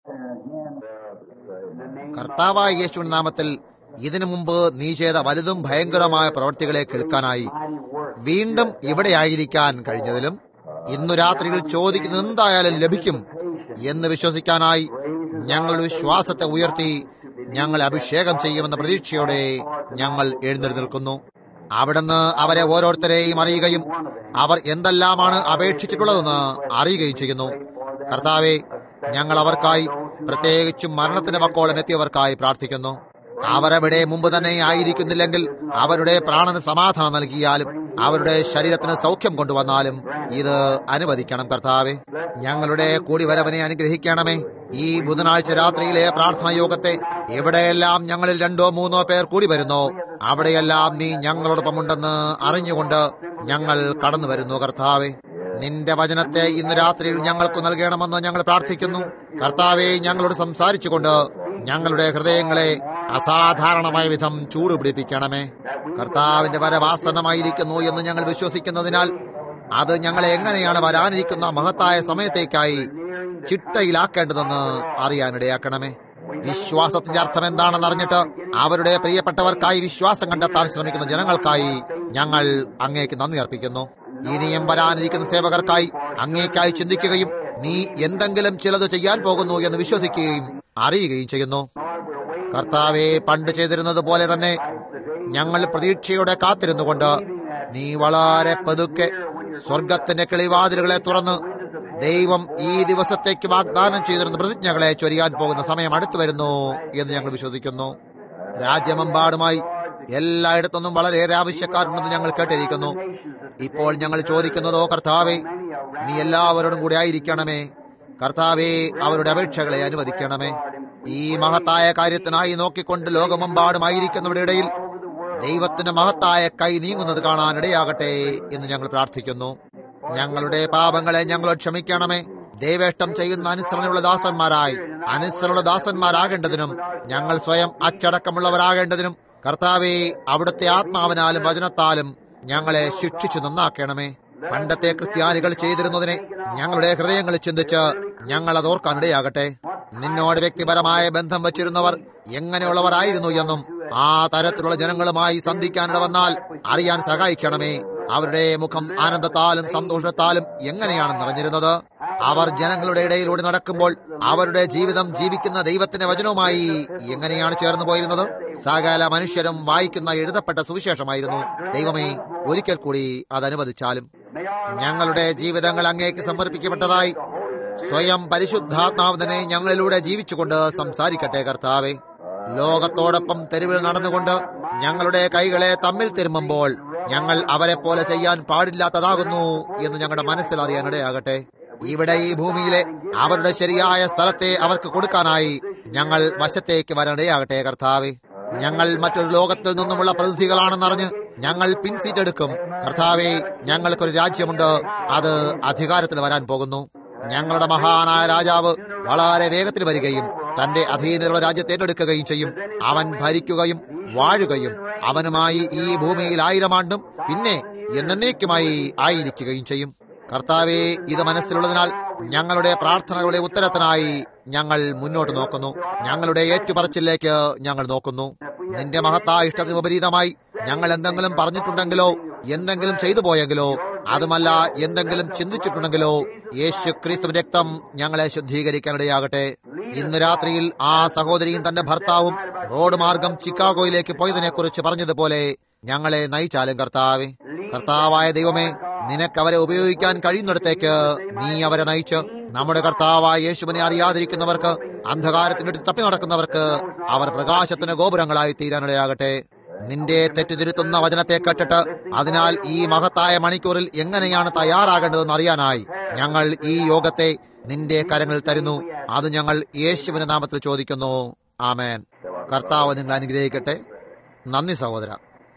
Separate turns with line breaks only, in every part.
കർത്താവായ യേശുവിന്റെ നാമത്തിൽ ഇതിനു മുമ്പ് നീ ചെയ്ത വലുതും ഭയങ്കരമായ പ്രവൃത്തികളെ കേൾക്കാനായി വീണ്ടും ഇവിടെ ആയിരിക്കാൻ കഴിഞ്ഞതിലും ഇന്നു രാത്രിയിൽ ചോദിക്കുന്നത് എന്തായാലും ലഭിക്കും എന്ന് വിശ്വസിക്കാനായി ഞങ്ങളുടെ വിശ്വാസത്തെ ഉയർത്തി ഞങ്ങൾ അഭിഷേകം ചെയ്യുമെന്ന പ്രതീക്ഷയോടെ ഞങ്ങൾ എഴുന്നേറ്റ് നിൽക്കുന്നു അവിടുന്ന് അവരെ ഓരോരുത്തരെയും അറിയുകയും അവർ എന്തെല്ലാമാണ് അപേക്ഷിച്ചിട്ടുള്ളതെന്ന് അറിയുകയും ചെയ്യുന്നു കർത്താവെ ഞങ്ങൾ അവർക്കായി പ്രത്യേകിച്ചും മരണത്തിന്റെ വക്കോളം എത്തിയവർക്കായി പ്രാർത്ഥിക്കുന്നു അവരവിടെ മുമ്പ് തന്നെ ആയിരിക്കുന്നില്ലെങ്കിൽ അവരുടെ പ്രാണന് സമാധാനം നൽകിയാലും അവരുടെ ശരീരത്തിന് സൗഖ്യം കൊണ്ടുവന്നാലും ഇത് അനുവദിക്കണം കർത്താവെ ഞങ്ങളുടെ കൂടിവരവനെ അനുഗ്രഹിക്കണമേ ഈ ബുധനാഴ്ച രാത്രിയിലെ പ്രാർത്ഥനാ യോഗത്തെ എവിടെയെല്ലാം ഞങ്ങളിൽ രണ്ടോ മൂന്നോ പേർ കൂടി വരുന്നോ അവിടെയെല്ലാം നീ ഞങ്ങളോടൊപ്പമുണ്ടെന്ന് അറിഞ്ഞുകൊണ്ട് ഞങ്ങൾ കടന്നു വരുന്നു കർത്താവെ നിന്റെ വചനത്തെ ഇന്ന് രാത്രിയിൽ ഞങ്ങൾക്ക് നൽകണമെന്ന് ഞങ്ങൾ പ്രാർത്ഥിക്കുന്നു കർത്താവെ ഞങ്ങളോട് സംസാരിച്ചുകൊണ്ട് ഞങ്ങളുടെ ഹൃദയങ്ങളെ അസാധാരണമായ വിധം ചൂടുപിടിപ്പിക്കണമേ കർത്താവിന്റെ വരവാസനമായിരിക്കുന്നു എന്ന് ഞങ്ങൾ വിശ്വസിക്കുന്നതിനാൽ അത് ഞങ്ങളെ എങ്ങനെയാണ് വരാനിരിക്കുന്ന മഹത്തായ സമയത്തേക്കായി ചിട്ടയിലാക്കേണ്ടതെന്ന് അറിയാനിടയാക്കണമേ വിശ്വാസത്തിന്റെ അർത്ഥം എന്താണെന്ന് അറിഞ്ഞിട്ട് അവരുടെ പ്രിയപ്പെട്ടവർക്കായി വിശ്വാസം കണ്ടെത്താൻ ശ്രമിക്കുന്ന ജനങ്ങൾക്കായി ഞങ്ങൾ അങ്ങേക്ക് നന്ദി അർപ്പിക്കുന്നു ഇനിയും വരാനിരിക്കുന്ന സേവകർക്കായി അങ്ങേക്കായി ചിന്തിക്കുകയും നീ എന്തെങ്കിലും ചിലത് ചെയ്യാൻ പോകുന്നു എന്ന് വിശ്വസിക്കുകയും അറിയുകയും ചെയ്യുന്നു കർത്താവെ പണ്ട് ചെയ്തിരുന്നത് പോലെ തന്നെ ഞങ്ങൾ പ്രതീക്ഷയോടെ കാത്തിരുന്നുകൊണ്ട് നീ വളരെ പതുക്കെ സ്വർഗത്തിന്റെ കിളിവാതിലുകളെ തുറന്ന് ദൈവം ഈ ദിവസത്തേക്ക് വാഗ്ദാനം ചെയ്തിരുന്ന പ്രതിജ്ഞകളെ ചൊരിയാൻ പോകുന്ന സമയം അടുത്തു വരുന്നു എന്ന് ഞങ്ങൾ വിശ്വസിക്കുന്നു രാജ്യമെമ്പാടുമായി എല്ലായിടത്തുനിന്നും വളരെയേറെ ആവശ്യക്കാരുണ്ടെന്ന് ഞങ്ങൾ കേട്ടിരിക്കുന്നു ഇപ്പോൾ ഞങ്ങൾ ചോദിക്കുന്നതോ കർത്താവെ നീ എല്ലാവരോടും കൂടി ആയിരിക്കണമേ കർത്താവെ അവരുടെ അപേക്ഷകളെ അനുവദിക്കണമേ ഈ മഹത്തായ കാര്യത്തിനായി നോക്കിക്കൊണ്ട് ലോകമെമ്പാടുമായിരിക്കുന്നവരുടെ ഇടയിൽ ദൈവത്തിന്റെ മഹത്തായ കൈ നീങ്ങുന്നത് കാണാൻ ഇടയാകട്ടെ എന്ന് ഞങ്ങൾ പ്രാർത്ഥിക്കുന്നു ഞങ്ങളുടെ പാപങ്ങളെ ഞങ്ങളോട് ക്ഷമിക്കണമേ ദൈവേഷ്ടം ചെയ്യുന്ന അനുസരണയുള്ള ദാസന്മാരായി അനുസരണയുള്ള ദാസന്മാരാകേണ്ടതിനും ഞങ്ങൾ സ്വയം അച്ചടക്കമുള്ളവരാകേണ്ടതിനും കർത്താവെ അവിടുത്തെ ആത്മാവിനാലും വചനത്താലും ഞങ്ങളെ ശിക്ഷിച്ചു നന്നാക്കണമേ പണ്ടത്തെ ക്രിസ്ത്യാനികൾ ചെയ്തിരുന്നതിനെ ഞങ്ങളുടെ ഹൃദയങ്ങളിൽ ചിന്തിച്ച് ഞങ്ങൾ അത് ഓർക്കാനിടയാകട്ടെ നിന്നോട് വ്യക്തിപരമായ ബന്ധം വച്ചിരുന്നവർ എങ്ങനെയുള്ളവരായിരുന്നു എന്നും ആ തരത്തിലുള്ള ജനങ്ങളുമായി സന്ധിക്കാനിട വന്നാൽ അറിയാൻ സഹായിക്കണമേ അവരുടെ മുഖം ആനന്ദത്താലും സന്തോഷത്താലും എങ്ങനെയാണ് നിറഞ്ഞിരുന്നത് അവർ ജനങ്ങളുടെ ഇടയിലൂടെ നടക്കുമ്പോൾ അവരുടെ ജീവിതം ജീവിക്കുന്ന ദൈവത്തിന്റെ വചനവുമായി എങ്ങനെയാണ് ചേർന്ന് പോയിരുന്നത് സകല മനുഷ്യരും വായിക്കുന്ന എഴുതപ്പെട്ട സുവിശേഷമായിരുന്നു ദൈവമേ ഒരിക്കൽ കൂടി അത് അനുവദിച്ചാലും ഞങ്ങളുടെ ജീവിതങ്ങൾ അങ്ങേക്ക് സമർപ്പിക്കപ്പെട്ടതായി സ്വയം പരിശുദ്ധാത്മാവ് തന്നെ ഞങ്ങളിലൂടെ ജീവിച്ചുകൊണ്ട് സംസാരിക്കട്ടെ കർത്താവെ ലോകത്തോടൊപ്പം തെരുവിൽ നടന്നുകൊണ്ട് ഞങ്ങളുടെ കൈകളെ തമ്മിൽ തിരുമ്പുമ്പോൾ ഞങ്ങൾ അവരെ പോലെ ചെയ്യാൻ പാടില്ലാത്തതാകുന്നു എന്ന് ഞങ്ങളുടെ മനസ്സിൽ അറിയാനിടയാകട്ടെ ഇവിടെ ഈ ഭൂമിയിലെ അവരുടെ ശരിയായ സ്ഥലത്തെ അവർക്ക് കൊടുക്കാനായി ഞങ്ങൾ വശത്തേക്ക് വരണിടയാകട്ടെ കർത്താവെ ഞങ്ങൾ മറ്റൊരു ലോകത്തിൽ നിന്നുമുള്ള പ്രതിനിധികളാണെന്നറിഞ്ഞ് ഞങ്ങൾ പിൻസീറ്റ് എടുക്കും കർത്താവെ ഞങ്ങൾക്കൊരു രാജ്യമുണ്ട് അത് അധികാരത്തിൽ വരാൻ പോകുന്നു ഞങ്ങളുടെ മഹാനായ രാജാവ് വളരെ വേഗത്തിൽ വരികയും തന്റെ അധീനതയുള്ള രാജ്യത്തെ ഏറ്റെടുക്കുകയും ചെയ്യും അവൻ ഭരിക്കുകയും വാഴുകയും അവനുമായി ഈ ഭൂമിയിൽ ആയിരം ആണ്ടും പിന്നെ എന്നേക്കുമായി ആയിരിക്കുകയും ചെയ്യും കർത്താവെ ഇത് മനസ്സിലുള്ളതിനാൽ ഞങ്ങളുടെ പ്രാർത്ഥനകളുടെ ഉത്തരത്തിനായി ഞങ്ങൾ മുന്നോട്ട് നോക്കുന്നു ഞങ്ങളുടെ ഏറ്റുപറച്ചിലേക്ക് ഞങ്ങൾ നോക്കുന്നു നിന്റെ മഹത്തായ ഇഷ്ടത്തിന് വിപരീതമായി ഞങ്ങൾ എന്തെങ്കിലും പറഞ്ഞിട്ടുണ്ടെങ്കിലോ എന്തെങ്കിലും ചെയ്തു പോയെങ്കിലോ അതുമല്ല എന്തെങ്കിലും ചിന്തിച്ചിട്ടുണ്ടെങ്കിലോ യേശു ക്രിസ്തുവിന്റെ രക്തം ഞങ്ങളെ ശുദ്ധീകരിക്കാനിടയാകട്ടെ ഇന്ന് രാത്രിയിൽ ആ സഹോദരിയും തന്റെ ഭർത്താവും റോഡ് മാർഗം ചിക്കാഗോയിലേക്ക് പോയതിനെ കുറിച്ച് പറഞ്ഞതുപോലെ ഞങ്ങളെ നയിച്ചാലും കർത്താവെ കർത്താവായ ദൈവമേ നിനക്ക് അവരെ ഉപയോഗിക്കാൻ കഴിയുന്നിടത്തേക്ക് നീ അവരെ നയിച്ച് നമ്മുടെ കർത്താവായ യേശുവിനെ അറിയാതിരിക്കുന്നവർക്ക് അന്ധകാരത്തിനിട്ട് തപ്പി നടക്കുന്നവർക്ക് അവർ പ്രകാശത്തിന് ഗോപുരങ്ങളായി തീരാനിടയാകട്ടെ നിന്റെ തെറ്റുതിരുത്തുന്ന വചനത്തെ കേട്ടിട്ട് അതിനാൽ ഈ മഹത്തായ മണിക്കൂറിൽ എങ്ങനെയാണ് തയ്യാറാകേണ്ടതെന്ന് അറിയാനായി ഞങ്ങൾ ഈ യോഗത്തെ നിന്റെ കരങ്ങളിൽ തരുന്നു അത് ഞങ്ങൾ യേശുവിന്റെ നാമത്തിൽ ചോദിക്കുന്നു ആമേൻ കർത്താവ് നിങ്ങൾ അനുഗ്രഹിക്കട്ടെ നന്ദി സഹോദര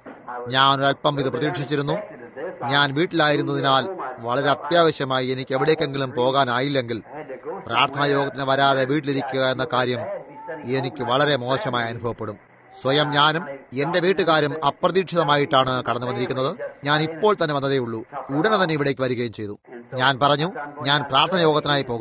ഞാൻ ഒരല്പം ഇത് പ്രതീക്ഷിച്ചിരുന്നു ഞാൻ വീട്ടിലായിരുന്നതിനാൽ വളരെ അത്യാവശ്യമായി എനിക്ക് എവിടേക്കെങ്കിലും പോകാനായില്ലെങ്കിൽ പ്രാർത്ഥനാ യോഗത്തിന് വരാതെ വീട്ടിലിരിക്കുക എന്ന കാര്യം എനിക്ക് വളരെ മോശമായി അനുഭവപ്പെടും സ്വയം ഞാനും എന്റെ വീട്ടുകാരും അപ്രതീക്ഷിതമായിട്ടാണ് കടന്നു വന്നിരിക്കുന്നത് ഞാൻ ഇപ്പോൾ തന്നെ വന്നതേ ഉള്ളൂ ഉടനെ തന്നെ ഇവിടേക്ക് വരികയും ചെയ്തു ഞാൻ പറഞ്ഞു ഞാൻ പ്രാർത്ഥന യോഗത്തിനായി പോകുന്നു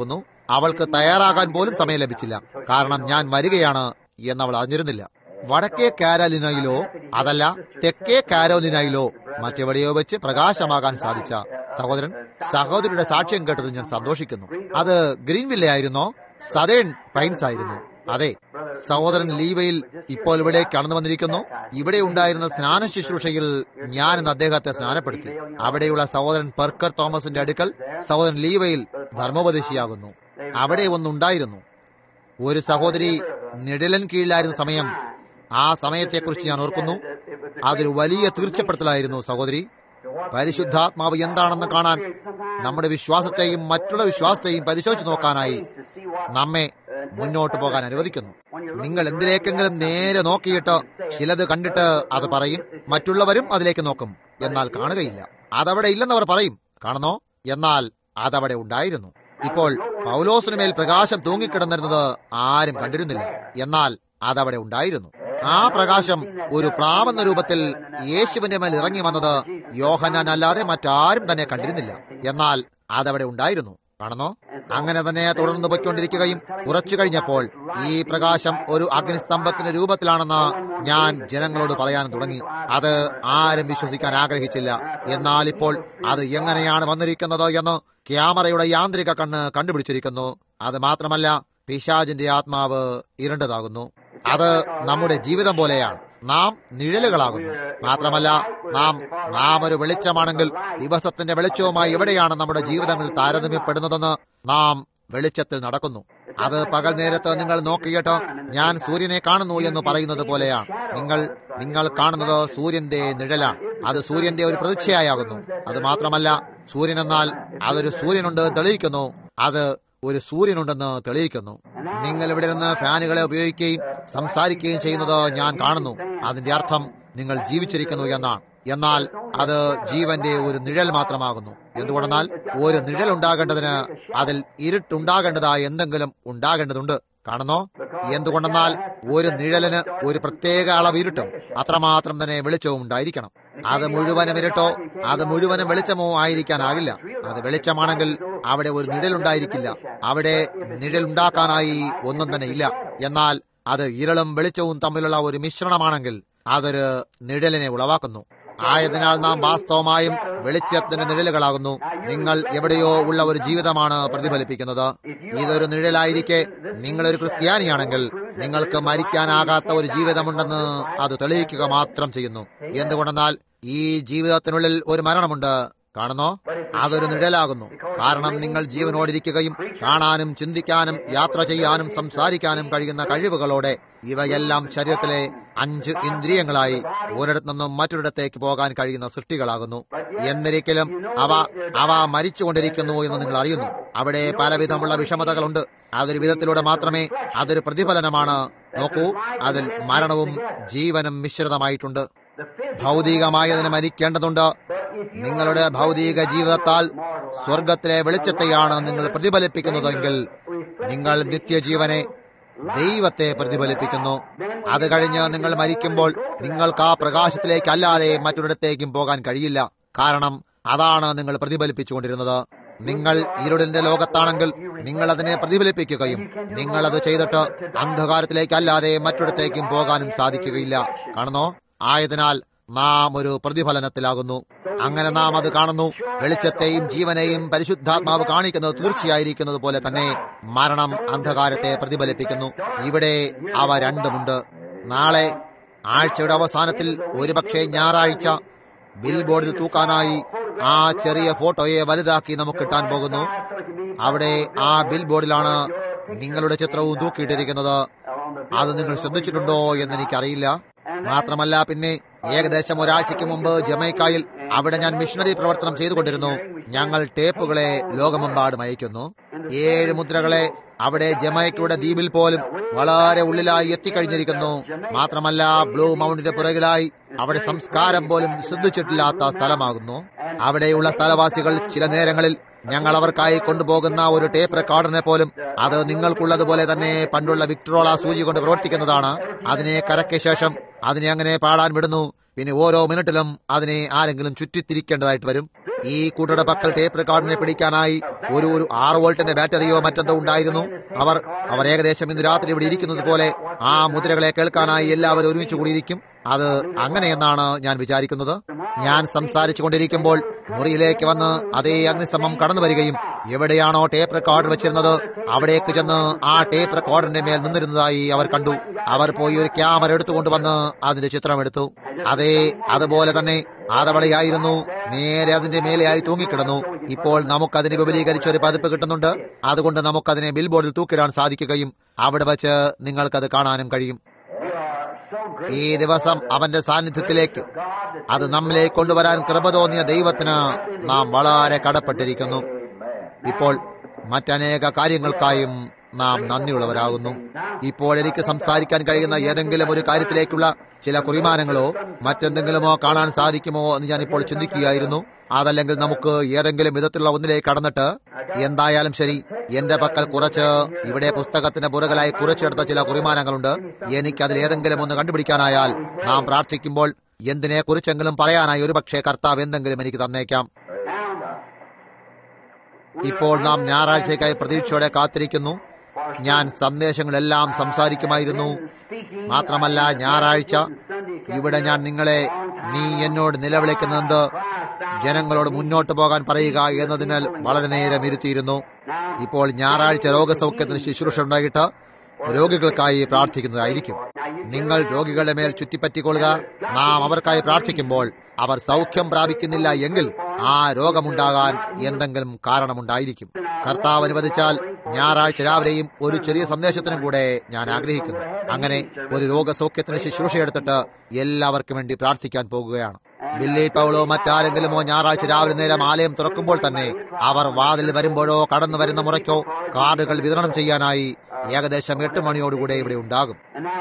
അവൾക്ക് തയ്യാറാകാൻ പോലും സമയം ലഭിച്ചില്ല കാരണം ഞാൻ വരികയാണ് എന്ന് അവൾ അറിഞ്ഞിരുന്നില്ല വടക്കേ കാരോലിനയിലോ അതല്ല തെക്കേ കാരോലിനയിലോ മറ്റെവിടെയോ വെച്ച് പ്രകാശമാകാൻ സാധിച്ച സഹോദരൻ സഹോദരിയുടെ സാക്ഷ്യം കേട്ടതിൽ ഞാൻ സന്തോഷിക്കുന്നു അത് ഗ്രീൻവില്ലെ ആയിരുന്നോ സതേൺ പൈൻസ് ആയിരുന്നു അതെ സഹോദരൻ ലീവയിൽ ഇപ്പോൾ ഇവിടെ കടന്നു വന്നിരിക്കുന്നു ഇവിടെ ഉണ്ടായിരുന്ന സ്നാന ശുശ്രൂഷയിൽ ഞാൻ ഇന്ന് അദ്ദേഹത്തെ സ്നാനപ്പെടുത്തി അവിടെയുള്ള സഹോദരൻ പെർക്കർ തോമസിന്റെ അടുക്കൽ സഹോദരൻ ലീവയിൽ ധർമ്മോപദേശിയാകുന്നു അവിടെ ഒന്നുണ്ടായിരുന്നു ഒരു സഹോദരി നിഴലൻ കീഴിലായിരുന്ന സമയം ആ സമയത്തെക്കുറിച്ച് ഞാൻ ഓർക്കുന്നു അതൊരു വലിയ തീർച്ചപ്പെടുത്തലായിരുന്നു സഹോദരി പരിശുദ്ധാത്മാവ് എന്താണെന്ന് കാണാൻ നമ്മുടെ വിശ്വാസത്തെയും മറ്റുള്ള വിശ്വാസത്തെയും പരിശോധിച്ച് നോക്കാനായി നമ്മെ മുന്നോട്ട് പോകാൻ അനുവദിക്കുന്നു നിങ്ങൾ എന്തിലേക്കെങ്കിലും നേരെ നോക്കിയിട്ട് ചിലത് കണ്ടിട്ട് അത് പറയും മറ്റുള്ളവരും അതിലേക്ക് നോക്കും എന്നാൽ കാണുകയില്ല അതവിടെ ഇല്ലെന്നവർ പറയും കാണുന്നോ എന്നാൽ അതവിടെ ഉണ്ടായിരുന്നു ഇപ്പോൾ പൗലോസിന് മേൽ പ്രകാശം തൂങ്ങിക്കിടന്നിരുന്നത് ആരും കണ്ടിരുന്നില്ല എന്നാൽ അതവിടെ ഉണ്ടായിരുന്നു ആ പ്രകാശം ഒരു പ്രാവെന്ന രൂപത്തിൽ യേശുവിന്റെ മേൽ ഇറങ്ങി വന്നത് യോഹനാൻ അല്ലാതെ മറ്റാരും തന്നെ കണ്ടിരുന്നില്ല എന്നാൽ അതവിടെ ഉണ്ടായിരുന്നു കാണുന്നോ അങ്ങനെ തന്നെ തുടർന്ന് പോയിക്കൊണ്ടിരിക്കുകയും കുറച്ചു കഴിഞ്ഞപ്പോൾ ഈ പ്രകാശം ഒരു അഗ്നിസ്തംഭത്തിന്റെ രൂപത്തിലാണെന്ന് ഞാൻ ജനങ്ങളോട് പറയാൻ തുടങ്ങി അത് ആരും വിശ്വസിക്കാൻ ആഗ്രഹിച്ചില്ല എന്നാൽ ഇപ്പോൾ അത് എങ്ങനെയാണ് വന്നിരിക്കുന്നത് എന്ന് ക്യാമറയുടെ യാന്ത്രിക കണ്ണ് കണ്ടുപിടിച്ചിരിക്കുന്നു അത് മാത്രമല്ല പിശാജിന്റെ ആത്മാവ് ഇരുണ്ടതാകുന്നു അത് നമ്മുടെ ജീവിതം പോലെയാണ് നാം നിഴലുകളാകുന്നു മാത്രമല്ല നാം നാം ഒരു വെളിച്ചമാണെങ്കിൽ ദിവസത്തിന്റെ വെളിച്ചവുമായി എവിടെയാണ് നമ്മുടെ ജീവിതങ്ങൾ താരതമ്യപ്പെടുന്നതെന്ന് നാം വെളിച്ചത്തിൽ നടക്കുന്നു അത് പകൽ നേരത്ത് നിങ്ങൾ നോക്കിയിട്ട് ഞാൻ സൂര്യനെ കാണുന്നു എന്ന് പറയുന്നത് പോലെയാണ് നിങ്ങൾ നിങ്ങൾ കാണുന്നത് സൂര്യന്റെ നിഴലാണ് അത് സൂര്യന്റെ ഒരു പ്രതിച്ഛയാകുന്നു അത് മാത്രമല്ല സൂര്യൻ എന്നാൽ അതൊരു സൂര്യനുണ്ട് തെളിയിക്കുന്നു അത് ഒരു സൂര്യനുണ്ടെന്ന് തെളിയിക്കുന്നു നിങ്ങൾ ഇവിടെ നിന്ന് ഫാനുകളെ ഉപയോഗിക്കുകയും സംസാരിക്കുകയും ചെയ്യുന്നത് ഞാൻ കാണുന്നു അതിന്റെ അർത്ഥം നിങ്ങൾ ജീവിച്ചിരിക്കുന്നു എന്നാണ് എന്നാൽ അത് ജീവന്റെ ഒരു നിഴൽ മാത്രമാകുന്നു എന്തുകൊണ്ടെന്നാൽ ഒരു നിഴൽ ഉണ്ടാകേണ്ടതിന് അതിൽ ഇരുട്ടുണ്ടാകേണ്ടതായ എന്തെങ്കിലും ഉണ്ടാകേണ്ടതുണ്ട് കാണുന്നോ എന്തുകൊണ്ടെന്നാൽ ഒരു നിഴലിന് ഒരു പ്രത്യേക അളവ് ഇരുട്ടും അത്രമാത്രം തന്നെ വെളിച്ചവും ഉണ്ടായിരിക്കണം അത് മുഴുവനും ഇരുട്ടോ അത് മുഴുവനും വെളിച്ചമോ ആയിരിക്കാനാകില്ല അത് വെളിച്ചമാണെങ്കിൽ അവിടെ ഒരു നിഴലുണ്ടായിരിക്കില്ല അവിടെ നിഴലുണ്ടാക്കാനായി ഒന്നും തന്നെ ഇല്ല എന്നാൽ അത് ഇരളും വെളിച്ചവും തമ്മിലുള്ള ഒരു മിശ്രണമാണെങ്കിൽ അതൊരു നിഴലിനെ ഉളവാക്കുന്നു ആയതിനാൽ നാം വാസ്തവമായും വെളിച്ചത്തിന്റെ നിഴലുകളാകുന്നു നിങ്ങൾ എവിടെയോ ഉള്ള ഒരു ജീവിതമാണ് പ്രതിഫലിപ്പിക്കുന്നത് ഇതൊരു നിഴലായിരിക്കെ നിങ്ങളൊരു ക്രിസ്ത്യാനിയാണെങ്കിൽ നിങ്ങൾക്ക് മരിക്കാനാകാത്ത ഒരു ജീവിതമുണ്ടെന്ന് അത് തെളിയിക്കുക മാത്രം ചെയ്യുന്നു എന്തുകൊണ്ടെന്നാൽ ഈ ജീവിതത്തിനുള്ളിൽ ഒരു മരണമുണ്ട് കാണുന്നോ അതൊരു നിഴലാകുന്നു കാരണം നിങ്ങൾ ജീവനോടിരിക്കുകയും കാണാനും ചിന്തിക്കാനും യാത്ര ചെയ്യാനും സംസാരിക്കാനും കഴിയുന്ന കഴിവുകളോടെ ഇവയെല്ലാം ശരീരത്തിലെ അഞ്ച് ഇന്ദ്രിയങ്ങളായി ഒരിടത്തു നിന്നും മറ്റൊരിടത്തേക്ക് പോകാൻ കഴിയുന്ന സൃഷ്ടികളാകുന്നു എന്നിരിക്കലും അവ അവ മരിച്ചുകൊണ്ടിരിക്കുന്നു എന്ന് നിങ്ങൾ അറിയുന്നു അവിടെ പലവിധമുള്ള വിഷമതകളുണ്ട് അതൊരു വിധത്തിലൂടെ മാത്രമേ അതൊരു പ്രതിഫലനമാണ് നോക്കൂ അതിൽ മരണവും ജീവനും മിശ്രിതമായിട്ടുണ്ട് ഭൗതികമായതിന് മരിക്കേണ്ടതുണ്ട് നിങ്ങളുടെ ഭൗതിക ജീവിതത്താൽ സ്വർഗത്തിലെ വെളിച്ചത്തെയാണ് നിങ്ങൾ പ്രതിഫലിപ്പിക്കുന്നതെങ്കിൽ നിങ്ങൾ നിത്യജീവനെ ദൈവത്തെ പ്രതിഫലിപ്പിക്കുന്നു അത് കഴിഞ്ഞ് നിങ്ങൾ മരിക്കുമ്പോൾ നിങ്ങൾക്ക് ആ പ്രകാശത്തിലേക്ക് അല്ലാതെ മറ്റൊരിടത്തേക്കും പോകാൻ കഴിയില്ല കാരണം അതാണ് നിങ്ങൾ പ്രതിഫലിപ്പിച്ചുകൊണ്ടിരുന്നത് നിങ്ങൾ ഇരുടിന്റെ ലോകത്താണെങ്കിൽ നിങ്ങൾ അതിനെ പ്രതിഫലിപ്പിക്കുകയും നിങ്ങൾ അത് ചെയ്തിട്ട് അന്ധകാരത്തിലേക്ക് അല്ലാതെ മറ്റൊരിടത്തേക്കും പോകാനും സാധിക്കുകയില്ല കാണുന്നോ ആയതിനാൽ നാം ഒരു പ്രതിഫലനത്തിലാകുന്നു അങ്ങനെ നാം അത് കാണുന്നു വെളിച്ചത്തെയും ജീവനെയും പരിശുദ്ധാത്മാവ് കാണിക്കുന്നത് തീർച്ചയായിരിക്കുന്നത് പോലെ തന്നെ മരണം അന്ധകാരത്തെ പ്രതിഫലിപ്പിക്കുന്നു ഇവിടെ അവ രണ്ടുമുണ്ട് നാളെ ആഴ്ചയുടെ അവസാനത്തിൽ ഒരുപക്ഷെ ഞായറാഴ്ച ബിൽ ബോർഡിൽ തൂക്കാനായി ആ ചെറിയ ഫോട്ടോയെ വലുതാക്കി നമുക്ക് കിട്ടാൻ പോകുന്നു അവിടെ ആ ബിൽ ബോർഡിലാണ് നിങ്ങളുടെ ചിത്രവും തൂക്കിയിട്ടിരിക്കുന്നത് അത് നിങ്ങൾ ശ്രദ്ധിച്ചിട്ടുണ്ടോ എന്ന് എനിക്കറിയില്ല മാത്രമല്ല പിന്നെ ഏകദേശം ഒരാഴ്ചയ്ക്ക് മുമ്പ് ജമൈക്കായിൽ അവിടെ ഞാൻ മിഷണറി പ്രവർത്തനം ചെയ്തുകൊണ്ടിരുന്നു ഞങ്ങൾ ടേപ്പുകളെ ലോകമെമ്പാടും അയക്കുന്നു ഏഴ് മുദ്രകളെ അവിടെ ജമൈക്കയുടെ ദ്വീപിൽ പോലും വളരെ ഉള്ളിലായി എത്തിക്കഴിഞ്ഞിരിക്കുന്നു മാത്രമല്ല ബ്ലൂ മൗണ്ടിന്റെ പുറകിലായി അവിടെ സംസ്കാരം പോലും ശ്രദ്ധിച്ചിട്ടില്ലാത്ത സ്ഥലമാകുന്നു അവിടെയുള്ള സ്ഥലവാസികൾ ചില നേരങ്ങളിൽ ഞങ്ങൾ അവർക്കായി കൊണ്ടുപോകുന്ന ഒരു ടേപ്പ് റെക്കോർഡറിനെ പോലും അത് നിങ്ങൾക്കുള്ളതുപോലെ തന്നെ പണ്ടുള്ള വിക്ട്രോള സൂചി കൊണ്ട് പ്രവർത്തിക്കുന്നതാണ് അതിനെ കരയ്ക്ക് ശേഷം അതിനെ അങ്ങനെ പാടാൻ വിടുന്നു പിന്നെ ഓരോ മിനിറ്റിലും അതിനെ ആരെങ്കിലും ചുറ്റിത്തിരിക്കേണ്ടതായിട്ട് വരും ഈ കൂട്ടരുടെ പക്കൽ ടേപ്പ് റെക്കോർഡിനെ പിടിക്കാനായി ഒരു ഒരു ആറ് വോൾട്ടിന്റെ ബാറ്ററിയോ മറ്റെന്തോ ഉണ്ടായിരുന്നു അവർ അവർ ഏകദേശം ഇന്ന് രാത്രി ഇവിടെ ഇരിക്കുന്നത് പോലെ ആ മുദ്രകളെ കേൾക്കാനായി എല്ലാവരും ഒരുമിച്ച് കൂടിയിരിക്കും അത് അങ്ങനെയെന്നാണ് ഞാൻ വിചാരിക്കുന്നത് ഞാൻ സംസാരിച്ചു കൊണ്ടിരിക്കുമ്പോൾ മുറിയിലേക്ക് വന്ന് അതേ അഗ്നിസ്തംഭം കടന്നു വരികയും എവിടെയാണോ ടേപ്പ് റെക്കോർഡർ വെച്ചിരുന്നത് അവിടേക്ക് ചെന്ന് ആ ടേപ്പ് റെക്കോർഡറിന്റെ മേൽ നിന്നിരുന്നതായി അവർ കണ്ടു അവർ പോയി ഒരു ക്യാമറ എടുത്തുകൊണ്ട് വന്ന് അതിന്റെ ചിത്രം എടുത്തു അതേ അതുപോലെ തന്നെ അതവളെയായിരുന്നു നേരെ അതിന്റെ മേലെയായി തൂങ്ങിക്കിടന്നു ഇപ്പോൾ നമുക്കതിനെ വിപുലീകരിച്ച ഒരു പതിപ്പ് കിട്ടുന്നുണ്ട് അതുകൊണ്ട് നമുക്കതിനെ ബിൽ ബോർഡിൽ തൂക്കിടാൻ സാധിക്കുകയും അവിടെ വച്ച് നിങ്ങൾക്കത് കാണാനും കഴിയും ഈ ദിവസം അവന്റെ സാന്നിധ്യത്തിലേക്ക് അത് നമ്മിലേക്ക് കൊണ്ടുവരാൻ കൃപ തോന്നിയ ദൈവത്തിന് നാം വളരെ കടപ്പെട്ടിരിക്കുന്നു ഇപ്പോൾ മറ്റനേക കാര്യങ്ങൾക്കായും നാം നന്ദിയുള്ളവരാകുന്നു ഇപ്പോൾ എനിക്ക് സംസാരിക്കാൻ കഴിയുന്ന ഏതെങ്കിലും ഒരു കാര്യത്തിലേക്കുള്ള ചില കുറിമാനങ്ങളോ മറ്റെന്തെങ്കിലുമോ കാണാൻ സാധിക്കുമോ എന്ന് ഞാൻ ഇപ്പോൾ ചിന്തിക്കുകയായിരുന്നു അതല്ലെങ്കിൽ നമുക്ക് ഏതെങ്കിലും വിധത്തിലുള്ള ഒന്നിലേക്ക് കടന്നിട്ട് എന്തായാലും ശരി എന്റെ പക്കൽ കുറച്ച് ഇവിടെ പുസ്തകത്തിന്റെ പുറകിലായി കുറിച്ചെടുത്ത ചില കുറിമാനങ്ങളുണ്ട് എനിക്ക് അതിൽ ഏതെങ്കിലും ഒന്ന് കണ്ടുപിടിക്കാനായാൽ നാം പ്രാർത്ഥിക്കുമ്പോൾ എന്തിനെ കുറിച്ചെങ്കിലും പറയാനായി ഒരുപക്ഷെ കർത്താവ് എന്തെങ്കിലും എനിക്ക് തന്നേക്കാം ഇപ്പോൾ നാം ഞായറാഴ്ചയ്ക്കായി പ്രതീക്ഷയോടെ കാത്തിരിക്കുന്നു ഞാൻ സന്ദേശങ്ങളെല്ലാം സംസാരിക്കുമായിരുന്നു മാത്രമല്ല ഞായറാഴ്ച ഇവിടെ ഞാൻ നിങ്ങളെ നീ എന്നോട് നിലവിളിക്കുന്നത് ജനങ്ങളോട് മുന്നോട്ട് പോകാൻ പറയുക എന്നതിനാൽ വളരെ നേരം ഇരുത്തിയിരുന്നു ഇപ്പോൾ ഞായറാഴ്ച രോഗസൗഖ്യത്തിന് ശുശ്രൂഷ ഉണ്ടായിട്ട് രോഗികൾക്കായി പ്രാർത്ഥിക്കുന്നതായിരിക്കും നിങ്ങൾ രോഗികളുടെ മേൽ ചുറ്റിപ്പറ്റിക്കൊള്ളുക നാം അവർക്കായി പ്രാർത്ഥിക്കുമ്പോൾ അവർ സൗഖ്യം പ്രാപിക്കുന്നില്ല എങ്കിൽ ആ രോഗമുണ്ടാകാൻ എന്തെങ്കിലും കാരണമുണ്ടായിരിക്കും കർത്താവ് അനുവദിച്ചാൽ ഞായറാഴ്ച രാവിലെയും ഒരു ചെറിയ സന്ദേശത്തിനും കൂടെ ഞാൻ ആഗ്രഹിക്കുന്നു അങ്ങനെ ഒരു രോഗസൗഖ്യത്തിന് ശുശ്രൂഷയെടുത്തിട്ട് എല്ലാവർക്കും വേണ്ടി പ്രാർത്ഥിക്കാൻ പോകുകയാണ് ബില്ലി പൗളോ മറ്റാരെങ്കിലുമോ ഞായറാഴ്ച രാവിലെ നേരം ആലയം തുറക്കുമ്പോൾ തന്നെ അവർ വാതിൽ വരുമ്പോഴോ കടന്നു വരുന്ന മുറയ്ക്കോ കാർഡുകൾ വിതരണം ചെയ്യാനായി ഏകദേശം എട്ട് മണിയോടുകൂടെ ഇവിടെ ഉണ്ടാകും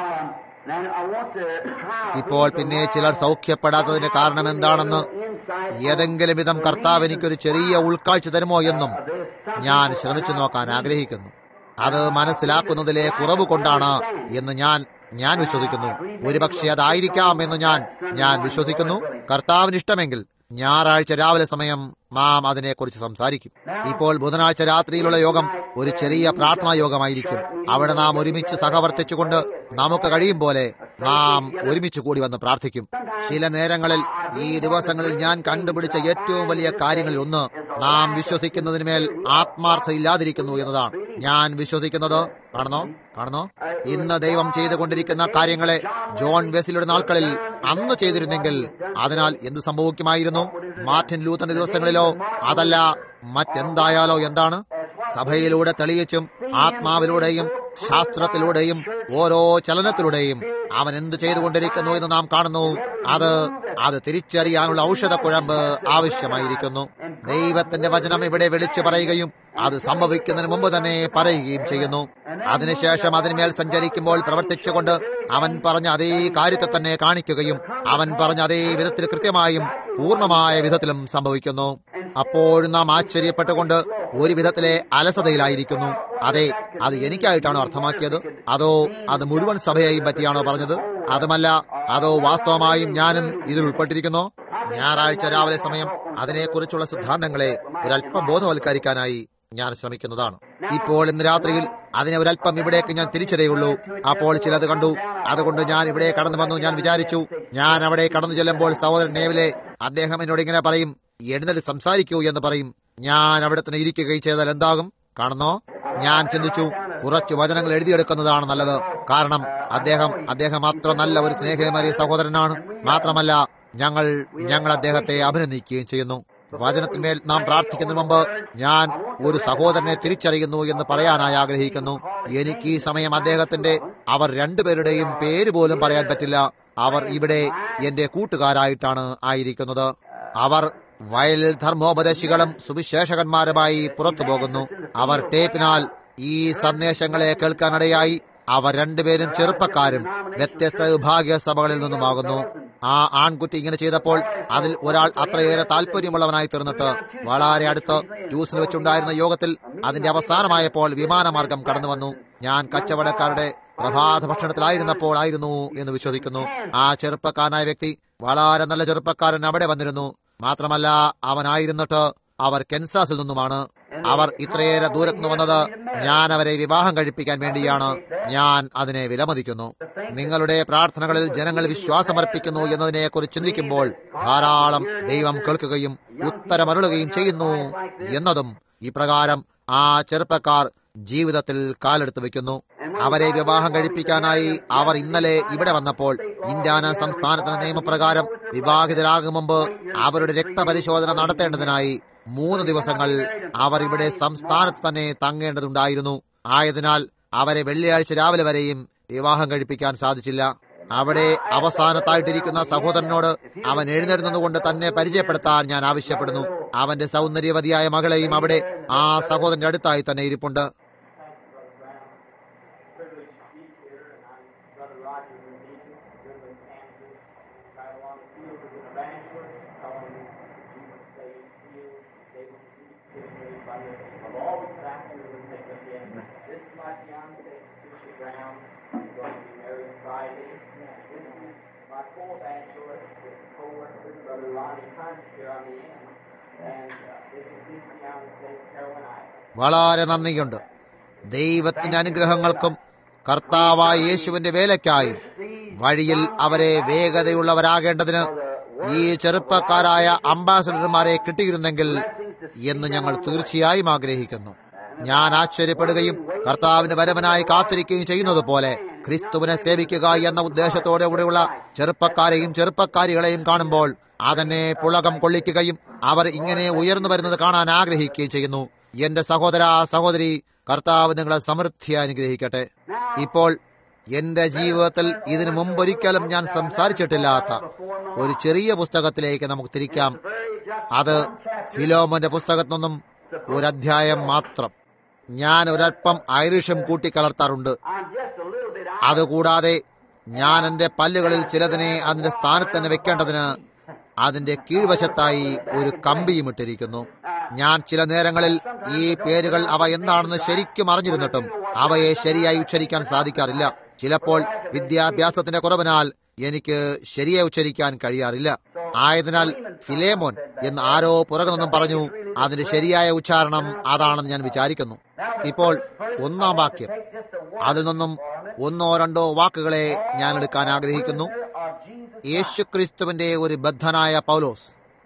ഇപ്പോൾ പിന്നെ ചിലർ സൗഖ്യപ്പെടാത്തതിന് കാരണം എന്താണെന്ന് ഏതെങ്കിലും വിധം കർത്താവ് എനിക്കൊരു ചെറിയ ഉൾക്കാഴ്ച തരുമോ എന്നും ഞാൻ ശ്രമിച്ചു നോക്കാൻ ആഗ്രഹിക്കുന്നു അത് മനസ്സിലാക്കുന്നതിലെ കുറവ് കൊണ്ടാണ് എന്ന് ഞാൻ ഞാൻ വിശ്വസിക്കുന്നു ഒരുപക്ഷെ അതായിരിക്കാം എന്ന് ഞാൻ ഞാൻ വിശ്വസിക്കുന്നു കർത്താവിന് ഇഷ്ടമെങ്കിൽ ഞായറാഴ്ച രാവിലെ സമയം നാം അതിനെക്കുറിച്ച് സംസാരിക്കും ഇപ്പോൾ ബുധനാഴ്ച രാത്രിയിലുള്ള യോഗം ഒരു ചെറിയ പ്രാർത്ഥനാ യോഗമായിരിക്കും അവിടെ നാം ഒരുമിച്ച് സഹവർത്തിച്ചുകൊണ്ട് നമുക്ക് കഴിയും പോലെ നാം ഒരുമിച്ച് കൂടി വന്ന് പ്രാർത്ഥിക്കും ചില നേരങ്ങളിൽ ഈ ദിവസങ്ങളിൽ ഞാൻ കണ്ടുപിടിച്ച ഏറ്റവും വലിയ കാര്യങ്ങളിൽ ഒന്ന് നാം വിശ്വസിക്കുന്നതിന്മേൽ ആത്മാർത്ഥ ഇല്ലാതിരിക്കുന്നു എന്നതാണ് ഞാൻ വിശ്വസിക്കുന്നത് കാണുന്നോ കാണുന്നോ ഇന്ന് ദൈവം ചെയ്തുകൊണ്ടിരിക്കുന്ന കാര്യങ്ങളെ ജോൺ വെസിലുടെ നാൾക്കളിൽ അന്ന് ചെയ്തിരുന്നെങ്കിൽ അതിനാൽ എന്ത് സംഭവിക്കുമായിരുന്നു മാർട്ടിൻ ലൂത്തന്റെ ദിവസങ്ങളിലോ അതല്ല മറ്റെന്തായാലോ എന്താണ് സഭയിലൂടെ തെളിയിച്ചും ആത്മാവിലൂടെയും ശാസ്ത്രത്തിലൂടെയും ഓരോ ചലനത്തിലൂടെയും അവൻ എന്ത് ചെയ്തുകൊണ്ടിരിക്കുന്നു എന്ന് നാം കാണുന്നു അത് അത് തിരിച്ചറിയാനുള്ള ഔഷധ കുഴമ്പ് ആവശ്യമായിരിക്കുന്നു ദൈവത്തിന്റെ വചനം ഇവിടെ വിളിച്ചു പറയുകയും അത് സംഭവിക്കുന്നതിന് മുമ്പ് തന്നെ പറയുകയും ചെയ്യുന്നു അതിനുശേഷം അതിന്മേൽ സഞ്ചരിക്കുമ്പോൾ പ്രവർത്തിച്ചുകൊണ്ട് അവൻ പറഞ്ഞ അതേ കാര്യത്തെ തന്നെ കാണിക്കുകയും അവൻ പറഞ്ഞ അതേ വിധത്തിൽ കൃത്യമായും പൂർണ്ണമായ വിധത്തിലും സംഭവിക്കുന്നു അപ്പോഴും നാം ആശ്ചര്യപ്പെട്ടുകൊണ്ട് ഒരു വിധത്തിലെ അലസതയിലായിരിക്കുന്നു അതെ അത് എനിക്കായിട്ടാണോ അർത്ഥമാക്കിയത് അതോ അത് മുഴുവൻ സഭയെയും പറ്റിയാണോ പറഞ്ഞത് അതുമല്ല അതോ വാസ്തവമായും ഞാനും ഇതിൽ ഉൾപ്പെട്ടിരിക്കുന്നു ഞായറാഴ്ച രാവിലെ സമയം അതിനെക്കുറിച്ചുള്ള സിദ്ധാന്തങ്ങളെ ഒരല്പം ബോധവൽക്കരിക്കാനായി ഞാൻ ശ്രമിക്കുന്നതാണ് ഇപ്പോൾ ഇന്ന് രാത്രിയിൽ അതിനെ ഒരല്പം ഇവിടേക്ക് ഞാൻ തിരിച്ചതേയുള്ളൂ അപ്പോൾ ചിലത് കണ്ടു അതുകൊണ്ട് ഞാൻ ഇവിടെ കടന്നു വന്നു ഞാൻ വിചാരിച്ചു ഞാൻ അവിടെ കടന്നു ചെല്ലുമ്പോൾ സഹോദരൻ നേവിലെ അദ്ദേഹം എന്നോട് ഇങ്ങനെ പറയും എഴുന്നേറ്റ് സംസാരിക്കൂ എന്ന് പറയും ഞാൻ അവിടെ തന്നെ ഇരിക്കുകയും ചെയ്താൽ എന്താകും കാണുന്നോ ഞാൻ ചിന്തിച്ചു കുറച്ച് വചനങ്ങൾ എഴുതിയെടുക്കുന്നതാണ് നല്ലത് കാരണം അദ്ദേഹം അദ്ദേഹം അത്ര നല്ല ഒരു സ്നേഹമേറിയ സഹോദരനാണ് മാത്രമല്ല ഞങ്ങൾ ഞങ്ങൾ അദ്ദേഹത്തെ അഭിനന്ദിക്കുകയും ചെയ്യുന്നു വചനത്തിന്മേൽ നാം പ്രാർത്ഥിക്കുന്നതിന് മുമ്പ് ഞാൻ ഒരു സഹോദരനെ തിരിച്ചറിയുന്നു എന്ന് പറയാനായി ആഗ്രഹിക്കുന്നു എനിക്ക് ഈ സമയം അദ്ദേഹത്തിന്റെ അവർ രണ്ടുപേരുടെയും പേര് പോലും പറയാൻ പറ്റില്ല അവർ ഇവിടെ എന്റെ കൂട്ടുകാരായിട്ടാണ് ആയിരിക്കുന്നത് അവർ വയലിൽ ധർമ്മോപദേശികളും സുവിശേഷകന്മാരുമായി പുറത്തു പോകുന്നു അവർ ടേപ്പിനാൽ ഈ സന്ദേശങ്ങളെ കേൾക്കാനിടയായി അവർ രണ്ടുപേരും ചെറുപ്പക്കാരും വ്യത്യസ്ത വിഭാഗീയ സഭകളിൽ നിന്നുമാകുന്നു ആ ആൺകുട്ടി ഇങ്ങനെ ചെയ്തപ്പോൾ അതിൽ ഒരാൾ അത്രയേറെ താല്പര്യമുള്ളവനായി തീർന്നിട്ട് വളരെ അടുത്ത് ജ്യൂസിൽ വെച്ചുണ്ടായിരുന്ന യോഗത്തിൽ അതിന്റെ അവസാനമായപ്പോൾ വിമാനമാർഗം കടന്നു വന്നു ഞാൻ കച്ചവടക്കാരുടെ പ്രഭാത ഭക്ഷണത്തിലായിരുന്നപ്പോൾ ആയിരുന്നു എന്ന് വിശ്വസിക്കുന്നു ആ ചെറുപ്പക്കാരനായ വ്യക്തി വളരെ നല്ല ചെറുപ്പക്കാരൻ അവിടെ വന്നിരുന്നു മാത്രമല്ല അവനായിരുന്നിട്ട് അവർ കെൻസാസിൽ നിന്നുമാണ് അവർ ഇത്രയേറെ ദൂരത്തുനിന്ന് വന്നത് ഞാൻ അവരെ വിവാഹം കഴിപ്പിക്കാൻ വേണ്ടിയാണ് ഞാൻ അതിനെ വിലമതിക്കുന്നു നിങ്ങളുടെ പ്രാർത്ഥനകളിൽ ജനങ്ങൾ വിശ്വാസമർപ്പിക്കുന്നു എന്നതിനെ കുറിച്ച് ചിന്തിക്കുമ്പോൾ ധാരാളം ദൈവം കേൾക്കുകയും ഉത്തരമരുളുകയും ചെയ്യുന്നു എന്നതും ഇപ്രകാരം ആ ചെറുപ്പക്കാർ ജീവിതത്തിൽ കാലെടുത്ത് വെക്കുന്നു അവരെ വിവാഹം കഴിപ്പിക്കാനായി അവർ ഇന്നലെ ഇവിടെ വന്നപ്പോൾ ഇന്ത്യാന സംസ്ഥാനത്തിന് നിയമപ്രകാരം വിവാഹിതരാകും മുമ്പ് അവരുടെ രക്തപരിശോധന നടത്തേണ്ടതിനായി മൂന്ന് ദിവസങ്ങൾ അവർ ഇവിടെ സംസ്ഥാനത്ത് തന്നെ തങ്ങേണ്ടതുണ്ടായിരുന്നു ആയതിനാൽ അവരെ വെള്ളിയാഴ്ച രാവിലെ വരെയും വിവാഹം കഴിപ്പിക്കാൻ സാധിച്ചില്ല അവിടെ അവസാനത്തായിട്ടിരിക്കുന്ന സഹോദരനോട് അവൻ എഴുന്നേരുന്നതുകൊണ്ട് തന്നെ പരിചയപ്പെടുത്താൻ ഞാൻ ആവശ്യപ്പെടുന്നു അവന്റെ സൗന്ദര്യവതിയായ മകളെയും അവിടെ ആ സഹോദരന്റെ അടുത്തായി തന്നെ ഇരിപ്പുണ്ട് വളരെ നന്ദിയുണ്ട് ദൈവത്തിന്റെ അനുഗ്രഹങ്ങൾക്കും കർത്താവായ യേശുവിന്റെ വേലയ്ക്കായും വഴിയിൽ അവരെ വേഗതയുള്ളവരാകേണ്ടതിന് ഈ ചെറുപ്പക്കാരായ അംബാസഡർമാരെ കിട്ടിയിരുന്നെങ്കിൽ എന്ന് ഞങ്ങൾ തീർച്ചയായും ആഗ്രഹിക്കുന്നു ഞാൻ ആശ്ചര്യപ്പെടുകയും കർത്താവിന് വരവനായി കാത്തിരിക്കുകയും ചെയ്യുന്നത് പോലെ ക്രിസ്തുവിനെ സേവിക്കുക എന്ന ഉദ്ദേശത്തോടെ കൂടെയുള്ള ചെറുപ്പക്കാരെയും ചെറുപ്പക്കാരികളെയും കാണുമ്പോൾ അതെന്നെ പുളകം കൊള്ളിക്കുകയും അവർ ഇങ്ങനെ ഉയർന്നു വരുന്നത് കാണാൻ ആഗ്രഹിക്കുകയും ചെയ്യുന്നു എന്റെ സഹോദര സഹോദരി കർത്താവ് നിങ്ങളെ സമൃദ്ധി അനുഗ്രഹിക്കട്ടെ ഇപ്പോൾ എന്റെ ജീവിതത്തിൽ ഇതിനു മുമ്പൊരിക്കലും ഞാൻ സംസാരിച്ചിട്ടില്ലാത്ത ഒരു ചെറിയ പുസ്തകത്തിലേക്ക് നമുക്ക് തിരിക്കാം അത് ഫിലോമന്റെ പുസ്തകത്തിൽ നിന്നും ഒരു അധ്യായം മാത്രം ഞാൻ ഒരല്പം ഐറിഷും കൂട്ടിക്കലർത്താറുണ്ട് അതുകൂടാതെ ഞാൻ എന്റെ പല്ലുകളിൽ ചിലതിനെ അതിന്റെ സ്ഥാനത്ത് തന്നെ വെക്കേണ്ടതിന് അതിന്റെ കീഴ്വശത്തായി ഒരു കമ്പിയും ഇട്ടിരിക്കുന്നു ഞാൻ ചില നേരങ്ങളിൽ ഈ പേരുകൾ അവ എന്താണെന്ന് ശരിക്കും അറിഞ്ഞിരുന്നിട്ടും അവയെ ശരിയായി ഉച്ചരിക്കാൻ സാധിക്കാറില്ല ചിലപ്പോൾ വിദ്യാഭ്യാസത്തിന്റെ കുറവിനാൽ എനിക്ക് ശരിയായി ഉച്ചരിക്കാൻ കഴിയാറില്ല ആയതിനാൽ ഫിലേമോൻ എന്ന് ആരോ പുറകു നിന്നും പറഞ്ഞു അതിന്റെ ശരിയായ ഉച്ചാരണം അതാണെന്ന് ഞാൻ വിചാരിക്കുന്നു ഇപ്പോൾ ഒന്നാം വാക്യം അതിൽ നിന്നും ഒന്നോ രണ്ടോ വാക്കുകളെ ഞാൻ എടുക്കാൻ ആഗ്രഹിക്കുന്നു യേശുക്രിസ്തുവിന്റെ ഒരു ബദ്ധനായ പൗലോസ്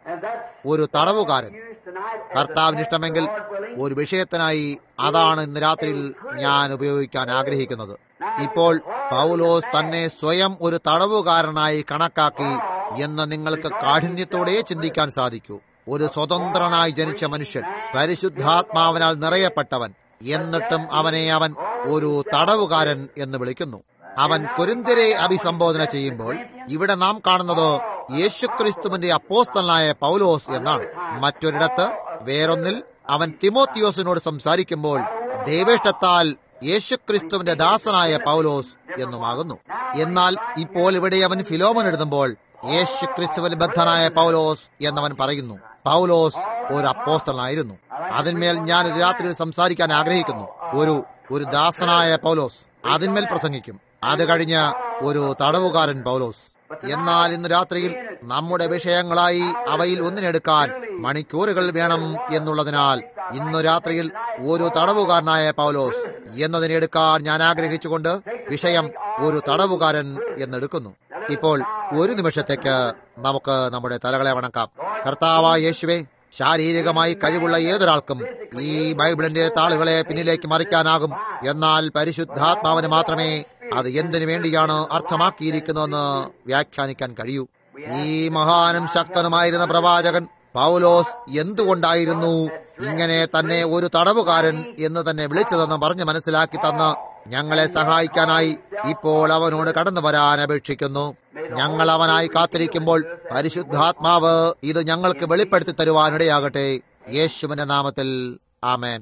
ഒരു തടവുകാരൻ കർത്താവിന് ഇഷ്ടമെങ്കിൽ ഒരു വിഷയത്തിനായി അതാണ് ഇന്ന് രാത്രിയിൽ ഞാൻ ഉപയോഗിക്കാൻ ആഗ്രഹിക്കുന്നത് ഇപ്പോൾ പൗലോസ് തന്നെ സ്വയം ഒരു തടവുകാരനായി കണക്കാക്കി എന്ന് നിങ്ങൾക്ക് കാഠിന്യത്തോടെ ചിന്തിക്കാൻ സാധിക്കൂ ഒരു സ്വതന്ത്രനായി ജനിച്ച മനുഷ്യൻ പരിശുദ്ധാത്മാവിനാൽ നിറയപ്പെട്ടവൻ എന്നിട്ടും അവനെ അവൻ ഒരു തടവുകാരൻ എന്ന് വിളിക്കുന്നു അവൻ കൊരിന്തിരെ അഭിസംബോധന ചെയ്യുമ്പോൾ ഇവിടെ നാം കാണുന്നത് യേശുക്രിസ്തുവിന്റെ അപ്പോസ്തലനായ പൗലോസ് എന്നാണ് മറ്റൊരിടത്ത് വേറൊന്നിൽ അവൻ തിമോത്തിയോസിനോട് സംസാരിക്കുമ്പോൾ ദൈവേഷ്ടത്താൽ യേശുക്രിസ്തുവിന്റെ ദാസനായ പൗലോസ് എന്നുമാകുന്നു എന്നാൽ ഇപ്പോൾ ഇവിടെ അവൻ ഫിലോമൻ എഴുതുമ്പോൾ യേശുക്രിസ്തുവിൽ ബദ്ധനായ പൗലോസ് എന്നവൻ പറയുന്നു പൗലോസ് ഒരു അപ്പോസ്തലനായിരുന്നു അതിന്മേൽ ഞാൻ ഒരു രാത്രിയിൽ സംസാരിക്കാൻ ആഗ്രഹിക്കുന്നു ഒരു ഒരു ദാസനായ പൗലോസ് അതിന്മേൽ പ്രസംഗിക്കും അത് കഴിഞ്ഞ ഒരു തടവുകാരൻ പൗലോസ് എന്നാൽ ഇന്ന് രാത്രിയിൽ നമ്മുടെ വിഷയങ്ങളായി അവയിൽ ഒന്നിനെടുക്കാൻ മണിക്കൂറുകൾ വേണം എന്നുള്ളതിനാൽ ഇന്നു രാത്രിയിൽ ഒരു തടവുകാരനായ പൗലോസ് എന്നതിനെ എടുക്കാൻ ഞാൻ ആഗ്രഹിച്ചുകൊണ്ട് വിഷയം ഒരു തടവുകാരൻ എന്നെടുക്കുന്നു ഇപ്പോൾ ഒരു നിമിഷത്തേക്ക് നമുക്ക് നമ്മുടെ തലകളെ വണക്കാം കർത്താവായ യേശുവെ ശാരീരികമായി കഴിവുള്ള ഏതൊരാൾക്കും ഈ ബൈബിളിന്റെ താളുകളെ പിന്നിലേക്ക് മറിക്കാനാകും എന്നാൽ പരിശുദ്ധാത്മാവിന് മാത്രമേ അത് എന്തിനു വേണ്ടിയാണ് അർത്ഥമാക്കിയിരിക്കുന്നതെന്ന് വ്യാഖ്യാനിക്കാൻ കഴിയൂ ഈ മഹാനും ശക്തനുമായിരുന്ന പ്രവാചകൻ പൗലോസ് എന്തുകൊണ്ടായിരുന്നു ഇങ്ങനെ തന്നെ ഒരു തടവുകാരൻ എന്ന് തന്നെ വിളിച്ചതെന്ന് പറഞ്ഞ് മനസ്സിലാക്കി തന്ന് ഞങ്ങളെ സഹായിക്കാനായി ഇപ്പോൾ അവനോട് കടന്നു വരാൻ അപേക്ഷിക്കുന്നു ഞങ്ങൾ അവനായി കാത്തിരിക്കുമ്പോൾ പരിശുദ്ധാത്മാവ് ഇത് ഞങ്ങൾക്ക് വെളിപ്പെടുത്തി തരുവാനിടയാകട്ടെ യേശുവിന്റെ നാമത്തിൽ ആമേൻ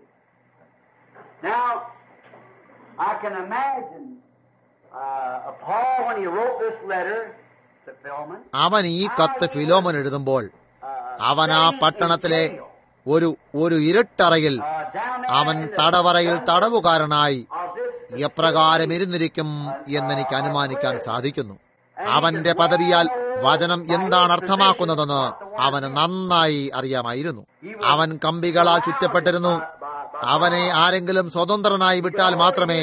Now, I can imagine uh, Paul when he wrote this letter to Philemon.
അവൻ ഈ കത്ത് ഫിലോമൻ എഴുതുമ്പോൾ അവൻ ആ പട്ടണത്തിലെ ഒരു ഒരു ഇരുട്ടറയിൽ അവൻ തടവറയിൽ തടവുകാരനായി എപ്രകാരം ഇരുന്നിരിക്കും എന്നെനിക്ക് അനുമാനിക്കാൻ സാധിക്കുന്നു അവന്റെ പദവിയാൽ വചനം എന്താണ് അർത്ഥമാക്കുന്നതെന്ന് അവന് നന്നായി അറിയാമായിരുന്നു അവൻ കമ്പികളാൽ ചുറ്റപ്പെട്ടിരുന്നു അവനെ ആരെങ്കിലും സ്വതന്ത്രനായി വിട്ടാൽ മാത്രമേ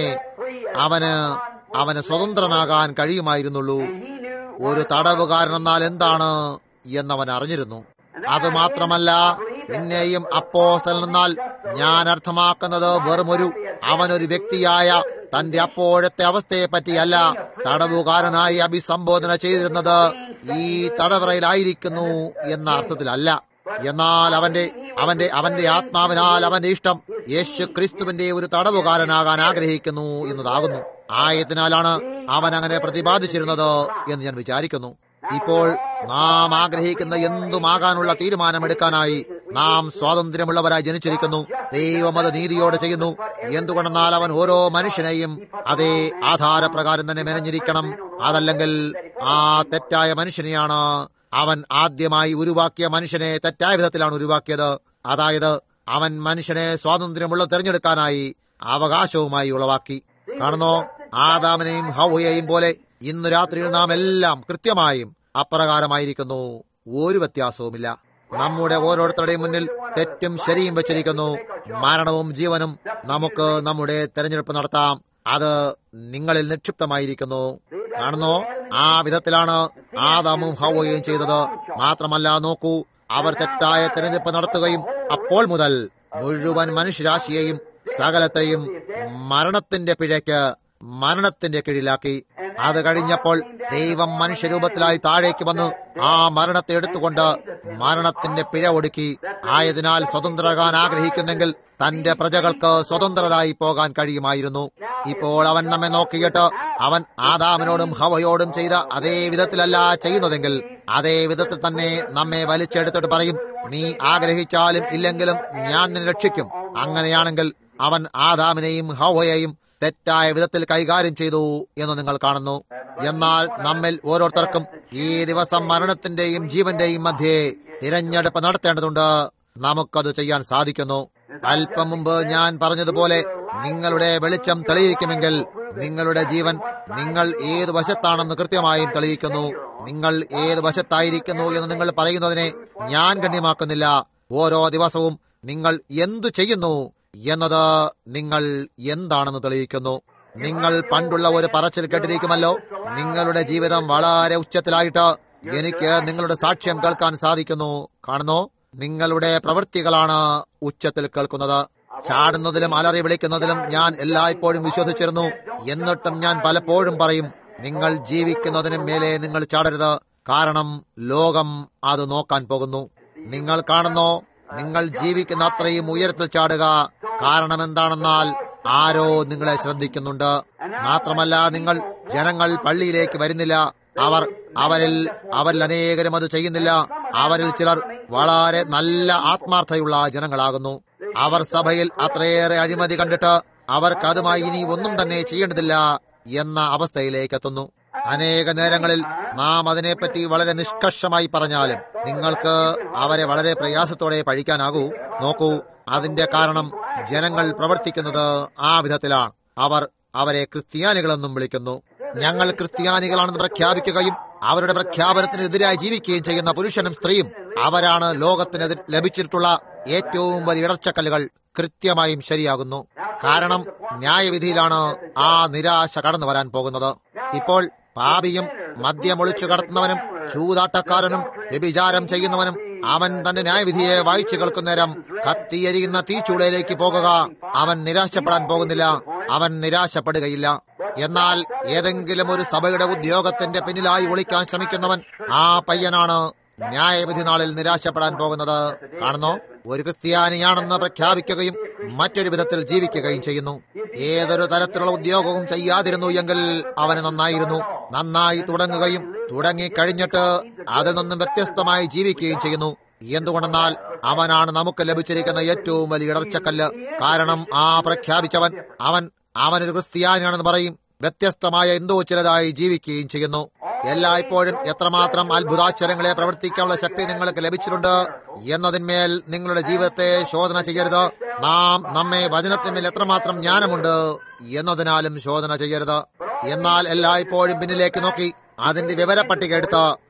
അവന് അവന് സ്വതന്ത്രനാകാൻ കഴിയുമായിരുന്നുള്ളൂ ഒരു തടവുകാരൻ എന്നാൽ എന്താണ് എന്നവൻ അറിഞ്ഞിരുന്നു അതുമാത്രമല്ല പിന്നെയും അപ്പോസ്തലൻ എന്നാൽ ഞാൻ അർത്ഥമാക്കുന്നത് വെറുമൊരു അവനൊരു വ്യക്തിയായ തന്റെ അപ്പോഴത്തെ അവസ്ഥയെ പറ്റിയല്ല തടവുകാരനായി അഭിസംബോധന ചെയ്തിരുന്നത് ഈ തടവറയിലായിരിക്കുന്നു എന്ന അർത്ഥത്തിലല്ല എന്നാൽ അവന്റെ അവന്റെ അവന്റെ ആത്മാവിനാൽ അവന്റെ ഇഷ്ടം യേശു ക്രിസ്തുവിന്റെ ഒരു തടവുകാരനാകാൻ ആഗ്രഹിക്കുന്നു എന്നതാകുന്നു ആയതിനാലാണ് അവൻ അങ്ങനെ പ്രതിപാദിച്ചിരുന്നത് എന്ന് ഞാൻ വിചാരിക്കുന്നു ഇപ്പോൾ നാം ആഗ്രഹിക്കുന്ന എന്തുമാകാനുള്ള തീരുമാനമെടുക്കാനായി നാം സ്വാതന്ത്ര്യമുള്ളവരായി ജനിച്ചിരിക്കുന്നു ദൈവം അത് നീതിയോടെ ചെയ്യുന്നു എന്തുകൊണ്ടെന്നാൽ അവൻ ഓരോ മനുഷ്യനെയും അതേ ആധാരപ്രകാരം തന്നെ മെനഞ്ഞിരിക്കണം അതല്ലെങ്കിൽ ആ തെറ്റായ മനുഷ്യനെയാണ് അവൻ ആദ്യമായി ഉരുവാക്കിയ മനുഷ്യനെ തെറ്റായ വിധത്തിലാണ് ഉരുവാക്കിയത് അതായത് അവൻ മനുഷ്യനെ സ്വാതന്ത്ര്യമുള്ള തിരഞ്ഞെടുക്കാനായി അവകാശവുമായി ഉളവാക്കി കാണുന്നോ ആദാമിനെയും ഹൗയെയും പോലെ ഇന്ന് രാത്രിയിൽ നാം എല്ലാം കൃത്യമായും അപ്രകാരമായിരിക്കുന്നു ഒരു വ്യത്യാസവുമില്ല നമ്മുടെ ഓരോരുത്തരുടെയും മുന്നിൽ തെറ്റും ശരിയും വെച്ചിരിക്കുന്നു മരണവും ജീവനും നമുക്ക് നമ്മുടെ തെരഞ്ഞെടുപ്പ് നടത്താം അത് നിങ്ങളിൽ നിക്ഷിപ്തമായിരിക്കുന്നു കാണുന്നോ ആ വിധത്തിലാണ് ആദാമും ഹവയും ചെയ്തത് മാത്രമല്ല നോക്കൂ അവർ തെറ്റായ തെരഞ്ഞെടുപ്പ് നടത്തുകയും അപ്പോൾ മുതൽ മുഴുവൻ മനുഷ്യരാശിയെയും സകലത്തെയും മരണത്തിന്റെ പിഴയ്ക്ക് മരണത്തിന്റെ കീഴിലാക്കി അത് കഴിഞ്ഞപ്പോൾ ദൈവം മനുഷ്യരൂപത്തിലായി താഴേക്ക് വന്നു ആ മരണത്തെ എടുത്തുകൊണ്ട് മരണത്തിന്റെ പിഴ ഒടുക്കി ആയതിനാൽ സ്വതന്ത്രരാകാൻ ആഗ്രഹിക്കുന്നെങ്കിൽ തന്റെ പ്രജകൾക്ക് സ്വതന്ത്രരായി പോകാൻ കഴിയുമായിരുന്നു ഇപ്പോൾ അവൻ നമ്മെ നോക്കിയിട്ട് അവൻ ആദാമിനോടും ഹവയോടും ചെയ്ത അതേ വിധത്തിലല്ല ചെയ്യുന്നതെങ്കിൽ അതേ വിധത്തിൽ തന്നെ നമ്മെ വലിച്ചെടുത്തിട്ട് പറയും നീ ആഗ്രഹിച്ചാലും ഇല്ലെങ്കിലും ഞാൻ നിന്നെ രക്ഷിക്കും അങ്ങനെയാണെങ്കിൽ അവൻ ആദാമിനെയും ഹവയെയും തെറ്റായ വിധത്തിൽ കൈകാര്യം ചെയ്തു എന്ന് നിങ്ങൾ കാണുന്നു എന്നാൽ നമ്മിൽ ഓരോരുത്തർക്കും ഈ ദിവസം മരണത്തിന്റെയും ജീവന്റെയും മധ്യേ തിരഞ്ഞെടുപ്പ് നടത്തേണ്ടതുണ്ട് നമുക്കത് ചെയ്യാൻ സാധിക്കുന്നു അല്പം മുമ്പ് ഞാൻ പറഞ്ഞതുപോലെ നിങ്ങളുടെ വെളിച്ചം തെളിയിക്കുമെങ്കിൽ നിങ്ങളുടെ ജീവൻ നിങ്ങൾ ഏത് വശത്താണെന്ന് കൃത്യമായും തെളിയിക്കുന്നു നിങ്ങൾ ഏത് വശത്തായിരിക്കുന്നു എന്ന് നിങ്ങൾ പറയുന്നതിനെ ഞാൻ ഗണ്യമാക്കുന്നില്ല ഓരോ ദിവസവും നിങ്ങൾ എന്തു ചെയ്യുന്നു എന്നത് നിങ്ങൾ എന്താണെന്ന് തെളിയിക്കുന്നു നിങ്ങൾ പണ്ടുള്ള ഒരു പറച്ചിൽ കേട്ടിരിക്കുമല്ലോ നിങ്ങളുടെ ജീവിതം വളരെ ഉച്ചത്തിലായിട്ട് എനിക്ക് നിങ്ങളുടെ സാക്ഷ്യം കേൾക്കാൻ സാധിക്കുന്നു കാണുന്നു നിങ്ങളുടെ പ്രവൃത്തികളാണ് ഉച്ചത്തിൽ കേൾക്കുന്നത് ചാടുന്നതിലും അലറി വിളിക്കുന്നതിലും ഞാൻ എല്ലായ്പ്പോഴും വിശ്വസിച്ചിരുന്നു എന്നിട്ടും ഞാൻ പലപ്പോഴും പറയും നിങ്ങൾ ജീവിക്കുന്നതിന് മേലെ നിങ്ങൾ ചാടരുത് കാരണം ലോകം അത് നോക്കാൻ പോകുന്നു നിങ്ങൾ കാണുന്നോ നിങ്ങൾ ജീവിക്കുന്ന അത്രയും ഉയരത്തിൽ ചാടുക കാരണം എന്താണെന്നാൽ ആരോ നിങ്ങളെ ശ്രദ്ധിക്കുന്നുണ്ട് മാത്രമല്ല നിങ്ങൾ ജനങ്ങൾ പള്ളിയിലേക്ക് വരുന്നില്ല അവർ അവരിൽ അവരിൽ അനേകരും അത് ചെയ്യുന്നില്ല അവരിൽ ചിലർ വളരെ നല്ല ആത്മാർത്ഥതയുള്ള ജനങ്ങളാകുന്നു അവർ സഭയിൽ അത്രയേറെ അഴിമതി കണ്ടിട്ട് അവർക്ക് അതുമായി ഇനി ഒന്നും തന്നെ ചെയ്യേണ്ടതില്ല എന്ന അവസ്ഥയിലേക്ക് എത്തുന്നു അനേക നേരങ്ങളിൽ നാം അതിനെപ്പറ്റി വളരെ നിഷ്കർഷമായി പറഞ്ഞാലും നിങ്ങൾക്ക് അവരെ വളരെ പ്രയാസത്തോടെ പഴിക്കാനാകൂ നോക്കൂ അതിന്റെ കാരണം ജനങ്ങൾ പ്രവർത്തിക്കുന്നത് ആ വിധത്തിലാണ് അവർ അവരെ ക്രിസ്ത്യാനികളെന്നും വിളിക്കുന്നു ഞങ്ങൾ ക്രിസ്ത്യാനികളാണെന്ന് പ്രഖ്യാപിക്കുകയും അവരുടെ പ്രഖ്യാപനത്തിന് എതിരായി ജീവിക്കുകയും ചെയ്യുന്ന പുരുഷനും സ്ത്രീയും അവരാണ് ലോകത്തിന് ലഭിച്ചിട്ടുള്ള ഏറ്റവും വലിയ ഇടർച്ചക്കല്ലുകൾ കൃത്യമായും ശരിയാകുന്നു കാരണം ന്യായവിധിയിലാണ് ആ നിരാശ കടന്നു വരാൻ പോകുന്നത് ഇപ്പോൾ പാപിയും മദ്യമൊളിച്ചു കടത്തുന്നവനും ചൂതാട്ടക്കാരനും വ്യഭിചാരം ചെയ്യുന്നവനും അവൻ തന്റെ ന്യായവിധിയെ വായിച്ചു കേൾക്കുന്നേരം കത്തിയെരിയുന്ന തീച്ചൂളയിലേക്ക് പോകുക അവൻ നിരാശപ്പെടാൻ പോകുന്നില്ല അവൻ നിരാശപ്പെടുകയില്ല എന്നാൽ ഏതെങ്കിലും ഒരു സഭയുടെ ഉദ്യോഗത്തിന്റെ പിന്നിലായി ഒളിക്കാൻ ശ്രമിക്കുന്നവൻ ആ പയ്യനാണ് ന്യായവിധി നാളിൽ നിരാശപ്പെടാൻ പോകുന്നത് കാണുന്നോ ഒരു ക്രിസ്ത്യാനിയാണെന്ന് പ്രഖ്യാപിക്കുകയും മറ്റൊരു വിധത്തിൽ ജീവിക്കുകയും ചെയ്യുന്നു ഏതൊരു തരത്തിലുള്ള ഉദ്യോഗവും ചെയ്യാതിരുന്നു എങ്കിൽ അവന് നന്നായിരുന്നു നന്നായി തുടങ്ങുകയും തുടങ്ങി കഴിഞ്ഞിട്ട് അതിൽ നിന്നും വ്യത്യസ്തമായി ജീവിക്കുകയും ചെയ്യുന്നു എന്തുകൊണ്ടെന്നാൽ അവനാണ് നമുക്ക് ലഭിച്ചിരിക്കുന്ന ഏറ്റവും വലിയ ഇടർച്ചക്കല്ല് കാരണം ആ പ്രഖ്യാപിച്ചവൻ അവൻ അവനൊരു ക്രിസ്ത്യാനിയാണെന്ന് പറയും വ്യത്യസ്തമായ എന്തോ ചിലതായി ജീവിക്കുകയും ചെയ്യുന്നു എല്ലായ്പ്പോഴും എത്രമാത്രം അത്ഭുതാക്ഷരങ്ങളെ പ്രവർത്തിക്കാനുള്ള ശക്തി നിങ്ങൾക്ക് ലഭിച്ചിട്ടുണ്ട് എന്നതിന്മേൽ നിങ്ങളുടെ ജീവിതത്തെ ശോധന ചെയ്യരുത് നാം നമ്മെ വചനത്തിന്മേൽ എത്രമാത്രം ജ്ഞാനമുണ്ട് എന്നതിനാലും ശോധന ചെയ്യരുത് എന്നാൽ എല്ലായ്പ്പോഴും പിന്നിലേക്ക് നോക്കി അതിന്റെ വിവരപ്പട്ടിക എടുത്ത്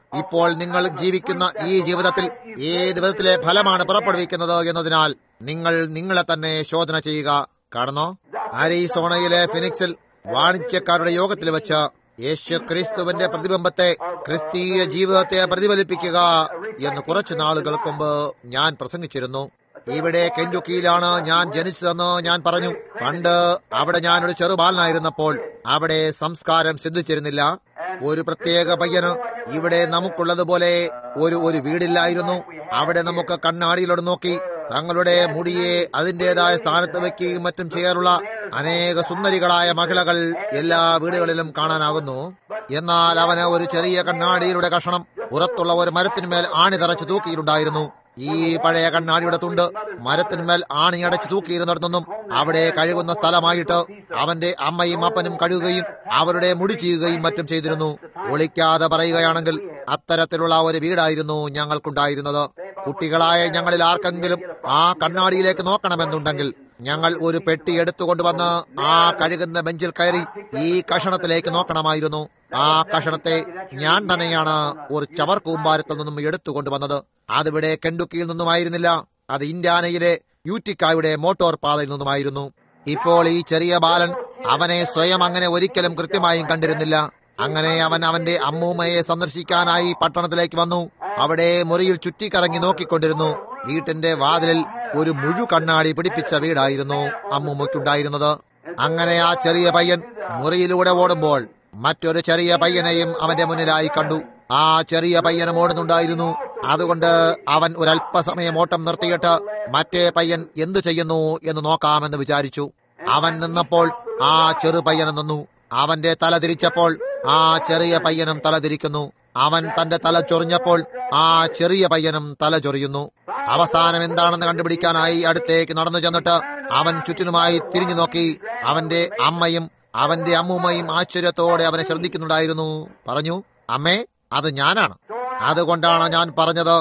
ഇപ്പോൾ നിങ്ങൾ ജീവിക്കുന്ന ഈ ജീവിതത്തിൽ ഏത് വിധത്തിലെ ഫലമാണ് പുറപ്പെടുവിക്കുന്നത് എന്നതിനാൽ നിങ്ങൾ നിങ്ങളെ തന്നെ ശോധന ചെയ്യുക കാണുന്നോ അരീസോണയിലെ ഫിനിക്സിൽ വാണിജ്യക്കാരുടെ യോഗത്തിൽ വെച്ച് യേശു ക്രിസ്തുവിന്റെ പ്രതിബിംബത്തെ ക്രിസ്തീയ ജീവിതത്തെ പ്രതിഫലിപ്പിക്കുക എന്ന് കുറച്ചു നാളുകൾക്ക് മുമ്പ് ഞാൻ പ്രസംഗിച്ചിരുന്നു ഇവിടെ കെൻഡുക്കിയിലാണ് ഞാൻ ജനിച്ചതെന്ന് ഞാൻ പറഞ്ഞു പണ്ട് അവിടെ ഞാനൊരു ചെറുബാലനായിരുന്നപ്പോൾ അവിടെ സംസ്കാരം സിദ്ധിച്ചിരുന്നില്ല ഒരു പ്രത്യേക പയ്യന് ഇവിടെ നമുക്കുള്ളതുപോലെ ഒരു ഒരു വീടില്ലായിരുന്നു അവിടെ നമുക്ക് കണ്ണാടിയിലോട് നോക്കി തങ്ങളുടെ മുടിയെ അതിന്റേതായ സ്ഥാനത്ത് വെക്കുകയും മറ്റും ചെയ്യാറുള്ള അനേക സുന്ദരികളായ മഹിളകൾ എല്ലാ വീടുകളിലും കാണാനാകുന്നു എന്നാൽ അവന് ഒരു ചെറിയ കണ്ണാടിയുടെ കഷണം പുറത്തുള്ള ഒരു മരത്തിന്മേൽ ആണി തറച്ച് തൂക്കിയിട്ടുണ്ടായിരുന്നു ഈ പഴയ കണ്ണാടിയുടെ തുണ്ട് മരത്തിന്മേൽ ആണിയടച്ച് തൂക്കിയിരുന്നിടത്തൊന്നും അവിടെ കഴുകുന്ന സ്ഥലമായിട്ട് അവന്റെ അമ്മയും അപ്പനും കഴുകുകയും അവരുടെ മുടി ചെയ്യുകയും മറ്റും ചെയ്തിരുന്നു ഒളിക്കാതെ പറയുകയാണെങ്കിൽ അത്തരത്തിലുള്ള ഒരു വീടായിരുന്നു ഞങ്ങൾക്കുണ്ടായിരുന്നത് കുട്ടികളായ ഞങ്ങളിൽ ആർക്കെങ്കിലും ആ കണ്ണാടിയിലേക്ക് നോക്കണമെന്നുണ്ടെങ്കിൽ ഞങ്ങൾ ഒരു പെട്ടി എടുത്തുകൊണ്ടുവന്ന് ആ കഴുകുന്ന ബെഞ്ചിൽ കയറി ഈ കഷണത്തിലേക്ക് നോക്കണമായിരുന്നു ആ കഷണത്തെ ഞാൻ തന്നെയാണ് ഒരു ചവർ കൂമ്പാരത്തിൽ നിന്നും എടുത്തുകൊണ്ടുവന്നത് അതിവിടെ കെൻഡുക്കിയിൽ നിന്നുമായിരുന്നില്ല അത് ഇന്ത്യാനയിലെ യൂറ്റിക്കായുടെ മോട്ടോർ പാതയിൽ നിന്നുമായിരുന്നു ഇപ്പോൾ ഈ ചെറിയ ബാലൻ അവനെ സ്വയം അങ്ങനെ ഒരിക്കലും കൃത്യമായും കണ്ടിരുന്നില്ല അങ്ങനെ അവൻ അവന്റെ അമ്മൂമ്മയെ സന്ദർശിക്കാനായി പട്ടണത്തിലേക്ക് വന്നു അവിടെ മുറിയിൽ ചുറ്റിക്കറങ്ങി നോക്കിക്കൊണ്ടിരുന്നു വീട്ടിന്റെ വാതിലിൽ ഒരു മുഴു കണ്ണാടി പിടിപ്പിച്ച വീടായിരുന്നു അമ്മൂമ്മയ്ക്കുണ്ടായിരുന്നത് അങ്ങനെ ആ ചെറിയ പയ്യൻ മുറിയിലൂടെ ഓടുമ്പോൾ മറ്റൊരു ചെറിയ പയ്യനെയും അവന്റെ മുന്നിലായി കണ്ടു ആ ചെറിയ പയ്യനും ഓടുന്നുണ്ടായിരുന്നു അതുകൊണ്ട് അവൻ ഒരല്പസമയം ഓട്ടം നിർത്തിയിട്ട് മറ്റേ പയ്യൻ എന്തു ചെയ്യുന്നു എന്ന് നോക്കാമെന്ന് വിചാരിച്ചു അവൻ നിന്നപ്പോൾ ആ ചെറു പയ്യനും നിന്നു അവന്റെ തല തിരിച്ചപ്പോൾ ആ ചെറിയ പയ്യനും തല തിരിക്കുന്നു അവൻ തന്റെ തല ചൊറിഞ്ഞപ്പോൾ ആ ചെറിയ പയ്യനും തല ചൊറിയുന്നു അവസാനം എന്താണെന്ന് കണ്ടുപിടിക്കാനായി അടുത്തേക്ക് നടന്നു ചെന്നിട്ട് അവൻ ചുറ്റിനുമായി തിരിഞ്ഞു നോക്കി അവന്റെ അമ്മയും അവന്റെ അമ്മൂമ്മയും ആശ്ചര്യത്തോടെ അവനെ ശ്രദ്ധിക്കുന്നുണ്ടായിരുന്നു പറഞ്ഞു അമ്മേ അത് ഞാനാണ് അതുകൊണ്ടാണ് ഞാൻ പറഞ്ഞത്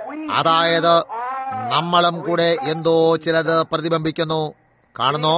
അതായത് നമ്മളും കൂടെ എന്തോ ചിലത് പ്രതിബിംബിക്കുന്നു കാണുന്നോ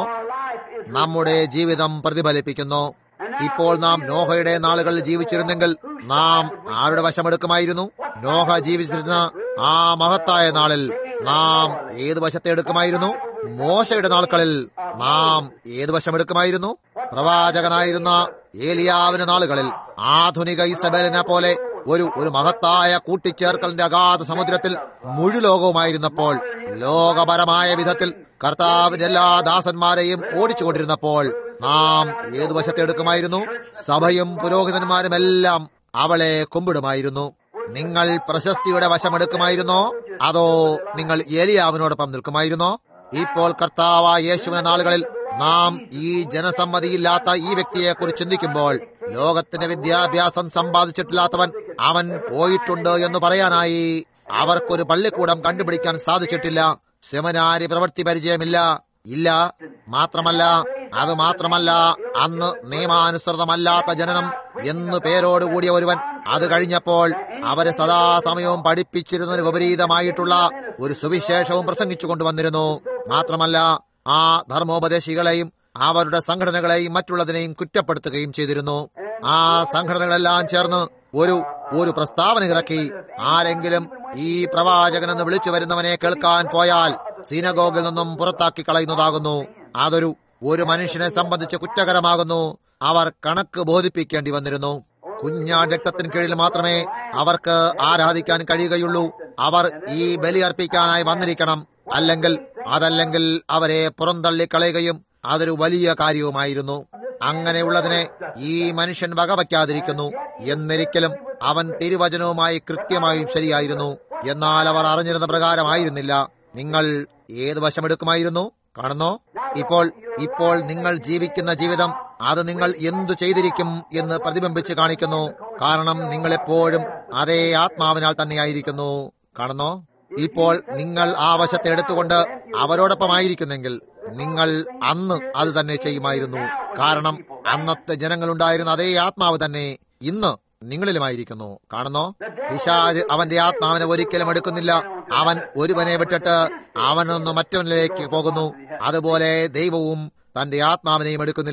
നമ്മുടെ ജീവിതം പ്രതിഫലിപ്പിക്കുന്നു ഇപ്പോൾ നാം നോഹയുടെ നാളുകളിൽ ജീവിച്ചിരുന്നെങ്കിൽ നാം ആരുടെ വശമെടുക്കുമായിരുന്നു നോഹ ജീവിച്ചിരുന്ന ആ മഹത്തായ നാളിൽ നാം ഏത് വശത്തെ എടുക്കുമായിരുന്നു മോശയുടെ നാൾക്കളിൽ നാം ഏത് വശമെടുക്കുമായിരുന്നു പ്രവാചകനായിരുന്ന ഏലിയാവിന്റെ നാളുകളിൽ ആധുനിക ഇസബേലിനെ പോലെ ഒരു ഒരു മഹത്തായ കൂട്ടിച്ചേർക്കലിന്റെ അഗാധ സമുദ്രത്തിൽ മുഴുലോകവുമായിരുന്നപ്പോൾ ലോകപരമായ വിധത്തിൽ കർത്താവിന്റെ എല്ലാ ദാസന്മാരെയും ഓടിച്ചുകൊണ്ടിരുന്നപ്പോൾ നാം ഏതു വശത്തെ എടുക്കുമായിരുന്നു സഭയും പുരോഹിതന്മാരും എല്ലാം അവളെ കുമ്പിടുമായിരുന്നു നിങ്ങൾ പ്രശസ്തിയുടെ വശമെടുക്കുമായിരുന്നോ അതോ നിങ്ങൾ ഏലിയാവിനോടൊപ്പം നിൽക്കുമായിരുന്നോ ഇപ്പോൾ കർത്താവ യേശുവിന്റെ നാളുകളിൽ നാം ഈ ജനസമ്മതിയില്ലാത്ത ഈ വ്യക്തിയെ കുറിച്ച് ചിന്തിക്കുമ്പോൾ ലോകത്തിന്റെ വിദ്യാഭ്യാസം സമ്പാദിച്ചിട്ടില്ലാത്തവൻ അവൻ പോയിട്ടുണ്ട് എന്ന് പറയാനായി അവർക്കൊരു പള്ളിക്കൂടം കണ്ടുപിടിക്കാൻ സാധിച്ചിട്ടില്ല സെമിനാരി പ്രവൃത്തി പരിചയമില്ല ഇല്ല മാത്രമല്ല അത് മാത്രമല്ല അന്ന് നിയമാനുസൃതമല്ലാത്ത ജനനം എന്ന് പേരോടുകൂടിയ ഒരുവൻ അത് കഴിഞ്ഞപ്പോൾ അവരെ സദാസമയവും പഠിപ്പിച്ചിരുന്നതിന് വിപരീതമായിട്ടുള്ള ഒരു സുവിശേഷവും പ്രസംഗിച്ചു കൊണ്ടുവന്നിരുന്നു മാത്രമല്ല ആ ധർമ്മോപദേശികളെയും അവരുടെ സംഘടനകളെയും മറ്റുള്ളതിനെയും കുറ്റപ്പെടുത്തുകയും ചെയ്തിരുന്നു ആ സംഘടനകളെല്ലാം ചേർന്ന് ഒരു ഒരു പ്രസ്താവന ഇറക്കി ആരെങ്കിലും ഈ പ്രവാചകനെന്ന് വിളിച്ചു വരുന്നവനെ കേൾക്കാൻ പോയാൽ സിനഗോഗിൽ നിന്നും പുറത്താക്കി കളയുന്നതാകുന്നു അതൊരു ഒരു മനുഷ്യനെ സംബന്ധിച്ച് കുറ്റകരമാകുന്നു അവർ കണക്ക് ബോധിപ്പിക്കേണ്ടി വന്നിരുന്നു കുഞ്ഞാൻ രക്തത്തിന് കീഴിൽ മാത്രമേ അവർക്ക് ആരാധിക്കാൻ കഴിയുകയുള്ളൂ അവർ ഈ ബലി അർപ്പിക്കാനായി വന്നിരിക്കണം അല്ലെങ്കിൽ അതല്ലെങ്കിൽ അവരെ പുറന്തള്ളി കളയുകയും അതൊരു വലിയ കാര്യവുമായിരുന്നു അങ്ങനെയുള്ളതിനെ ഈ മനുഷ്യൻ വകവയ്ക്കാതിരിക്കുന്നു എന്നിരിക്കലും അവൻ തിരുവചനവുമായി കൃത്യമായും ശരിയായിരുന്നു എന്നാൽ അവർ അറിഞ്ഞിരുന്ന പ്രകാരമായിരുന്നില്ല നിങ്ങൾ ഏത് വശമെടുക്കുമായിരുന്നു കാണുന്നോ ഇപ്പോൾ ഇപ്പോൾ നിങ്ങൾ ജീവിക്കുന്ന ജീവിതം അത് നിങ്ങൾ എന്തു ചെയ്തിരിക്കും എന്ന് പ്രതിബിംബിച്ച് കാണിക്കുന്നു കാരണം നിങ്ങൾ എപ്പോഴും അതേ ആത്മാവിനാൽ തന്നെയായിരിക്കുന്നു കാണുന്നോ ഇപ്പോൾ നിങ്ങൾ ആ വശത്തെ എടുത്തുകൊണ്ട് അവരോടൊപ്പമായിരിക്കുന്നെങ്കിൽ നിങ്ങൾ അന്ന് അത് തന്നെ ചെയ്യുമായിരുന്നു കാരണം അന്നത്തെ ജനങ്ങളുണ്ടായിരുന്ന അതേ ആത്മാവ് തന്നെ ഇന്ന് നിങ്ങളിലുമായിരിക്കുന്നു കാണുന്നോ പിശാജ് അവന്റെ ആത്മാവിനെ ഒരിക്കലും എടുക്കുന്നില്ല അവൻ ഒരുവനെ വിട്ടിട്ട് അവനൊന്ന് മറ്റവനിലേക്ക് പോകുന്നു അതുപോലെ ദൈവവും തന്റെ ആത്മാവിനെയും എടുക്കുന്നില്ല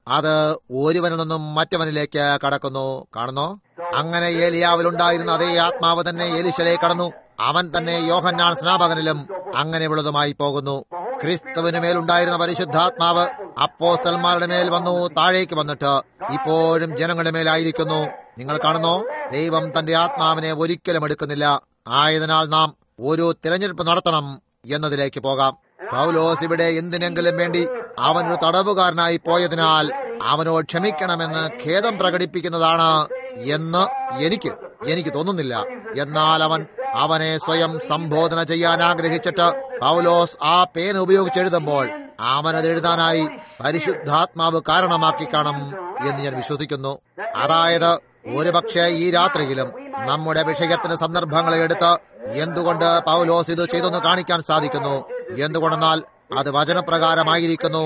അത് ഒരുവനിൽ നിന്നും മറ്റവനിലേക്ക് കടക്കുന്നു കാണുന്നോ അങ്ങനെ ഏലിയാവിലുണ്ടായിരുന്ന അതേ ആത്മാവ് തന്നെ ഏലിശലെ കടന്നു അവൻ തന്നെ യോഹന്നാൻ സ്നാപകനിലും അങ്ങനെയുള്ളതുമായി പോകുന്നു ക്രിസ്തുവിന് മേലുണ്ടായിരുന്ന പരിശുദ്ധാത്മാവ് അപ്പോസ്തൽമാരുടെ മേൽ വന്നു താഴേക്ക് വന്നിട്ട് ഇപ്പോഴും ജനങ്ങളുടെ മേലായിരിക്കുന്നു നിങ്ങൾ കാണുന്നോ ദൈവം തന്റെ ആത്മാവിനെ ഒരിക്കലും എടുക്കുന്നില്ല ആയതിനാൽ നാം ഒരു തിരഞ്ഞെടുപ്പ് നടത്തണം എന്നതിലേക്ക് പോകാം പൗലോസ് ഇവിടെ എന്തിനെങ്കിലും വേണ്ടി അവനൊരു തടവുകാരനായി പോയതിനാൽ അവനോട് ക്ഷമിക്കണമെന്ന് ഖേദം പ്രകടിപ്പിക്കുന്നതാണ് എന്ന് എനിക്ക് എനിക്ക് തോന്നുന്നില്ല എന്നാൽ അവൻ അവനെ സ്വയം സംബോധന ചെയ്യാൻ ആഗ്രഹിച്ചിട്ട് പൗലോസ് ആ പേന ഉപയോഗിച്ച് എഴുതുമ്പോൾ അവനത് എഴുതാനായി പരിശുദ്ധാത്മാവ് കാരണമാക്കി കാണും എന്ന് ഞാൻ വിശ്വസിക്കുന്നു അതായത് ഒരുപക്ഷെ ഈ രാത്രിയിലും നമ്മുടെ വിഷയത്തിന് സന്ദർഭങ്ങളെ എടുത്ത് എന്തുകൊണ്ട് പൗലോസ് ഇത് ചെയ്തെന്ന് കാണിക്കാൻ സാധിക്കുന്നു എന്തുകൊണ്ടെന്നാൽ അത് വചനപ്രകാരമായിരിക്കുന്നു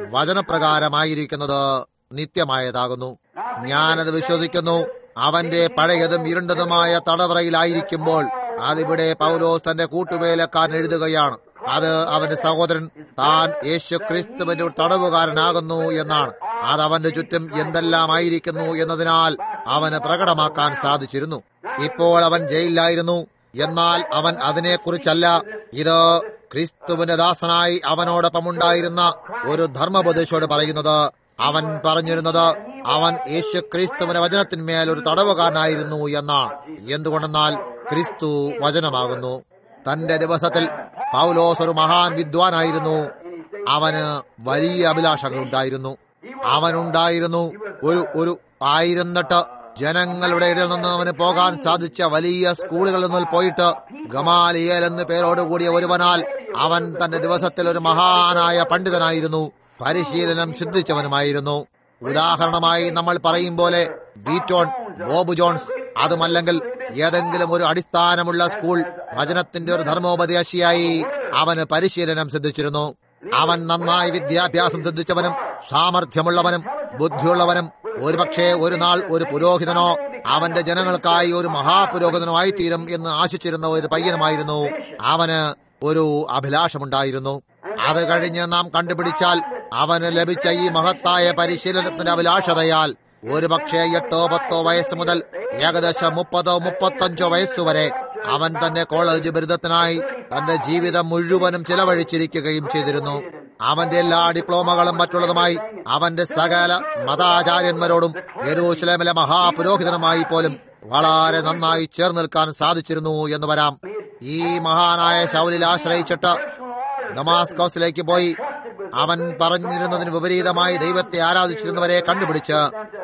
വചനപ്രകാരമായിരിക്കുന്നത് നിത്യമായതാകുന്നു ഞാനത് വിശ്വസിക്കുന്നു അവന്റെ പഴയതും ഇരുണ്ടതുമായ തടവറയിലായിരിക്കുമ്പോൾ അതിവിടെ പൗലോസ് തന്റെ കൂട്ടുവേലക്കാരൻ എഴുതുകയാണ് അത് അവന്റെ സഹോദരൻ താൻ യേശു ക്രിസ്തുവിന്റെ ഒരു തടവുകാരനാകുന്നു എന്നാണ് അത് അവന്റെ ചുറ്റും എന്തെല്ലാം ആയിരിക്കുന്നു എന്നതിനാൽ അവന് പ്രകടമാക്കാൻ സാധിച്ചിരുന്നു ഇപ്പോൾ അവൻ ജയിലിലായിരുന്നു എന്നാൽ അവൻ അതിനെക്കുറിച്ചല്ല ഇത് ക്രിസ്തുവിന്റെ ദാസനായി അവനോടൊപ്പം ഉണ്ടായിരുന്ന ഒരു ധർമ്മോപദേശോട് പറയുന്നത് അവൻ പറഞ്ഞിരുന്നത് അവൻ യേശു ക്രിസ്തുവിന്റെ വചനത്തിന്മേൽ ഒരു തടവുകാരനായിരുന്നു എന്നാണ് എന്തുകൊണ്ടെന്നാൽ ക്രിസ്തു വചനമാകുന്നു തന്റെ ദിവസത്തിൽ പൗലോസ് ഒരു മഹാൻ വിദ്വാനായിരുന്നു അവന് വലിയ അഭിലാഷങ്ങൾ ഉണ്ടായിരുന്നു അവനുണ്ടായിരുന്നു ഒരു ഒരു ആയിരുന്നിട്ട് ജനങ്ങളുടെ ഇടയിൽ നിന്ന് അവന് പോകാൻ സാധിച്ച വലിയ സ്കൂളുകളിൽ നിന്ന് പോയിട്ട് ഗമാലിയേൽ എന്ന് പേരോടുകൂടിയ ഒരുവനാൽ അവൻ തന്റെ ദിവസത്തിൽ ഒരു മഹാനായ പണ്ഡിതനായിരുന്നു പരിശീലനം സിദ്ധിച്ചവനുമായിരുന്നു ഉദാഹരണമായി നമ്മൾ പറയും പോലെ വീറ്റോൺ ബോബ് ജോൺസ് അതുമല്ലെങ്കിൽ ഏതെങ്കിലും ഒരു അടിസ്ഥാനമുള്ള സ്കൂൾ വചനത്തിന്റെ ഒരു ധർമ്മോപദേശിയായി അവന് പരിശീലനം സിദ്ധിച്ചിരുന്നു അവൻ നന്നായി വിദ്യാഭ്യാസം സിദ്ധിച്ചവനും സാമർഥ്യമുള്ളവനും ബുദ്ധിയുള്ളവനും ഒരുപക്ഷെ ഒരു നാൾ ഒരു പുരോഹിതനോ അവന്റെ ജനങ്ങൾക്കായി ഒരു മഹാപുരോഹിതനോ ആയിത്തീരും എന്ന് ആശിച്ചിരുന്ന ഒരു പയ്യനുമായിരുന്നു അവന് ഒരു അഭിലാഷമുണ്ടായിരുന്നു അത് കഴിഞ്ഞ് നാം കണ്ടുപിടിച്ചാൽ അവന് ലഭിച്ച ഈ മഹത്തായ പരിശീലനത്തിന്റെ അഭിലാഷതയാൽ ഒരുപക്ഷെ എട്ടോ പത്തോ വയസ്സ് മുതൽ ഏകദേശം മുപ്പതോ മുപ്പത്തഞ്ചോ വയസ്സുവരെ അവൻ തന്റെ കോളേജ് ബിരുദത്തിനായി തന്റെ ജീവിതം മുഴുവനും ചിലവഴിച്ചിരിക്കുകയും ചെയ്തിരുന്നു അവന്റെ എല്ലാ ഡിപ്ലോമകളും മറ്റുള്ളതുമായി അവന്റെ സകല മതാചാര്യന്മാരോടും യെരൂശലേമിലെ മഹാപുരോഹിതനുമായി പോലും വളരെ നന്നായി ചേർന്ന് നിൽക്കാൻ സാധിച്ചിരുന്നു എന്ന് വരാം ഈ മഹാനായ ശൗലിൽ ആശ്രയിച്ചിട്ട് ഡമാസ്കോസിലേക്ക് പോയി അവൻ പറഞ്ഞിരുന്നതിന് വിപരീതമായി ദൈവത്തെ ആരാധിച്ചിരുന്നവരെ കണ്ടുപിടിച്ച്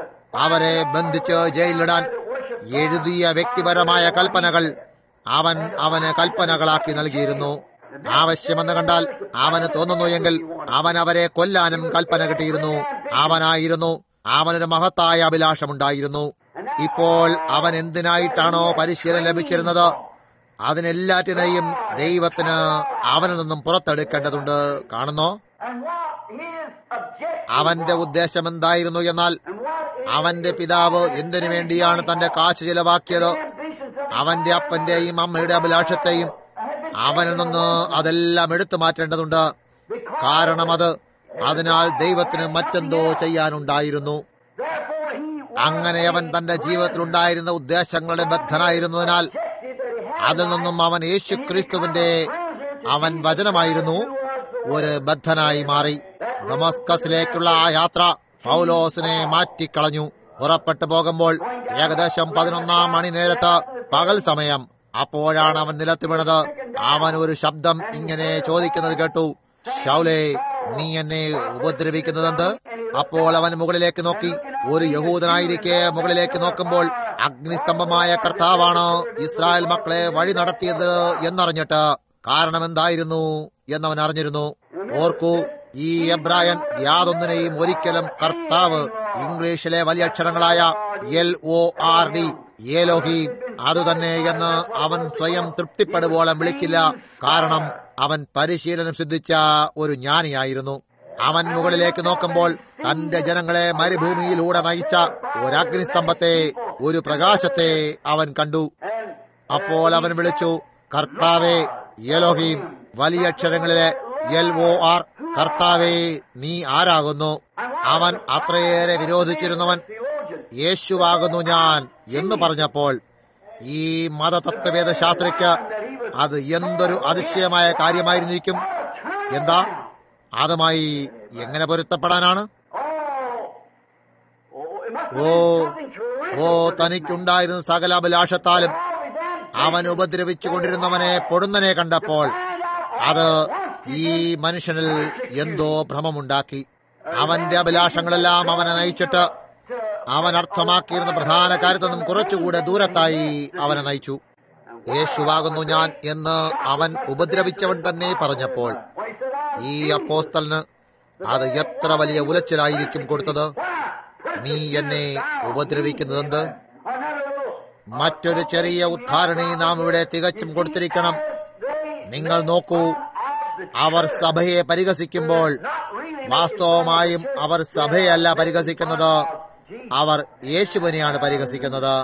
അവരെ ബന്ധിച്ച് ജയിലിലിടാൻ എഴുതിയ വ്യക്തിപരമായ കൽപ്പനകൾ അവൻ അവന് കൽപ്പനകളാക്കി നൽകിയിരുന്നു ആവശ്യമെന്ന് കണ്ടാൽ അവന് തോന്നുന്നു എങ്കിൽ അവൻ അവരെ കൊല്ലാനും കൽപ്പന കിട്ടിയിരുന്നു അവനായിരുന്നു അവനൊരു മഹത്തായ അഭിലാഷമുണ്ടായിരുന്നു ഇപ്പോൾ അവൻ എന്തിനായിട്ടാണോ പരിശീലനം ലഭിച്ചിരുന്നത് അതിനെല്ലാറ്റിനെയും ദൈവത്തിന് അവനിൽ നിന്നും പുറത്തെടുക്കേണ്ടതുണ്ട് കാണുന്നോ
And what his objective
അവന്റെ ഉദ്ദേശം എന്തായിരുന്നു എന്നാൽ അവന്റെ പിതാവ് എന്തിനു വേണ്ടിയാണ് തന്റെ കാശ് ചിലവാക്കിയത്
ambitions of
അവന്റെ അപ്പന്റെയും അമ്മയുടെ അഭിലാഷത്തെയും അവനിൽ നിന്ന് അതെല്ലാം എടുത്തു മാറ്റേണ്ടതുണ്ട് കാരണം അത് അതിനാൽ ദൈവത്തിന് മറ്റെന്തോ ചെയ്യാനുണ്ടായിരുന്നു
therefore he
അങ്ങനെ അവൻ തന്റെ ജീവിതത്തിലുണ്ടായിരുന്ന ഉദ്ദേശങ്ങളുടെ ബദ്ധനായിരുന്നതിനാൽ അതിൽ നിന്നും അവൻ യേശു ക്രിസ്തുവിന്റെ അവൻ വചനമായിരുന്നു ഒരു ബദ്ധനായി മാറി ഡമസ്കസിലേക്കുള്ള ആ യാത്ര പൗലോസിനെ മാറ്റിക്കളഞ്ഞു പുറപ്പെട്ടു പോകുമ്പോൾ ഏകദേശം പതിനൊന്നാം മണി നേരത്ത് പകൽ സമയം അപ്പോഴാണ് അവൻ നിലത്ത് വീണത് അവൻ ഒരു ശബ്ദം ഇങ്ങനെ ചോദിക്കുന്നത് കേട്ടു ഷൗലേ നീ എന്നെ ഉപദ്രവിക്കുന്നതെന്ത് അപ്പോൾ അവൻ മുകളിലേക്ക് നോക്കി ഒരു യഹൂദനായിരിക്കെ മുകളിലേക്ക് നോക്കുമ്പോൾ അഗ്നിസ്തംഭമായ കർത്താവാണ് ഇസ്രായേൽ മക്കളെ വഴി നടത്തിയത് എന്നറിഞ്ഞിട്ട് കാരണം എന്തായിരുന്നു എന്നവൻ അറിഞ്ഞിരുന്നു ഓർക്കൂ ഈ എബ്രായൻ യാതൊന്നിനെയും ഒരിക്കലും കർത്താവ് ഇംഗ്ലീഷിലെ വലിയ അക്ഷരങ്ങളായ L O R D Elohim അതുതന്നെ എന്ന് അവൻ സ്വയം തൃപ്തിപ്പെടുവോളം വിളിക്കില്ല കാരണം അവൻ പരിശീലനം സിദ്ധിച്ച ഒരു ജ്ഞാനിയായിരുന്നു അവൻ മുകളിലേക്ക് നോക്കുമ്പോൾ തന്റെ ജനങ്ങളെ മരുഭൂമിയിലൂടെ നയിച്ച ഒരു അഗ്നിസ്തംഭത്തെ ഒരു പ്രകാശത്തെ അവൻ കണ്ടു അപ്പോൾ അവൻ വിളിച്ചു കർത്താവേ യലോഹീം വലിയ അക്ഷരങ്ങളിലെ എൽ ഒ ആർ കർത്താവേ നീ ആരാകുന്നു അവൻ അത്രയേറെ വിരോധിച്ചിരുന്നവൻ യേശുവാകുന്നു ഞാൻ എന്ന് പറഞ്ഞപ്പോൾ ഈ മതതത്വവേദ ശാസ്ത്രയ്ക്ക് അത് എന്തൊരു അതിശയമായ കാര്യമായിരുന്നിരിക്കും എന്താ അതുമായി എങ്ങനെ പൊരുത്തപ്പെടാനാണ് ഓ ഓ തനിക്കുണ്ടായിരുന്ന സകല അഭിലാഷത്താലും അവൻ ഉപദ്രവിച്ചു കൊണ്ടിരുന്നവനെ പൊടുന്നനെ കണ്ടപ്പോൾ അത് ഈ മനുഷ്യനിൽ എന്തോ ഭ്രമമുണ്ടാക്കി അവന്റെ അഭിലാഷങ്ങളെല്ലാം അവനെ നയിച്ചിട്ട് അവൻ അർത്ഥമാക്കിയിരുന്ന പ്രധാന കാര്യത്തിൽ നിന്നും കുറച്ചുകൂടെ ദൂരത്തായി അവനെ നയിച്ചു യേശുവാകുന്നു ഞാൻ എന്ന് അവൻ ഉപദ്രവിച്ചവൻ തന്നെ പറഞ്ഞപ്പോൾ ഈ അപ്പോസ്തലിന് അത് എത്ര വലിയ ഉലച്ചിലായിരിക്കും കൊടുത്തത് നീ എന്നെ ഉപദ്രവിക്കുന്നതെന്ത് മറ്റൊരു ചെറിയ ഉദ്ധാരണി നാം ഇവിടെ തികച്ചും കൊടുത്തിരിക്കണം നിങ്ങൾ നോക്കൂ അവർ സഭയെ പരിഹസിക്കുമ്പോൾ വാസ്തവമായും അവർ സഭയല്ല പരിഹസിക്കുന്നത് അവർ യേശുവിനെയാണ് പരിഹസിക്കുന്നത്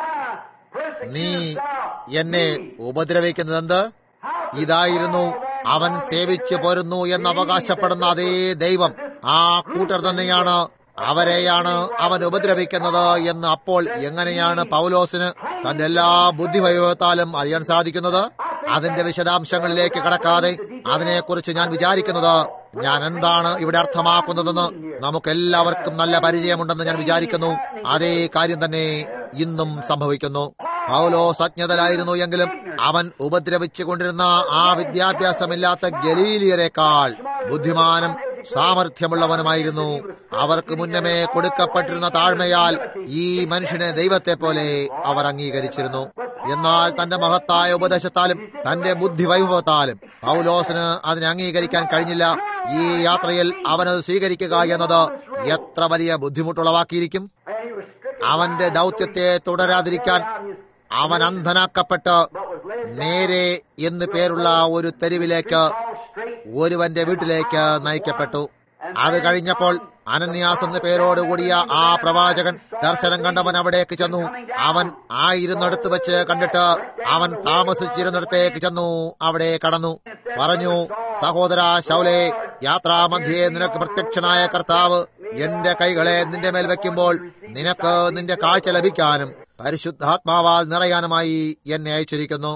നീ എന്നെ ഉപദ്രവിക്കുന്നതെന്ത് ഇതായിരുന്നു അവൻ സേവിച്ചു പോരുന്നു എന്ന് അവകാശപ്പെടുന്ന അതേ ദൈവം ആ കൂട്ടർ തന്നെയാണ് അവരെയാണ് അവൻ ഉപദ്രവിക്കുന്നത് എന്ന് അപ്പോൾ എങ്ങനെയാണ് പൗലോസിന് തന്റെ എല്ലാ ബുദ്ധിവൈഭവത്താലും അറിയാൻ സാധിക്കുന്നത് അതിന്റെ വിശദാംശങ്ങളിലേക്ക് കടക്കാതെ അതിനെക്കുറിച്ച് ഞാൻ വിചാരിക്കുന്നത് ഞാൻ എന്താണ് ഇവിടെ അർത്ഥമാക്കുന്നതെന്ന് നമുക്കെല്ലാവർക്കും നല്ല പരിചയമുണ്ടെന്ന് ഞാൻ വിചാരിക്കുന്നു അതേ കാര്യം തന്നെ ഇന്നും സംഭവിക്കുന്നു പൗലോസ് അജ്ഞതലായിരുന്നു എങ്കിലും അവൻ ഉപദ്രവിച്ചു കൊണ്ടിരുന്ന ആ വിദ്യാഭ്യാസമില്ലാത്ത ഗലീലിയരെക്കാൾ ബുദ്ധിമാനും സാമർഥ്യമുള്ളവനുമായിരുന്നു അവർക്ക് മുന്നമേ കൊടുക്കപ്പെട്ടിരുന്ന താഴ്മയാൽ ഈ മനുഷ്യനെ ദൈവത്തെ പോലെ അവർ അംഗീകരിച്ചിരുന്നു എന്നാൽ തന്റെ മഹത്തായ ഉപദേശത്താലും തന്റെ ബുദ്ധി വൈഭവത്താലും പൗലോസിന് അതിനെ അംഗീകരിക്കാൻ കഴിഞ്ഞില്ല ഈ യാത്രയിൽ അവനത് സ്വീകരിക്കുക എന്നത് എത്ര വലിയ ബുദ്ധിമുട്ടുളവാക്കിയിരിക്കും അവന്റെ ദൗത്യത്തെ തുടരാതിരിക്കാൻ അവൻ അന്ധനാക്കപ്പെട്ട് നേരെ എന്ന് പേരുള്ള ഒരു തെരുവിലേക്ക് ഒരുവന്റെ വീട്ടിലേക്ക് നയിക്കപ്പെട്ടു അത് കഴിഞ്ഞപ്പോൾ അനന്യാസ് എന്ന പേരോടുകൂടിയ ആ പ്രവാചകൻ ദർശനം കണ്ടവൻ അവിടേക്ക് ചെന്നു അവൻ ആയിരുന്നിടത്ത് വെച്ച് കണ്ടിട്ട് അവൻ താമസിച്ചിരുന്നിടത്തേക്ക് ചെന്നു അവിടെ കടന്നു പറഞ്ഞു സഹോദര ശൗലെ യാത്രാമധ്യേ നിനക്ക് പ്രത്യക്ഷനായ കർത്താവ് എന്റെ കൈകളെ നിന്റെ മേൽ വെക്കുമ്പോൾ നിനക്ക് നിന്റെ കാഴ്ച ലഭിക്കാനും പരിശുദ്ധാത്മാവാൽ നിറയാനുമായി എന്നെ അയച്ചിരിക്കുന്നു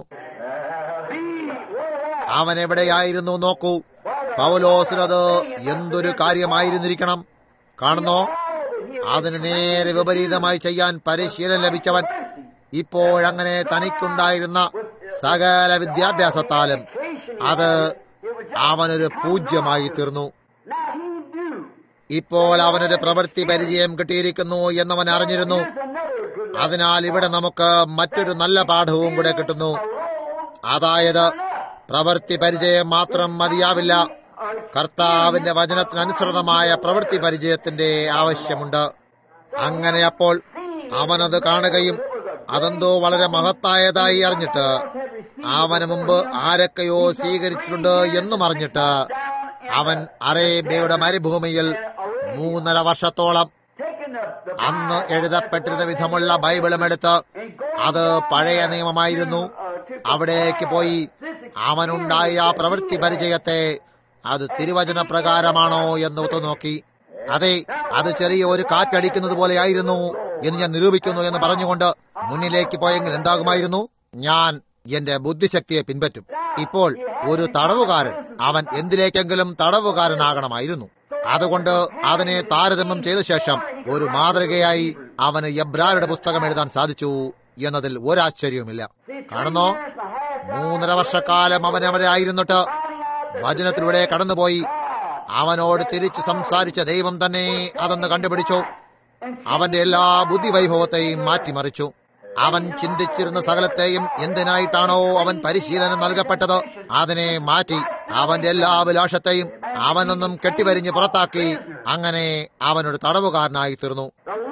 അവൻ എവിടെയായിരുന്നു നോക്കൂ പൗലോസിനത് എന്തൊരു കാര്യമായിരുന്നിരിക്കണം കാണുന്നോ അതിന് നേരെ വിപരീതമായി ചെയ്യാൻ പരിശീലനം ലഭിച്ചവൻ ഇപ്പോഴങ്ങനെ തനിക്കുണ്ടായിരുന്ന സകല വിദ്യാഭ്യാസത്താലും അത് അവനൊരു പൂജ്യമായി തീർന്നു ഇപ്പോൾ അവനൊരു പ്രവൃത്തി പരിചയം കിട്ടിയിരിക്കുന്നു എന്നവൻ അറിഞ്ഞിരുന്നു അതിനാൽ ഇവിടെ നമുക്ക് മറ്റൊരു നല്ല പാഠവും കൂടെ കിട്ടുന്നു അതായത് പ്രവൃത്തി പരിചയം മാത്രം മതിയാവില്ല കർത്താവിന്റെ വചനത്തിനനുസൃതമായ പ്രവൃത്തി പരിചയത്തിന്റെ ആവശ്യമുണ്ട് അങ്ങനെ അപ്പോൾ അവനത് കാണുകയും അതെന്തോ വളരെ മഹത്തായതായി അറിഞ്ഞിട്ട് അവന് മുമ്പ് ആരൊക്കെയോ സ്വീകരിച്ചിട്ടുണ്ട് എന്നും അറിഞ്ഞിട്ട് അവൻ അറേബ്യയുടെ മരുഭൂമിയിൽ മൂന്നര വർഷത്തോളം അന്ന് എഴുതപ്പെട്ടിരുന്ന വിധമുള്ള ബൈബിളും എടുത്ത് അത് പഴയ നിയമമായിരുന്നു അവിടേക്ക് പോയി അവനുണ്ടായ ആ പ്രവൃത്തി പരിചയത്തെ അത് തിരുവചന പ്രകാരമാണോ എന്ന് ഒത്തുനോക്കി അതെ അത് ചെറിയ ഒരു കാറ്റടിക്കുന്നത് പോലെയായിരുന്നു എന്ന് ഞാൻ നിരൂപിക്കുന്നു എന്ന് പറഞ്ഞുകൊണ്ട് മുന്നിലേക്ക് പോയെങ്കിൽ എന്താകുമായിരുന്നു ഞാൻ എന്റെ ബുദ്ധിശക്തിയെ പിൻപറ്റും ഇപ്പോൾ ഒരു തടവുകാരൻ അവൻ എന്തിലേക്കെങ്കിലും തടവുകാരനാകണമായിരുന്നു അതുകൊണ്ട് അതിനെ താരതമ്യം ചെയ്ത ശേഷം ഒരു മാതൃകയായി അവന് എബ്രാരുടെ പുസ്തകം എഴുതാൻ സാധിച്ചു എന്നതിൽ ഒരാശ്ചര്യവുമില്ല കാണുന്നോ മൂന്നര വർഷക്കാലം അവൻ അവിടെ ആയിരുന്നിട്ട് വചനത്തിലൂടെ കടന്നുപോയി അവനോട് തിരിച്ചു സംസാരിച്ച ദൈവം തന്നെ അതെന്ന് കണ്ടുപിടിച്ചു അവന്റെ എല്ലാ ബുദ്ധിവൈഭവത്തെയും മാറ്റിമറിച്ചു അവൻ ചിന്തിച്ചിരുന്ന സകലത്തെയും എന്തിനായിട്ടാണോ അവൻ പരിശീലനം നൽകപ്പെട്ടത് അതിനെ മാറ്റി അവന്റെ എല്ലാ അഭിലാഷത്തെയും അവനൊന്നും കെട്ടിവരിഞ്ഞ് പുറത്താക്കി അങ്ങനെ അവനൊരു തടവുകാരനായി തീർന്നു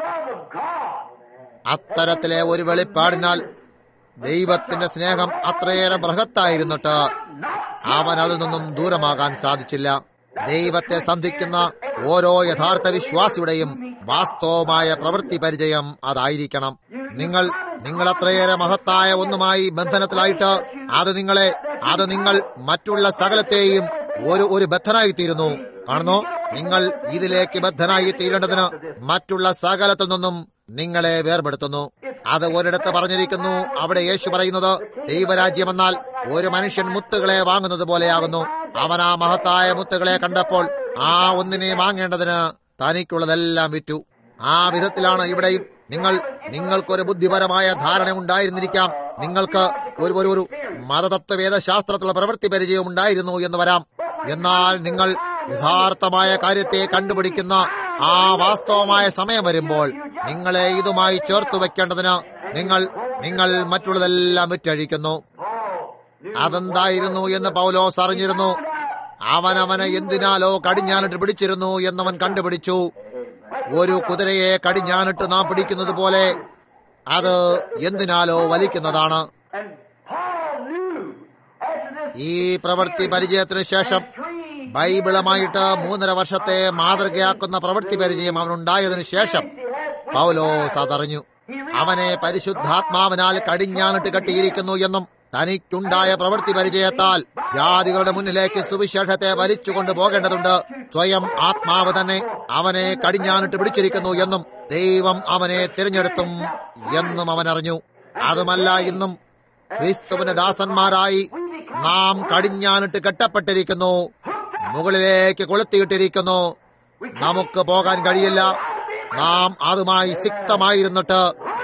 അത്തരത്തിലെ ഒരു വെളിപ്പാടിനാൽ ദൈവത്തിന്റെ സ്നേഹം അത്രയേറെ ബൃഹത്തായിരുന്നിട്ട് അവൻ അതിൽ നിന്നും ദൂരമാകാൻ സാധിച്ചില്ല ദൈവത്തെ സന്ധിക്കുന്ന ഓരോ യഥാർത്ഥ വിശ്വാസിയുടെയും വാസ്തവമായ പ്രവൃത്തി പരിചയം അതായിരിക്കണം നിങ്ങൾ നിങ്ങൾ അത്രയേറെ മഹത്തായ ഒന്നുമായി ബന്ധനത്തിലായിട്ട് അത് നിങ്ങളെ അത് നിങ്ങൾ മറ്റുള്ള സകലത്തെയും ഒരു ഒരു ബദ്ധനായി തീരുന്നു കാണുന്നു നിങ്ങൾ ഇതിലേക്ക് ബദ്ധനായി തീരേണ്ടതിന് മറ്റുള്ള സകലത്തിൽ നിന്നും നിങ്ങളെ വേർപെടുത്തുന്നു അത് ഒരിടത്ത് പറഞ്ഞിരിക്കുന്നു അവിടെ യേശു പറയുന്നത് ദൈവരാജ്യമെന്നാൽ ഒരു മനുഷ്യൻ മുത്തുകളെ വാങ്ങുന്നത് പോലെയാകുന്നു അവൻ ആ മഹത്തായ മുത്തുകളെ കണ്ടപ്പോൾ ആ ഒന്നിനെ വാങ്ങേണ്ടതിന് തനിക്കുള്ളതെല്ലാം വിറ്റു ആ വിധത്തിലാണ് ഇവിടെയും നിങ്ങൾ നിങ്ങൾക്കൊരു ബുദ്ധിപരമായ ധാരണ ഉണ്ടായിരുന്നിരിക്കാം നിങ്ങൾക്ക് ഒരു ഒരു ഒരു മതതത്വവേദ ശാസ്ത്രത്തിലുള്ള പ്രവൃത്തി പരിചയം ഉണ്ടായിരുന്നു എന്ന് വരാം എന്നാൽ നിങ്ങൾ യഥാർത്ഥമായ കാര്യത്തെ കണ്ടുപിടിക്കുന്ന ആ വാസ്തവമായ സമയം വരുമ്പോൾ നിങ്ങളെ ഇതുമായി ചേർത്തു വെക്കേണ്ടതിന് നിങ്ങൾ നിങ്ങൾ മറ്റുള്ളതെല്ലാം വിറ്റഴിക്കുന്നു അതെന്തായിരുന്നു എന്ന് പൗലോസ് അറിഞ്ഞിരുന്നു അവൻ അവനെ എന്തിനാലോ കടിഞ്ഞാനിട്ട് പിടിച്ചിരുന്നു എന്നവൻ കണ്ടുപിടിച്ചു ഒരു കുതിരയെ കടിഞ്ഞാനിട്ട് നാം പിടിക്കുന്നത് പോലെ അത് എന്തിനാലോ വലിക്കുന്നതാണ്
And Paul knew after this
ഈ പ്രവൃത്തി പരിചയത്തിന് ശേഷം ബൈബിളുമായിട്ട് മൂന്നര വർഷത്തെ മാതൃകയാക്കുന്ന പ്രവൃത്തി പരിചയം അവനുണ്ടായതിനു ശേഷം പൗലോസ് അതറിഞ്ഞു അവനെ പരിശുദ്ധാത്മാവിനാൽ കടിഞ്ഞാനിട്ട് കെട്ടിയിരിക്കുന്നു എന്നും തനിക്കുണ്ടായ പ്രവൃത്തി പരിചയത്താൽ ജാതികളുടെ മുന്നിലേക്ക് സുവിശേഷത്തെ വലിച്ചുകൊണ്ട് പോകേണ്ടതുണ്ട് സ്വയം ആത്മാവ് തന്നെ അവനെ കടിഞ്ഞാനിട്ട് പിടിച്ചിരിക്കുന്നു എന്നും ദൈവം അവനെ തിരഞ്ഞെടുത്തും എന്നും അവൻ അറിഞ്ഞു അതുമല്ല ഇന്നും ക്രിസ്തുവിന്റെ ദാസന്മാരായി നാം കടിഞ്ഞാനിട്ട് കെട്ടപ്പെട്ടിരിക്കുന്നു മുകളിലേക്ക് കൊളുത്തിയിട്ടിരിക്കുന്നു നമുക്ക് പോകാൻ കഴിയില്ല നാം അതുമായി സിക്തമായിരുന്നിട്ട്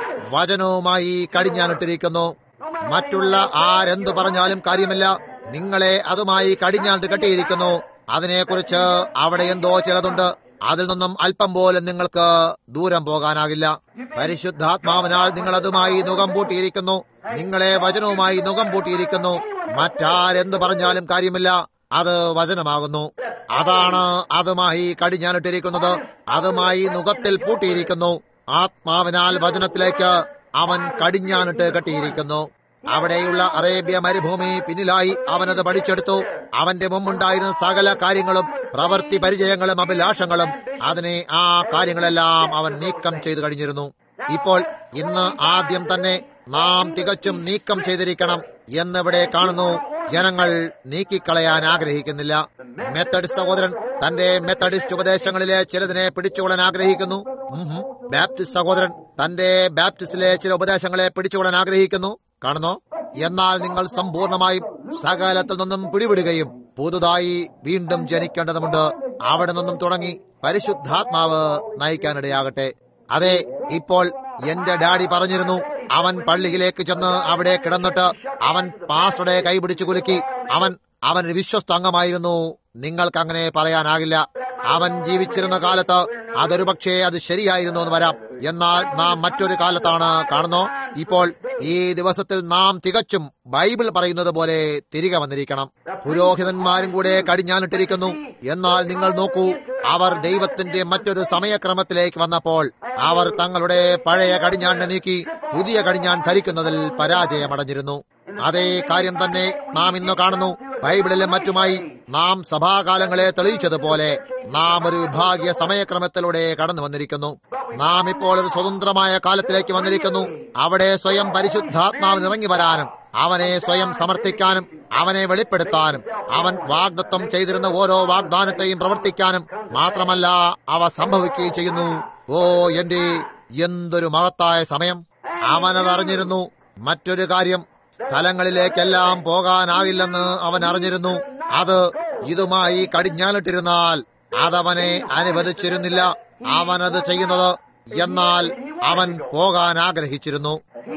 വചനവുമായി കടിഞ്ഞാനിട്ടിരിക്കുന്നു മറ്റുള്ള ആരെന്തു പറഞ്ഞാലും കാര്യമില്ല നിങ്ങളെ അതുമായി കടിഞ്ഞാനിട്ട് കെട്ടിയിരിക്കുന്നു അതിനെക്കുറിച്ച് അവിടെ എന്തോ ചിലതുണ്ട് അതിൽ നിന്നും അല്പം പോലും നിങ്ങൾക്ക് ദൂരം പോകാനാകില്ല പരിശുദ്ധാത്മാവിനാൽ നിങ്ങൾ അതുമായി നുകം പൂട്ടിയിരിക്കുന്നു നിങ്ങളെ വചനവുമായി നുകം പൂട്ടിയിരിക്കുന്നു മറ്റാരെന്ത് പറഞ്ഞാലും കാര്യമില്ല അത് വചനമാകുന്നു അതാണ് അതുമായി കടിഞ്ഞാനിട്ടിരിക്കുന്നത് അതുമായി നുഖത്തിൽ പൂട്ടിയിരിക്കുന്നു ആത്മാവിനാൽ വചനത്തിലേക്ക് അവൻ കടിഞ്ഞാനിട്ട് കെട്ടിയിരിക്കുന്നു അവിടെയുള്ള അറേബ്യ മരുഭൂമി പിന്നിലായി അവനത് പഠിച്ചെടുത്തു അവന്റെ മുമ്പുണ്ടായിരുന്ന സകല കാര്യങ്ങളും പ്രവൃത്തി പരിചയങ്ങളും അഭിലാഷങ്ങളും അതിനെ ആ കാര്യങ്ങളെല്ലാം അവൻ നീക്കം ചെയ്തു കഴിഞ്ഞിരുന്നു ഇപ്പോൾ ഇന്ന് ആദ്യം തന്നെ നാം തികച്ചും നീക്കം ചെയ്തിരിക്കണം എന്നിവിടെ കാണുന്നു ജനങ്ങൾ നീക്കിക്കളയാൻ ആഗ്രഹിക്കുന്നില്ല മെത്തഡിസ്റ്റ് സഹോദരൻ തന്റെ മെത്തഡിസ്റ്റ് ഉപദേശങ്ങളിലെ ചിലതിനെ പിടിച്ചുകൊള്ളാൻ ആഗ്രഹിക്കുന്നു ഉംഹും. ബാപ്റ്റിസ്റ്റ് സഹോദരൻ തന്റെ ബാപ്റ്റിസ്റ്റിലെ ചില ഉപദേശങ്ങളെ പിടിച്ചുകൊള്ളാൻ ആഗ്രഹിക്കുന്നു കാണുന്നോ എന്നാൽ നിങ്ങൾ സമ്പൂർണമായും സകലത്തിൽ നിന്നും പിടിവിടുകയും പുതുതായി വീണ്ടും ജനിക്കേണ്ടതുണ്ട് അവിടെ നിന്നും തുടങ്ങി പരിശുദ്ധാത്മാവ് നയിക്കാനിടയാകട്ടെ അതെ ഇപ്പോൾ എന്റെ ഡാഡി പറഞ്ഞിരുന്നു അവൻ പള്ളിയിലേക്ക് ചെന്ന് അവിടെ കിടന്നിട്ട് അവൻ പാസ്റ്ററുടെ കൈപിടിച്ചു കുലുക്കി അവൻ അവൻ ഒരു വിശ്വസ്ത അംഗമായിരുന്നു നിങ്ങൾക്ക് അങ്ങനെ പറയാനാകില്ല അവൻ ജീവിച്ചിരുന്ന കാലത്ത് അതൊരു പക്ഷേ അത് ശരിയായിരുന്നു എന്ന് വരാം എന്നാൽ നാം മറ്റൊരു കാലത്താണ് കാണുന്നോ ഇപ്പോൾ ഈ ദിവസത്തിൽ നാം തികച്ചും ബൈബിൾ പറയുന്നത് പോലെ തിരികെ വന്നിരിക്കണം പുരോഹിതന്മാരും കൂടെ കടിഞ്ഞാനിട്ടിരിക്കുന്നു എന്നാൽ നിങ്ങൾ നോക്കൂ അവർ ദൈവത്തിന്റെ മറ്റൊരു സമയക്രമത്തിലേക്ക് വന്നപ്പോൾ അവർ തങ്ങളുടെ പഴയ കടിഞ്ഞാണിനെ നീക്കി പുതിയ കടിഞ്ഞാൻ ധരിക്കുന്നതിൽ പരാജയമടഞ്ഞിരുന്നു അതേ കാര്യം തന്നെ നാം ഇന്ന് കാണുന്നു ബൈബിളിലും മറ്റുമായി നാം സഭാകാലങ്ങളെ തെളിയിച്ചതുപോലെ നാം ഒരു വിഭാഗീയ സമയക്രമത്തിലൂടെ കടന്നു വന്നിരിക്കുന്നു നാം ഇപ്പോൾ ഒരു സ്വതന്ത്രമായ കാലത്തിലേക്ക് വന്നിരിക്കുന്നു അവിടെ സ്വയം പരിശുദ്ധാത്മാവിന് ഇറങ്ങി വരാനും അവനെ സ്വയം സമർത്ഥിക്കാനും അവനെ വെളിപ്പെടുത്താനും അവൻ വാഗ്ദത്വം ചെയ്തിരുന്ന ഓരോ വാഗ്ദാനത്തെയും പ്രവർത്തിക്കാനും മാത്രമല്ല അവ സംഭവിക്കുകയും ചെയ്യുന്നു ഓ എന്റെ എന്തൊരു മഹത്തായ സമയം അവനത് അറിഞ്ഞിരുന്നു മറ്റൊരു കാര്യം സ്ഥലങ്ങളിലേക്കെല്ലാം പോകാനാകില്ലെന്ന് അവൻ അറിഞ്ഞിരുന്നു അത് ഇതുമായി കടിഞ്ഞാലിട്ടിരുന്നാൽ അതവനെ അനുവദിച്ചിരുന്നില്ല അവനത് ചെയ്യുന്നത് എന്നാൽ അവൻ പോകാൻ ആഗ്രഹിച്ചിരുന്നു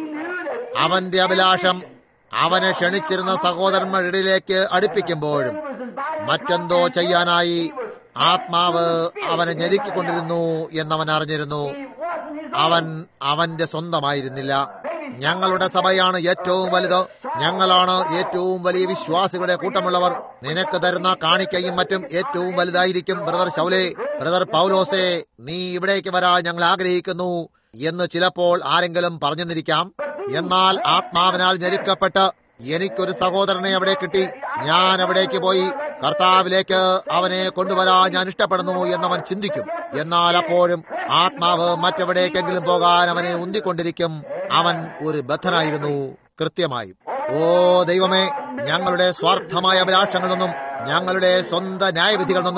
അവന്റെ അഭിലാഷം അവനെ ക്ഷണിച്ചിരുന്ന സഹോദരന്മാരിടയിലേക്ക് അടുപ്പിക്കുമ്പോഴും മറ്റെന്തോ ചെയ്യാനായി ആത്മാവ് അവനെ ഞെരുക്കിക്കൊണ്ടിരുന്നു എന്നവൻ അറിഞ്ഞിരുന്നു അവൻ അവന്റെ സ്വന്തമായിരുന്നില്ല ഞങ്ങളുടെ സഭയാണ് ഏറ്റവും വലുത് ഞങ്ങളാണ് ഏറ്റവും വലിയ വിശ്വാസികളുടെ കൂട്ടമുള്ളവർ നിനക്ക് തരുന്ന കാണിക്കയും മറ്റും ഏറ്റവും വലുതായിരിക്കും ബ്രദർ ശൗലേ ബ്രദർ പൗലോസേ നീ ഇവിടേക്ക് വരാൻ ഞങ്ങൾ ആഗ്രഹിക്കുന്നു എന്ന് ചിലപ്പോൾ ആരെങ്കിലും പറഞ്ഞെന്നിരിക്കാം എന്നാൽ ആത്മാവിനാൽ ഞെരുക്കപ്പെട്ട് എനിക്കൊരു സഹോദരനെ അവിടെ കിട്ടി ഞാൻ അവിടേക്ക് പോയി കർത്താവിലേക്ക് അവനെ കൊണ്ടുവരാൻ ഞാൻ ഇഷ്ടപ്പെടുന്നു എന്നവൻ ചിന്തിക്കും എന്നാൽ അപ്പോഴും ആത്മാവ് മറ്റെവിടേക്കെങ്കിലും പോകാൻ അവനെ ഉന്തിക്കൊണ്ടിരിക്കും അവൻ ഒരു ബദ്ധനായിരുന്നു കൃത്യമായും ഓ ദൈവമേ ഞങ്ങളുടെ സ്വാർത്ഥമായ അഭിലാഷങ്ങളിൽ നിന്നും ഞങ്ങളുടെ സ്വന്തം ന്യായവിധികളിൽ നിന്നും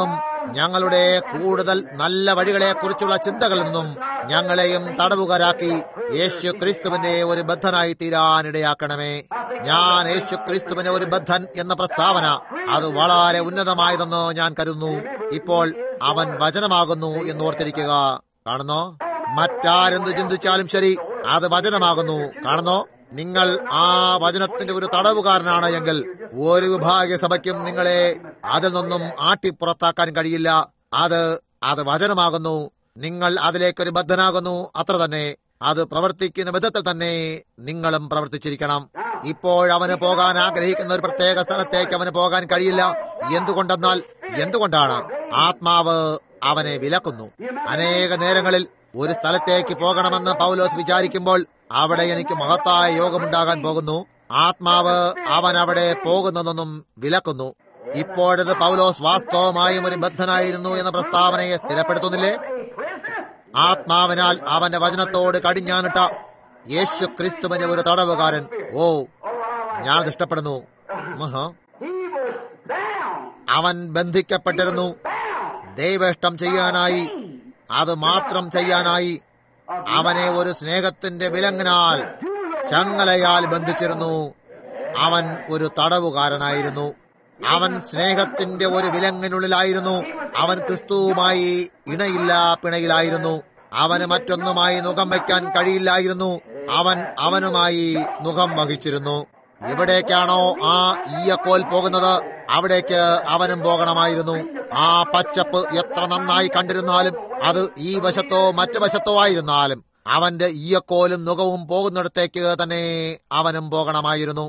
ഞങ്ങളുടെ കൂടുതൽ നല്ല വഴികളെ കുറിച്ചുള്ള ചിന്തകളിൽ നിന്നും ഞങ്ങളെയും തടവുകാരാക്കി യേശു ക്രിസ്തുവിന്റെ ഒരു ബദ്ധനായി തീരാനിടയാക്കണമേ ഞാൻ യേശു ക്രിസ്തുവിന്റെ ഒരു ബദ്ധൻ എന്ന പ്രസ്താവന അത് വളരെ ഉന്നതമായതെന്ന് ഞാൻ കരുതുന്നു ഇപ്പോൾ അവൻ വചനമാകുന്നു എന്ന് ഓർത്തിരിക്കുക കാണുന്നോ മറ്റാരെന്ത് ചിന്തിച്ചാലും ശരി അത് വചനമാകുന്നു കാണുന്നോ നിങ്ങൾ ആ വചനത്തിന്റെ ഒരു തടവുകാരനാണ് എങ്കിൽ ഒരു വിഭാഗ സഭയ്ക്കും നിങ്ങളെ അതിൽ നിന്നും ആട്ടിപ്പുറത്താക്കാൻ കഴിയില്ല അത് അത് വചനമാകുന്നു നിങ്ങൾ അതിലേക്കൊരു ബദ്ധനാകുന്നു അത്ര തന്നെ അത് പ്രവർത്തിക്കുന്ന വിധത്തിൽ തന്നെ നിങ്ങളും പ്രവർത്തിച്ചിരിക്കണം ഇപ്പോൾ അവന് പോകാൻ ആഗ്രഹിക്കുന്ന ഒരു പ്രത്യേക സ്ഥലത്തേക്ക് അവന് പോകാൻ കഴിയില്ല എന്തുകൊണ്ടെന്നാൽ എന്തുകൊണ്ടാണ് ആത്മാവ് അവനെ വിലക്കുന്നു അനേക നേരങ്ങളിൽ ഒരു സ്ഥലത്തേക്ക് പോകണമെന്ന് പൗലോസ് വിചാരിക്കുമ്പോൾ അവിടെ എനിക്ക് മഹത്തായ യോഗമുണ്ടാകാൻ പോകുന്നു ആത്മാവ് അവൻ അവിടെ പോകുന്നതൊന്നും വിലക്കുന്നു ഇപ്പോഴത് പൗലോസ് വാസ്തവമായും ഒരു ബദ്ധനായിരുന്നു എന്ന പ്രസ്താവനയെ സ്ഥിരപ്പെടുത്തുന്നില്ലേ ആത്മാവിനാൽ അവന്റെ വചനത്തോട് കടിഞ്ഞാനിട്ട യേശു ക്രിസ്തുവിന്റെ ഒരു തടവുകാരൻ ഓ ഞാൻ അത് ഇഷ്ടപ്പെടുന്നു മഹാ
He was bound.
അവൻ ബന്ധിക്കപ്പെട്ടിരുന്നു ദൈവേഷ്ടം ചെയ്യാനായി അത് മാത്രം ചെയ്യാനായി അവനെ ഒരു സ്നേഹത്തിന്റെ വിലങ്ങിനാൽ ചങ്ങലയാൽ ബന്ധിച്ചിരുന്നു അവൻ ഒരു തടവുകാരനായിരുന്നു അവൻ സ്നേഹത്തിന്റെ ഒരു വിലങ്ങിനുള്ളിലായിരുന്നു അവൻ ക്രിസ്തുവുമായി ഇണയില്ല പിണയിലായിരുന്നു അവന് മറ്റൊന്നുമായി മുഖം വയ്ക്കാൻ കഴിയില്ലായിരുന്നു അവൻ അവനുമായി മുഖം വഹിച്ചിരുന്നു എവിടേക്കാണോ ആ ഈയക്കോൽ പോകുന്നത് അവിടേക്ക് അവനും പോകണമായിരുന്നു ആ പച്ചപ്പ് എത്ര നന്നായി കണ്ടിരുന്നാലും അത് ഈ വശത്തോ മറ്റു വശത്തോ ആയിരുന്നാലും അവന്റെ ഈയക്കോലും മുഖവും പോകുന്നിടത്തേക്ക് തന്നെ അവനും പോകണമായിരുന്നു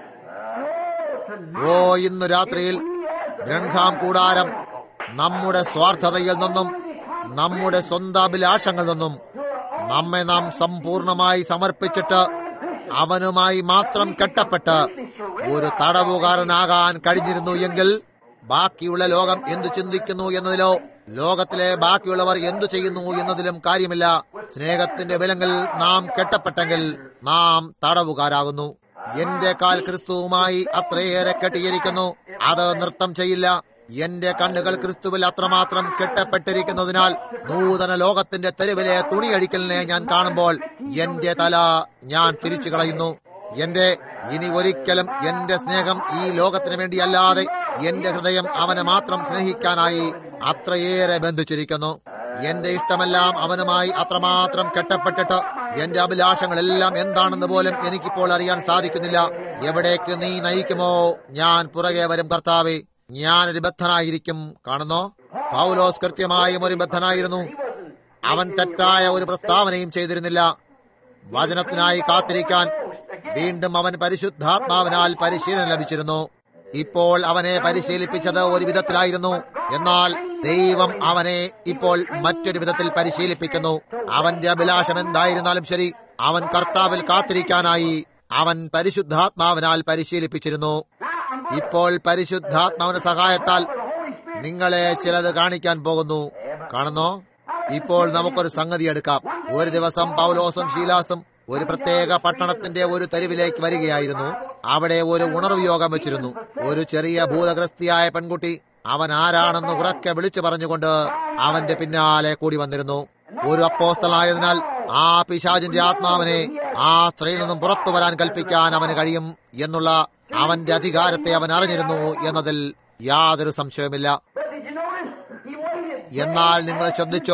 ഓ ഇന്നു രാത്രിയിൽ ബ്രഹ്മാം കൂടാരം നമ്മുടെ സ്വാർത്ഥതയിൽ നിന്നും നമ്മുടെ സ്വന്തം അഭിലാഷങ്ങളിൽ നിന്നും നമ്മെ നാം സമ്പൂർണമായി സമർപ്പിച്ചിട്ട് അവനുമായി മാത്രം കെട്ടപ്പെട്ട് ഒരു തടവുകാരനാകാൻ കഴിഞ്ഞിരുന്നു എങ്കിൽ ബാക്കിയുള്ള ലോകം എന്തു ചിന്തിക്കുന്നു എന്നതിലോ ലോകത്തിലെ ബാക്കിയുള്ളവർ എന്തു ചെയ്യുന്നു എന്നതിലും കാര്യമില്ല സ്നേഹത്തിന്റെ വിലങ്ങൾ നാം കെട്ടപ്പെട്ടെങ്കിൽ നാം തടവുകാരാകുന്നു എന്റെ കാൽ ക്രിസ്തുവുമായി അത്രയേറെ കെട്ടിയിരിക്കുന്നു അത് നൃത്തം ചെയ്യില്ല എന്റെ കണ്ണുകൾ ക്രിസ്തുവിൽ അത്രമാത്രം കെട്ടപ്പെട്ടിരിക്കുന്നതിനാൽ നൂതന ലോകത്തിന്റെ തെരുവിലെ തുണിയഴിക്കലിനെ ഞാൻ കാണുമ്പോൾ എന്റെ തല ഞാൻ തിരിച്ചു കളയുന്നു എന്റെ ഇനി ഒരിക്കലും എന്റെ സ്നേഹം ഈ ലോകത്തിന് വേണ്ടിയല്ലാതെ എന്റെ ഹൃദയം അവനെ മാത്രം സ്നേഹിക്കാനായി അത്രയേറെ ബന്ധിച്ചിരിക്കുന്നു എന്റെ ഇഷ്ടമെല്ലാം അവനുമായി അത്രമാത്രം കെട്ടപ്പെട്ടിട്ട് എന്റെ അഭിലാഷങ്ങളെല്ലാം എന്താണെന്ന് പോലും എനിക്കിപ്പോൾ അറിയാൻ സാധിക്കുന്നില്ല എവിടേക്ക് നീ നയിക്കുമോ ഞാൻ പുറകെ വരും കർത്താവേ ഞാനൊരു ബദ്ധനായിരിക്കും കാണുന്നോ പൗലോസ് കൃത്യമായും ഒരു ബദ്ധനായിരുന്നു അവൻ തെറ്റായ ഒരു പ്രസ്താവനയും ചെയ്തിരുന്നില്ല വചനത്തിനായി കാത്തിരിക്കാൻ വീണ്ടും അവൻ പരിശുദ്ധാത്മാവിനാൽ പരിശീലനം ലഭിച്ചിരുന്നു ഇപ്പോൾ അവനെ പരിശീലിപ്പിച്ചത് ഒരു വിധത്തിലായിരുന്നു എന്നാൽ ദൈവം അവനെ ഇപ്പോൾ മറ്റൊരു വിധത്തിൽ പരിശീലിപ്പിക്കുന്നു അവന്റെ അഭിലാഷം എന്തായിരുന്നാലും ശരി അവൻ കർത്താവിൽ കാത്തിരിക്കാനായി അവൻ പരിശുദ്ധാത്മാവിനാൽ പരിശീലിപ്പിച്ചിരുന്നു ഇപ്പോൾ പരിശുദ്ധാത്മാവിന്റെ സഹായത്താൽ നിങ്ങളെ ചിലത് കാണിക്കാൻ പോകുന്നു കാണുന്നോ ഇപ്പോൾ നമുക്കൊരു സംഗതി എടുക്കാം ഒരു ദിവസം പൗലോസും ശീലാസും ഒരു പ്രത്യേക പട്ടണത്തിന്റെ ഒരു തെരുവിലേക്ക് വരികയായിരുന്നു അവിടെ ഒരു ഉണർവ് യോഗം വെച്ചിരുന്നു ഒരു ചെറിയ ഭൂതഗ്രസ്തിയായ പെൺകുട്ടി അവൻ ആരാണെന്ന് ഉറക്കെ വിളിച്ചു പറഞ്ഞുകൊണ്ട് അവന്റെ പിന്നാലെ കൂടി വന്നിരുന്നു ഒരു അപ്പോസ്തലായതിനാൽ ആ പിശാചിന്റെ ആത്മാവിനെ ആ സ്ത്രീയിൽ നിന്നും പുറത്തു വരാൻ കൽപ്പിക്കാൻ അവന് കഴിയും എന്നുള്ള അവന്റെ അധികാരത്തെ അവൻ അറിഞ്ഞിരുന്നു എന്നതിൽ യാതൊരു സംശയവുമില്ല
But did you notice? He waited.
എന്നാൽ നിങ്ങൾ ശ്രദ്ധിച്ചോ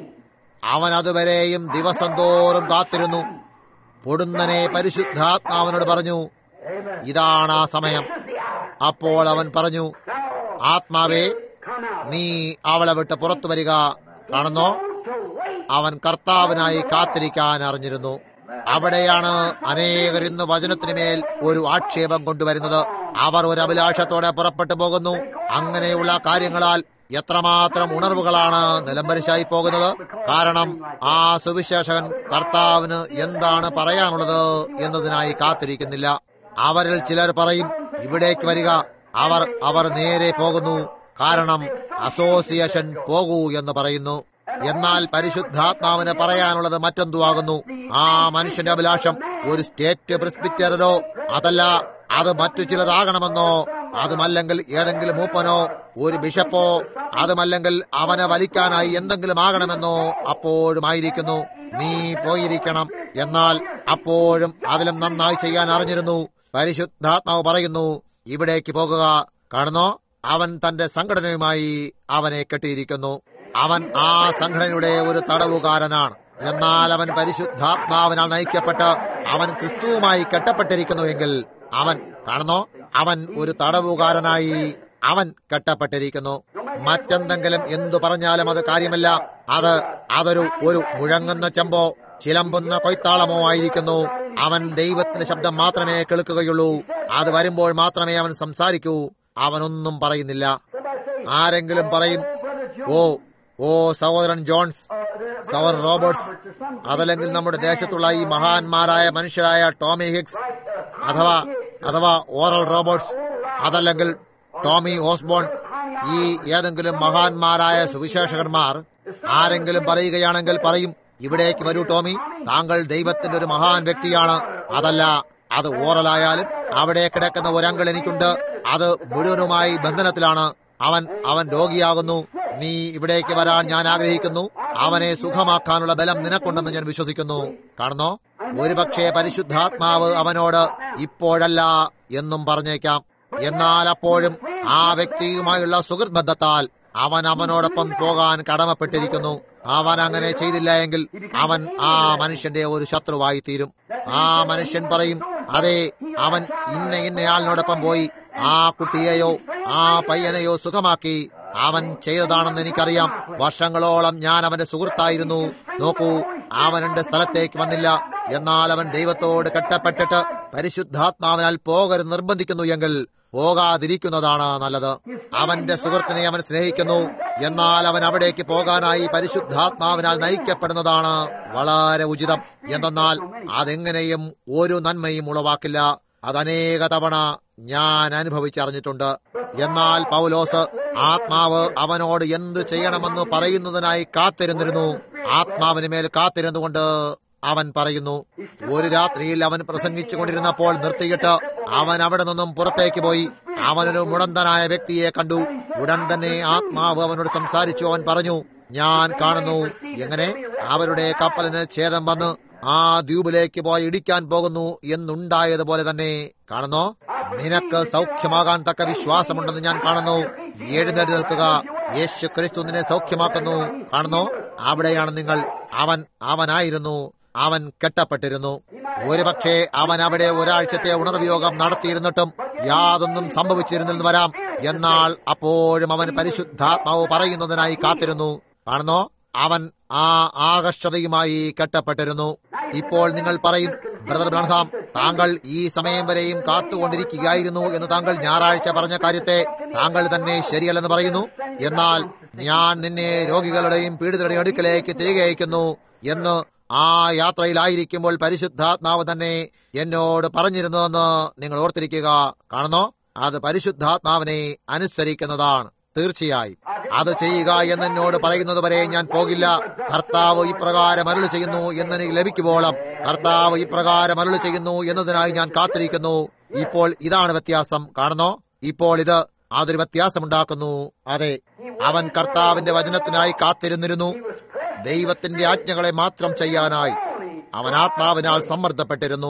അവൻ അതുവരെയും ദിവസം തോറും കാത്തിരുന്നു പൊടുന്നനെ പരിശുദ്ധാത്മാവിനോട് പറഞ്ഞു ഇതാണ് ആ സമയം അപ്പോൾ അവൻ പറഞ്ഞു ആത്മാവേ നീ അവളെ വിട്ട് പുറത്തു വരിക കാണുന്നോ അവൻ കർത്താവിനായി കാത്തിരിക്കാൻ അറിഞ്ഞിരുന്നു അവിടെയാണ് അനേകർ ഇന്ന് വചനത്തിന് മേൽ ഒരു ആക്ഷേപം കൊണ്ടുവരുന്നത് അവർ ഒരു അഭിലാഷത്തോടെ പുറപ്പെട്ടു പോകുന്നു അങ്ങനെയുള്ള കാര്യങ്ങളാൽ എത്രമാത്രം ഉണർവുകളാണ് നിലംപരിശായി പോകുന്നത് കാരണം ആ സുവിശേഷകൻ കർത്താവിന് എന്താണ് പറയാനുള്ളത് എന്നതിനായി കാത്തിരിക്കുന്നില്ല അവരിൽ ചിലർ പറയും ഇവിടേക്ക് വരിക അവർ അവർ നേരെ പോകുന്നു കാരണം അസോസിയേഷൻ പോകൂ എന്ന് പറയുന്നു എന്നാൽ പരിശുദ്ധാത്മാവിന് പറയാനുള്ളത് മറ്റെന്തുവാകുന്നു ആ മനുഷ്യന്റെ അഭിലാഷം ഒരു സ്റ്റേറ്റ് പ്രിസ്പിറ്ററോ അതല്ല അത് മറ്റു ചിലതാകണമെന്നോ അതുമല്ലെങ്കിൽ ഏതെങ്കിലും മൂപ്പനോ ഒരു ബിഷപ്പോ അതുമല്ലെങ്കിൽ അവനെ വലിക്കാനായി എന്തെങ്കിലും ആകണമെന്നോ അപ്പോഴുമായിരിക്കുന്നു നീ പോയിരിക്കണം എന്നാൽ അപ്പോഴും അതിലും നന്നായി ചെയ്യാൻ അറിഞ്ഞിരുന്നു പരിശുദ്ധാത്മാവ് പറയുന്നു ഇവിടേക്ക് പോകുക കാണുന്നോ അവൻ തന്റെ സംഘടനയുമായി അവനെ കെട്ടിയിരിക്കുന്നു അവൻ ആ സംഘടനയുടെ ഒരു തടവുകാരനാണ് എന്നാൽ അവൻ പരിശുദ്ധാത്മാവിനാൽ നയിക്കപ്പെട്ട് അവൻ ക്രിസ്തുവുമായി കെട്ടപ്പെട്ടിരിക്കുന്നുവെങ്കിൽ അവൻ കാണുന്നോ അവൻ ഒരു തടവുകാരനായി അവൻ കെട്ടപ്പെട്ടിരിക്കുന്നു മറ്റെന്തെങ്കിലും എന്തു പറഞ്ഞാലും അത് കാര്യമല്ല അത് അതൊരു ഒരു മുഴങ്ങുന്ന ചെമ്പോ ചിലമ്പുന്ന കൊയ്ത്താളമോ ആയിരിക്കുന്നു അവൻ ദൈവത്തിന്റെ ശബ്ദം മാത്രമേ കേൾക്കുകയുള്ളൂ അത് വരുമ്പോൾ മാത്രമേ അവൻ സംസാരിക്കൂ അവനൊന്നും പറയുന്നില്ല ആരെങ്കിലും പറയും ഓ ഓ സഹോദരൻ ജോൺസ് സഹോദരൻ റോബർട്ട്സ് അതല്ലെങ്കിൽ നമ്മുടെ ദേശത്തുള്ള ഈ മഹാന്മാരായ മനുഷ്യരായ ടോമി ഹിക്സ് അഥവാ അഥവാ ഓറൽ റോബർട്ട്സ് അതല്ലെങ്കിൽ ടോമി ഓസ്ബോൺ ഈ ഏതെങ്കിലും മഹാന്മാരായ സുവിശേഷകന്മാർ ആരെങ്കിലും പറയുകയാണെങ്കിൽ പറയും ഇവിടേക്ക് വരൂ ടോമി താങ്കൾ ദൈവത്തിന്റെ ഒരു മഹാൻ വ്യക്തിയാണ് അതല്ല അത് ഓറലായാലും അവിടെ കിടക്കുന്ന ഒരങ്കിൾ എനിക്കുണ്ട് അത് മുഴുവനുമായി ബന്ധനത്തിലാണ് അവൻ അവൻ രോഗിയാകുന്നു നീ ഇവിടേക്ക് വരാൻ ഞാൻ ആഗ്രഹിക്കുന്നു അവനെ സുഖമാക്കാനുള്ള ബലം നിനക്കുണ്ടെന്ന് ഞാൻ വിശ്വസിക്കുന്നു കാണുന്നോ ഒരുപക്ഷെ പരിശുദ്ധാത്മാവ് അവനോട് ഇപ്പോഴല്ല എന്നും പറഞ്ഞേക്കാം എന്നാൽ അപ്പോഴും ആ വ്യക്തിയുമായുള്ള സുഹൃത്ത് ബന്ധത്താൽ അവൻ അവനോടൊപ്പം പോകാൻ കടമപ്പെട്ടിരിക്കുന്നു അവൻ അങ്ങനെ ചെയ്തില്ല എങ്കിൽ അവൻ ആ മനുഷ്യന്റെ ഒരു ശത്രുവായി തീരും ആ മനുഷ്യൻ പറയും അതെ അവൻ ഇന്ന ഇന്നയാളിനോടൊപ്പം പോയി ആ കുട്ടിയെയോ ആ പയ്യനെയോ സുഖമാക്കി അവൻ ചെയ്തതാണെന്ന് എനിക്കറിയാം വർഷങ്ങളോളം ഞാൻ അവന്റെ സുഹൃത്തായിരുന്നു നോക്കൂ അവൻ എന്റെ സ്ഥലത്തേക്ക് വന്നില്ല എന്നാൽ അവൻ ദൈവത്തോട് കെട്ടപ്പെട്ടിട്ട് പരിശുദ്ധാത്മാവിനാൽ പോകരുത് നിർബന്ധിക്കുന്നു എങ്കിൽ പോകാതിരിക്കുന്നതാണ് നല്ലത് അവന്റെ സുഹൃത്തിനെ അവൻ സ്നേഹിക്കുന്നു എന്നാൽ അവൻ അവിടേക്ക് പോകാനായി പരിശുദ്ധാത്മാവിനാൽ നയിക്കപ്പെടുന്നതാണ് വളരെ ഉചിതം എന്തെന്നാൽ അതെങ്ങനെയും ഒരു നന്മയും ഉളവാക്കില്ല അതനേക തവണ ഞാൻ അനുഭവിച്ചറിഞ്ഞിട്ടുണ്ട് എന്നാൽ പൗലോസ് ആത്മാവ് അവനോട് എന്തു ചെയ്യണമെന്ന് പറയുന്നതിനായി കാത്തിരുന്നിരുന്നു ആത്മാവിന് മേൽ കാത്തിരുന്നുകൊണ്ട് അവൻ പറയുന്നു ഒരു രാത്രിയിൽ അവൻ പ്രസംഗിച്ചു കൊണ്ടിരുന്നപ്പോൾ നിർത്തിയിട്ട് അവൻ അവിടെ നിന്നും പുറത്തേക്ക് പോയി അവനൊരു മുടന്തനായ വ്യക്തിയെ കണ്ടു ഉടൻ തന്നെ ആത്മാവ് അവനോട് സംസാരിച്ചു അവൻ പറഞ്ഞു ഞാൻ കാണുന്നു എങ്ങനെ അവരുടെ കപ്പലിന് ഛേദം വന്ന് ആ ദ്വീപിലേക്ക് പോയി ഇടിക്കാൻ പോകുന്നു എന്നുണ്ടായതുപോലെ തന്നെ കാണുന്നോ നിനക്ക് സൗഖ്യമാകാൻ തക്ക വിശ്വാസമുണ്ടെന്ന് ഞാൻ കാണുന്നു എഴുന്നേറ്റ് നിൽക്കുക യേശു ക്രിസ്തു നിന്നെ സൗഖ്യമാക്കുന്നു കാണുന്നോ അവിടെയാണ് നിങ്ങൾ അവൻ അവനായിരുന്നു അവൻ കെട്ടപ്പെട്ടിരുന്നു ഒരുപക്ഷെ അവൻ അവിടെ ഒരാഴ്ചത്തെ ഉണർവിയോഗം നടത്തിയിരുന്നിട്ടും യാതൊന്നും സംഭവിച്ചിരുന്നെന്ന് വരാം എന്നാൽ അപ്പോഴും അവൻ പരിശുദ്ധാത്മാവ് പറയുന്നതിനായി കാത്തിരുന്നു കാണുന്നോ അവൻ ആ ആകർഷതയുമായി കെട്ടപ്പെട്ടിരുന്നു ഇപ്പോൾ നിങ്ങൾ പറയും ബ്രദർ ബ്രൺഹാം താങ്കൾ ഈ സമയം വരെയും കാത്തുകൊണ്ടിരിക്കുകയായിരുന്നു എന്ന് താങ്കൾ ഞായറാഴ്ച പറഞ്ഞ കാര്യത്തെ താങ്കൾ തന്നെ ശരിയല്ലെന്ന് പറയുന്നു എന്നാൽ ഞാൻ നിന്നെ രോഗികളുടെയും പീഡിതരുടെയും അടുക്കലേക്ക് തിരികെ അയക്കുന്നു എന്ന് ആ യാത്രയിലായിരിക്കുമ്പോൾ പരിശുദ്ധാത്മാവ് തന്നെ എന്നോട് പറഞ്ഞിരുന്നുവെന്ന് നിങ്ങൾ ഓർത്തിരിക്കുക കാണുന്നോ അത് പരിശുദ്ധാത്മാവിനെ അനുസരിക്കുന്നതാണ് തീർച്ചയായും അത് ചെയ്യുക എന്നോട് പറയുന്നത് വരെ ഞാൻ പോകില്ല കർത്താവ് ഇപ്രകാരം അരുളി ചെയ്യുന്നു എന്നെനിക്ക് ലഭിക്കുമ്പോളം കർത്താവ് ഇപ്രകാരം അരുളി ചെയ്യുന്നു എന്നതിനായി ഞാൻ കാത്തിരിക്കുന്നു ഇപ്പോൾ ഇതാണ് വ്യത്യാസം കാണുന്നോ ഇപ്പോൾ ഇത് അതൊരു വ്യത്യാസമുണ്ടാക്കുന്നു അതെ അവൻ കർത്താവിന്റെ വചനത്തിനായി കാത്തിരുന്നിരുന്നു ദൈവത്തിന്റെ ആജ്ഞകളെ മാത്രം ചെയ്യാനായി അവൻ ആത്മാവിനാൽ സമ്മർദ്ദപ്പെട്ടിരുന്നു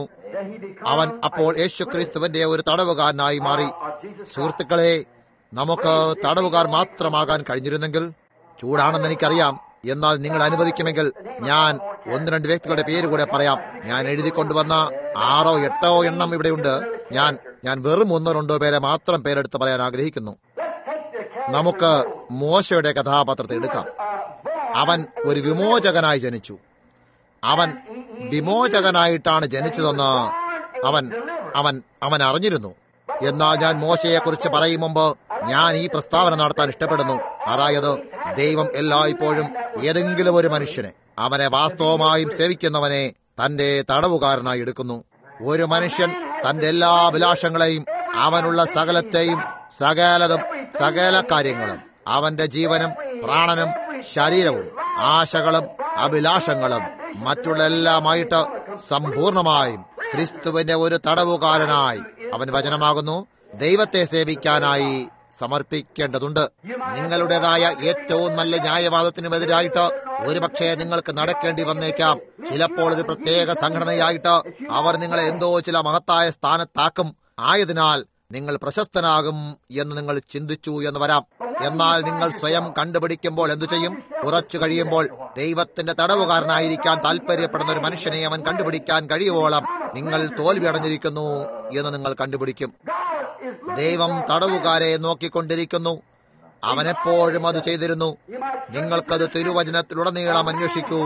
അവൻ അപ്പോൾ യേശുക്രിസ്തുവിന്റെ ഒരു തടവുകാരനായി മാറി സുഹൃത്തുക്കളെ നമുക്ക് തടവുകാർ മാത്രമാകാൻ കഴിഞ്ഞിരുന്നെങ്കിൽ ചൂടാണെന്ന് എനിക്കറിയാം എന്നാൽ നിങ്ങൾ അനുവദിക്കുമെങ്കിൽ ഞാൻ ഒന്ന് രണ്ട് വ്യക്തികളുടെ പേര് കൂടെ പറയാം ഞാൻ എഴുതി കൊണ്ടുവന്ന ആറോ എട്ടോ എണ്ണം ഇവിടെയുണ്ട് ഞാൻ ഞാൻ വെറും ഒന്നോ രണ്ടോ പേരെ മാത്രം പേരെടുത്ത് പറയാൻ ആഗ്രഹിക്കുന്നു നമുക്ക് മോശയുടെ കഥാപാത്രത്തെ എടുക്കാം അവൻ ഒരു വിമോചകനായി ജനിച്ചു അവൻ വിമോചകനായിട്ടാണ് ജനിച്ചതെന്ന് അവൻ അവൻ അവൻ അറിഞ്ഞിരുന്നു എന്നാൽ ഞാൻ മോശയെ കുറിച്ച് പറയും മുമ്പ് ഞാൻ ഈ പ്രസ്താവന നടത്താൻ ഇഷ്ടപ്പെടുന്നു അതായത് ദൈവം എല്ലായ്പ്പോഴും ഏതെങ്കിലും ഒരു മനുഷ്യനെ അവനെ വാസ്തവമായും സേവിക്കുന്നവനെ തന്റെ തടവുകാരനായി എടുക്കുന്നു ഒരു മനുഷ്യൻ തന്റെ എല്ലാ അഭിലാഷങ്ങളെയും അവനുള്ള സകലത്തെയും സകലതും സകല കാര്യങ്ങളും അവന്റെ ജീവനും പ്രാണനും ശരീരവും ആശകളും അഭിലാഷങ്ങളും മറ്റുള്ള എല്ലാമായിട്ട് സമ്പൂർണമായും ക്രിസ്തുവിന്റെ ഒരു തടവുകാരനായി അവൻ വചനമാകുന്നു ദൈവത്തെ സേവിക്കാനായി സമർപ്പിക്കേണ്ടതുണ്ട് നിങ്ങളുടേതായ ഏറ്റവും നല്ല ന്യായവാദത്തിനുമെതിരായിട്ട് ഒരുപക്ഷെ നിങ്ങൾക്ക് നടക്കേണ്ടി വന്നേക്കാം ചിലപ്പോൾ ഒരു പ്രത്യേക സംഘടനയായിട്ട് അവർ നിങ്ങളെ എന്തോ ചില മഹത്തായ സ്ഥാനത്താക്കും ആയതിനാൽ നിങ്ങൾ പ്രശസ്തനാകും എന്ന് നിങ്ങൾ ചിന്തിച്ചു എന്ന് വരാം എന്നാൽ നിങ്ങൾ സ്വയം കണ്ടുപിടിക്കുമ്പോൾ എന്തു ചെയ്യും കുറച്ചു കഴിയുമ്പോൾ ദൈവത്തിന്റെ തടവുകാരനായിരിക്കാൻ താല്പര്യപ്പെടുന്ന ഒരു മനുഷ്യനെ അവൻ കണ്ടുപിടിക്കാൻ കഴിയുവോളം നിങ്ങൾ തോൽവി അടഞ്ഞിരിക്കുന്നു എന്ന് നിങ്ങൾ കണ്ടുപിടിക്കും ദൈവം തടവുകാരെ നോക്കിക്കൊണ്ടിരിക്കുന്നു അവനെപ്പോഴും അത് ചെയ്തിരുന്നു നിങ്ങൾക്കത് തിരുവചനത്തിലുടനീളം അന്വേഷിക്കൂ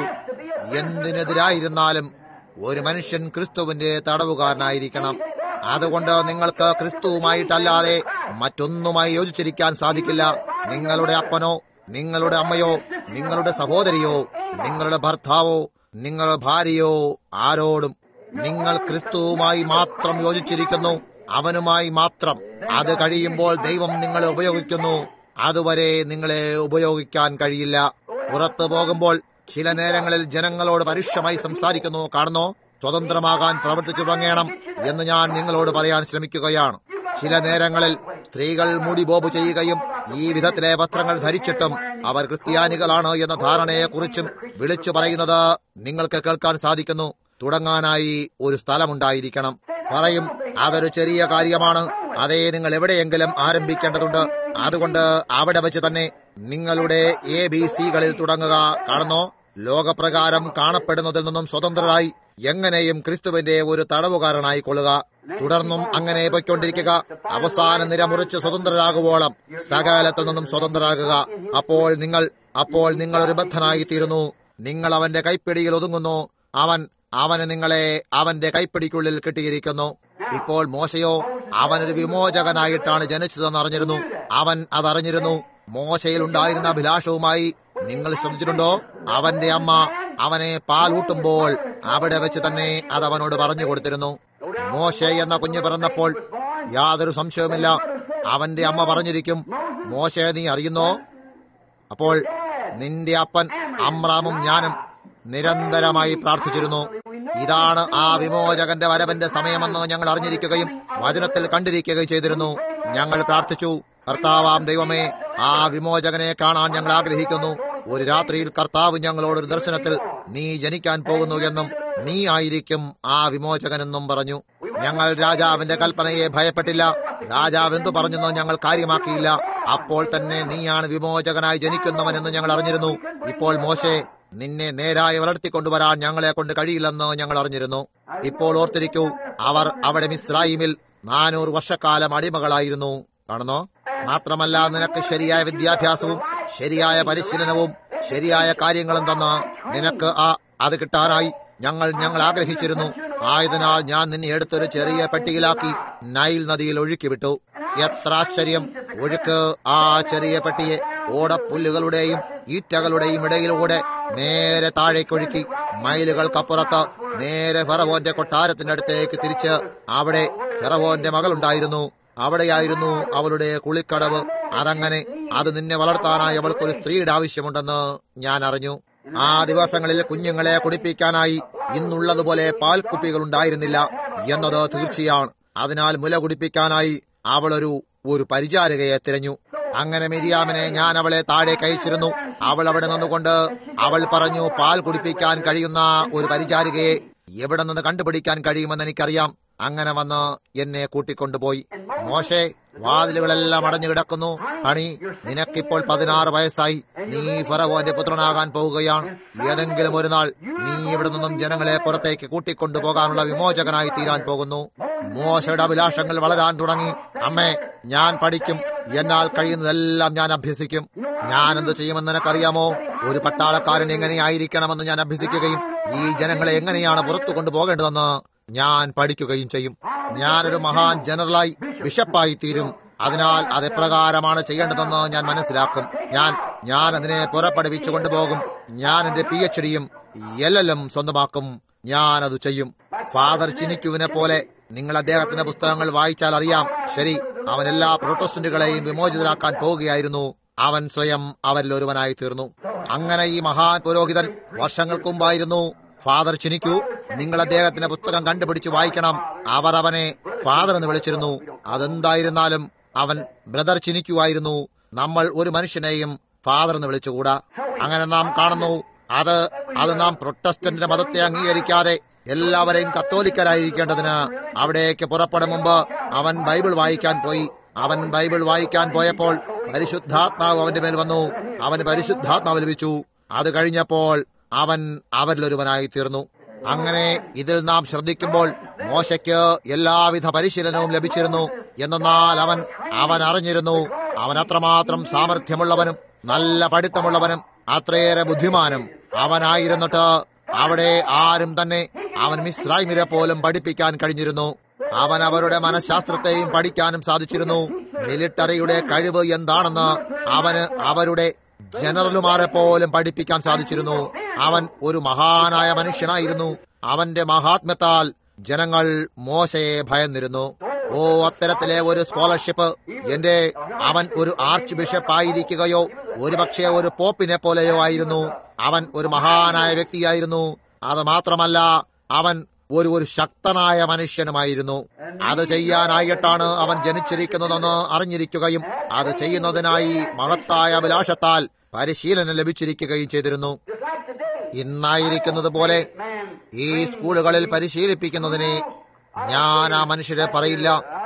എന്തിനെതിരായിരുന്നാലും ഒരു മനുഷ്യൻ ക്രിസ്തുവിന്റെ തടവുകാരനായിരിക്കണം അതുകൊണ്ട് നിങ്ങൾക്ക് ക്രിസ്തുവുമായിട്ടല്ലാതെ മറ്റൊന്നുമായി യോജിച്ചിരിക്കാൻ സാധിക്കില്ല നിങ്ങളുടെ അപ്പനോ നിങ്ങളുടെ അമ്മയോ നിങ്ങളുടെ സഹോദരിയോ നിങ്ങളുടെ ഭർത്താവോ നിങ്ങളുടെ ഭാര്യയോ ആരോടും നിങ്ങൾ ക്രിസ്തുവുമായി മാത്രം യോജിച്ചിരിക്കുന്നു അവനുമായി മാത്രം അത് കഴിയുമ്പോൾ ദൈവം നിങ്ങളെ ഉപയോഗിക്കുന്നു അതുവരെ നിങ്ങളെ ഉപയോഗിക്കാൻ കഴിയില്ല പുറത്തു പോകുമ്പോൾ ചില നേരങ്ങളിൽ ജനങ്ങളോട് പരുഷമായി സംസാരിക്കുന്നു കാണുന്നോ സ്വതന്ത്രമാകാൻ പ്രവർത്തിച്ചു തുടങ്ങണം എന്ന് ഞാൻ നിങ്ങളോട് പറയാൻ ശ്രമിക്കുകയാണ് ചില നേരങ്ങളിൽ സ്ത്രീകൾ മുടി ബോബ് ചെയ്യുകയും ഈ വിധത്തിലെ വസ്ത്രങ്ങൾ ധരിച്ചിട്ടും അവർ ക്രിസ്ത്യാനികളാണ് എന്ന ധാരണയെക്കുറിച്ചും വിളിച്ചു പറയുന്നത് നിങ്ങൾക്ക് കേൾക്കാൻ സാധിക്കുന്നു തുടങ്ങാനായി ഒരു സ്ഥലമുണ്ടായിരിക്കണം പറയും അതൊരു ചെറിയ കാര്യമാണ് അതേ നിങ്ങൾ എവിടെയെങ്കിലും ആരംഭിക്കേണ്ടതുണ്ട് അതുകൊണ്ട് അവിടെ വെച്ച് തന്നെ നിങ്ങളുടെ എ ബി സികളിൽ തുടങ്ങുക കാണുന്നോ ലോകപ്രകാരം കാണപ്പെടുന്നതിൽ നിന്നും സ്വതന്ത്രരായി എങ്ങനെയും ക്രിസ്തുവിന്റെ ഒരു തടവുകാരനായി കൊള്ളുക തുടർന്നും അങ്ങനെ പൊയ്ക്കൊണ്ടിരിക്കുക അവസാന നിര മുറിച്ച് സ്വതന്ത്രരാകുവോളം സകാലത്തിൽ നിന്നും സ്വതന്ത്രരാകുക അപ്പോൾ നിങ്ങൾ അപ്പോൾ നിങ്ങൾ ഒരു ബദ്ധനായി തീരുന്നു നിങ്ങൾ അവന്റെ കൈപ്പിടിയിൽ ഒതുങ്ങുന്നു അവൻ അവന് നിങ്ങളെ അവന്റെ കൈപ്പിടിക്കുള്ളിൽ കിട്ടിയിരിക്കുന്നു ഇപ്പോൾ മോശയോ അവനൊരു വിമോചകനായിട്ടാണ് ജനിച്ചതെന്ന് അറിഞ്ഞിരുന്നു അവൻ അതറിഞ്ഞിരുന്നു മോശയിൽ ഉണ്ടായിരുന്ന അഭിലാഷവുമായി നിങ്ങൾ ശ്രദ്ധിച്ചിട്ടുണ്ടോ അവന്റെ അമ്മ അവനെ പാലൂട്ടുമ്പോൾ അവിടെ വെച്ച് തന്നെ അത് അവനോട് പറഞ്ഞു കൊടുത്തിരുന്നു മോശ എന്ന കുഞ്ഞ് പിറന്നപ്പോൾ യാതൊരു സംശയവുമില്ല അവന്റെ അമ്മ പറഞ്ഞിരിക്കും മോശ നീ അറിയുന്നോ അപ്പോൾ നിന്റെ അപ്പൻ അമ്രാമും ഞാനും നിരന്തരമായി പ്രാർത്ഥിച്ചിരുന്നു ഇതാണ് ആ വിമോചകന്റെ വരവന്റെ സമയമെന്ന് ഞങ്ങൾ അറിഞ്ഞിരിക്കുകയും വചനത്തിൽ കണ്ടിരിക്കുകയും ചെയ്തിരുന്നു ഞങ്ങൾ പ്രാർത്ഥിച്ചു കർത്താവാം ദൈവമേ ആ വിമോചകനെ കാണാൻ ഞങ്ങൾ ആഗ്രഹിക്കുന്നു ഒരു രാത്രിയിൽ കർത്താവ് ഞങ്ങളോടൊരു ദർശനത്തിൽ നീ ജനിക്കാൻ പോകുന്നു എന്നും നീ ആയിരിക്കും ആ വിമോചകനെന്നും പറഞ്ഞു ഞങ്ങൾ രാജാവിന്റെ കൽപ്പനയെ ഭയപ്പെട്ടില്ല രാജാവ് എന്തു പറഞ്ഞെന്ന് ഞങ്ങൾ കാര്യമാക്കിയില്ല അപ്പോൾ തന്നെ നീയാണ് വിമോചകനായി ജനിക്കുന്നവനെന്ന് ഞങ്ങൾ അറിഞ്ഞിരുന്നു ഇപ്പോൾ മോശെ നിന്നെ നേരായി വളർത്തിക്കൊണ്ടുവരാൻ ഞങ്ങളെ കൊണ്ട് കഴിയില്ലെന്ന് ഞങ്ങൾ അറിഞ്ഞിരുന്നു ഇപ്പോൾ ഓർത്തിരിക്കൂ അവർ അവിടെ മിസ്രൈമിൽ നാനൂറ് വർഷക്കാലം അടിമകളായിരുന്നു കാണുന്നോ മാത്രമല്ല നിനക്ക് ശരിയായ വിദ്യാഭ്യാസവും ശരിയായ പരിശീലനവും ശരിയായ കാര്യങ്ങളും തന്ന് നിനക്ക് ആ അത് കിട്ടാനായി ഞങ്ങൾ ഞങ്ങൾ ആഗ്രഹിച്ചിരുന്നു ആയതിനാൽ ഞാൻ നിന്നെ എടുത്തൊരു ചെറിയ പെട്ടിയിലാക്കി നൈൽ നദിയിൽ ഒഴുക്കിവിട്ടു എത്ര ആശ്ചര്യം ഒഴുക്ക് ആ ചെറിയ പെട്ടിയെ ഓടപ്പുല്ലുകളുടെയും ഈറ്റകളുടെയും ഇടയിലൂടെ നേരെ താഴേക്കൊഴുക്കി മൈലുകൾക്കപ്പുറത്ത് നേരെ ഫറവോന്റെ കൊട്ടാരത്തിന്റെ അടുത്തേക്ക് തിരിച്ച് അവിടെ ഫറവോന്റെ മകളുണ്ടായിരുന്നു അവിടെയായിരുന്നു അവളുടെ കുളിക്കടവ് അതങ്ങനെ അത് നിന്നെ വളർത്താനായി അവൾക്കൊരു സ്ത്രീയുടെ ആവശ്യമുണ്ടെന്ന് ഞാൻ അറിഞ്ഞു ആ ദിവസങ്ങളിൽ കുഞ്ഞുങ്ങളെ കുടിപ്പിക്കാനായി ഇന്നുള്ളതുപോലെ പാൽക്കുപ്പികൾ ഉണ്ടായിരുന്നില്ല എന്നത് തീർച്ചയാണ് അതിനാൽ മുല കുടിപ്പിക്കാനായി അവളൊരു ഒരു പരിചാരകയെ തിരഞ്ഞു അങ്ങനെ മിരിയാമിനെ ഞാൻ അവളെ താഴേക്ക് അയച്ചിരുന്നു അവൾ അവിടെ നിന്നുകൊണ്ട് അവൾ പറഞ്ഞു പാൽ കുടിപ്പിക്കാൻ കഴിയുന്ന ഒരു പരിചാരികയെ എവിടെ നിന്ന് കണ്ടുപിടിക്കാൻ കഴിയുമെന്ന് എനിക്കറിയാം അങ്ങനെ വന്ന് എന്നെ കൂട്ടിക്കൊണ്ടുപോയി മോശെ വാതിലുകളെല്ലാം അടഞ്ഞു കിടക്കുന്നു ഹണി നിനക്കിപ്പോൾ പതിനാറ് വയസ്സായി നീ ഫറവോന്റെ പുത്രനാകാൻ പോവുകയാണ് ഏതെങ്കിലും ഒരു നാൾ നീ ഇവിടെ നിന്നും ജനങ്ങളെ പുറത്തേക്ക് കൂട്ടിക്കൊണ്ടുപോകാനുള്ള വിമോചകനായി തീരാൻ പോകുന്നു മോശയുടെ അഭിലാഷങ്ങൾ വളരാൻ തുടങ്ങി അമ്മേ ഞാൻ പഠിക്കും എന്നാൽ കഴിയുന്നതെല്ലാം ഞാൻ അഭ്യസിക്കും ഞാൻ എന്ത് ചെയ്യുമെന്ന് നിനക്കറിയാമോ ഒരു പട്ടാളക്കാരൻ എങ്ങനെയായിരിക്കണമെന്ന് ഞാൻ അഭ്യസിക്കുകയും ഈ ജനങ്ങളെ എങ്ങനെയാണ് പുറത്തു കൊണ്ടുപോകേണ്ടതെന്ന് ഞാൻ പഠിക്കുകയും ചെയ്യും ഞാനൊരു മഹാൻ ജനറലായി ബിഷപ്പായി തീരും അതിനാൽ അതെപ്രകാരമാണ് ചെയ്യേണ്ടതെന്ന് ഞാൻ മനസ്സിലാക്കും ഞാൻ ഞാൻ അതിനെ പുറപ്പെടുവിച്ചു കൊണ്ടുപോകും ഞാൻ എന്റെ പി എച്ച് ഡിയും എൽ എല്ലും സ്വന്തമാക്കും ഞാൻ അത് ചെയ്യും ഫാദർ ചിനിക്കുവിനെ പോലെ നിങ്ങൾ അദ്ദേഹത്തിന്റെ പുസ്തകങ്ങൾ വായിച്ചാൽ അറിയാം ശരി അവൻ എല്ലാ പ്രൊട്ടസ്റ്റന്റുകളെയും വിമോചിതരാക്കാൻ പോവുകയായിരുന്നു അവൻ സ്വയം അവരിൽ ഒരുവനായി തീർന്നു അങ്ങനെ ഈ മഹാൻ പുരോഹിതൻ വർഷങ്ങൾക്ക് മുമ്പായിരുന്നു ഫാദർ ചിനിക്കു നിങ്ങൾ അദ്ദേഹത്തിന്റെ പുസ്തകം കണ്ടുപിടിച്ച് വായിക്കണം അവർ അവനെ ഫാദർ എന്ന് വിളിച്ചിരുന്നു അതെന്തായിരുന്നാലും അവൻ ബ്രദർ ചിനിക്കുമായിരുന്നു നമ്മൾ ഒരു മനുഷ്യനെയും ഫാദർ എന്ന് വിളിച്ചുകൂടാ അങ്ങനെ നാം കാണുന്നു അത് അത് നാം പ്രൊട്ടസ്റ്റന്റിന്റെ മതത്തെ അംഗീകരിക്കാതെ എല്ലാവരെയും കത്തോലിക്കരായിരിക്കേണ്ടതിന് അവിടേക്ക് പുറപ്പെടും മുമ്പ് അവൻ ബൈബിൾ വായിക്കാൻ പോയി അവൻ ബൈബിൾ വായിക്കാൻ പോയപ്പോൾ പരിശുദ്ധാത്മാവ് അവന്റെ മേൽ വന്നു അവന് പരിശുദ്ധാത്മാവ് ലഭിച്ചു അത് കഴിഞ്ഞപ്പോൾ അവൻ അവരിലൊരുവനായി തീർന്നു അങ്ങനെ ഇതിൽ നാം ശ്രദ്ധിക്കുമ്പോൾ മോശയ്ക്ക് എല്ലാവിധ പരിശീലനവും ലഭിച്ചിരുന്നു എന്നാൽ അവൻ അവൻ അറിഞ്ഞിരുന്നു അവൻ അത്രമാത്രം സാമർഥ്യമുള്ളവനും നല്ല പഠിത്തമുള്ളവനും അത്രയേറെ ബുദ്ധിമാനും അവനായിരുന്നിട്ട് അവിടെ ആരും തന്നെ അവൻ മിസ്രൈമിരെ പോലും പഠിപ്പിക്കാൻ കഴിഞ്ഞിരുന്നു അവൻ അവരുടെ മനഃശാസ്ത്രത്തെയും പഠിക്കാനും സാധിച്ചിരുന്നു മിലിട്ടറിയുടെ കഴിവ് എന്താണെന്ന് അവന് അവരുടെ ജനറലുമാരെ പോലും പഠിപ്പിക്കാൻ സാധിച്ചിരുന്നു അവൻ ഒരു മഹാനായ മനുഷ്യനായിരുന്നു അവന്റെ മഹാത്മ്യത്താൽ ജനങ്ങൾ മോശയെ ഭയന്നിരുന്നു ഓ അത്തരത്തിലെ ഒരു സ്കോളർഷിപ്പ് എന്റെ അവൻ ഒരു ആർച്ച് ബിഷപ്പ് ആയിരിക്കുകയോ ഒരുപക്ഷെ ഒരു പോപ്പിനെ പോലെയോ ആയിരുന്നു അവൻ ഒരു മഹാനായ വ്യക്തിയായിരുന്നു അത് മാത്രമല്ല അവൻ ഒരു ഒരു ശക്തനായ മനുഷ്യനുമായിരുന്നു അത് ചെയ്യാനായിട്ടാണ് അവൻ ജനിച്ചിരിക്കുന്നതെന്ന് അറിഞ്ഞിരിക്കുകയും അത് ചെയ്യുന്നതിനായി മഹത്തായ അഭിലാഷത്താൽ പരിശീലനം ലഭിച്ചിരിക്കുകയും ചെയ്തിരുന്നു ഇന്നായിരിക്കുന്നത് പോലെ ഈ സ്കൂളുകളിൽ പരിശീലിപ്പിക്കുന്നതിനെ ഞാൻ ആ മനുഷ്യരെ പറയില്ല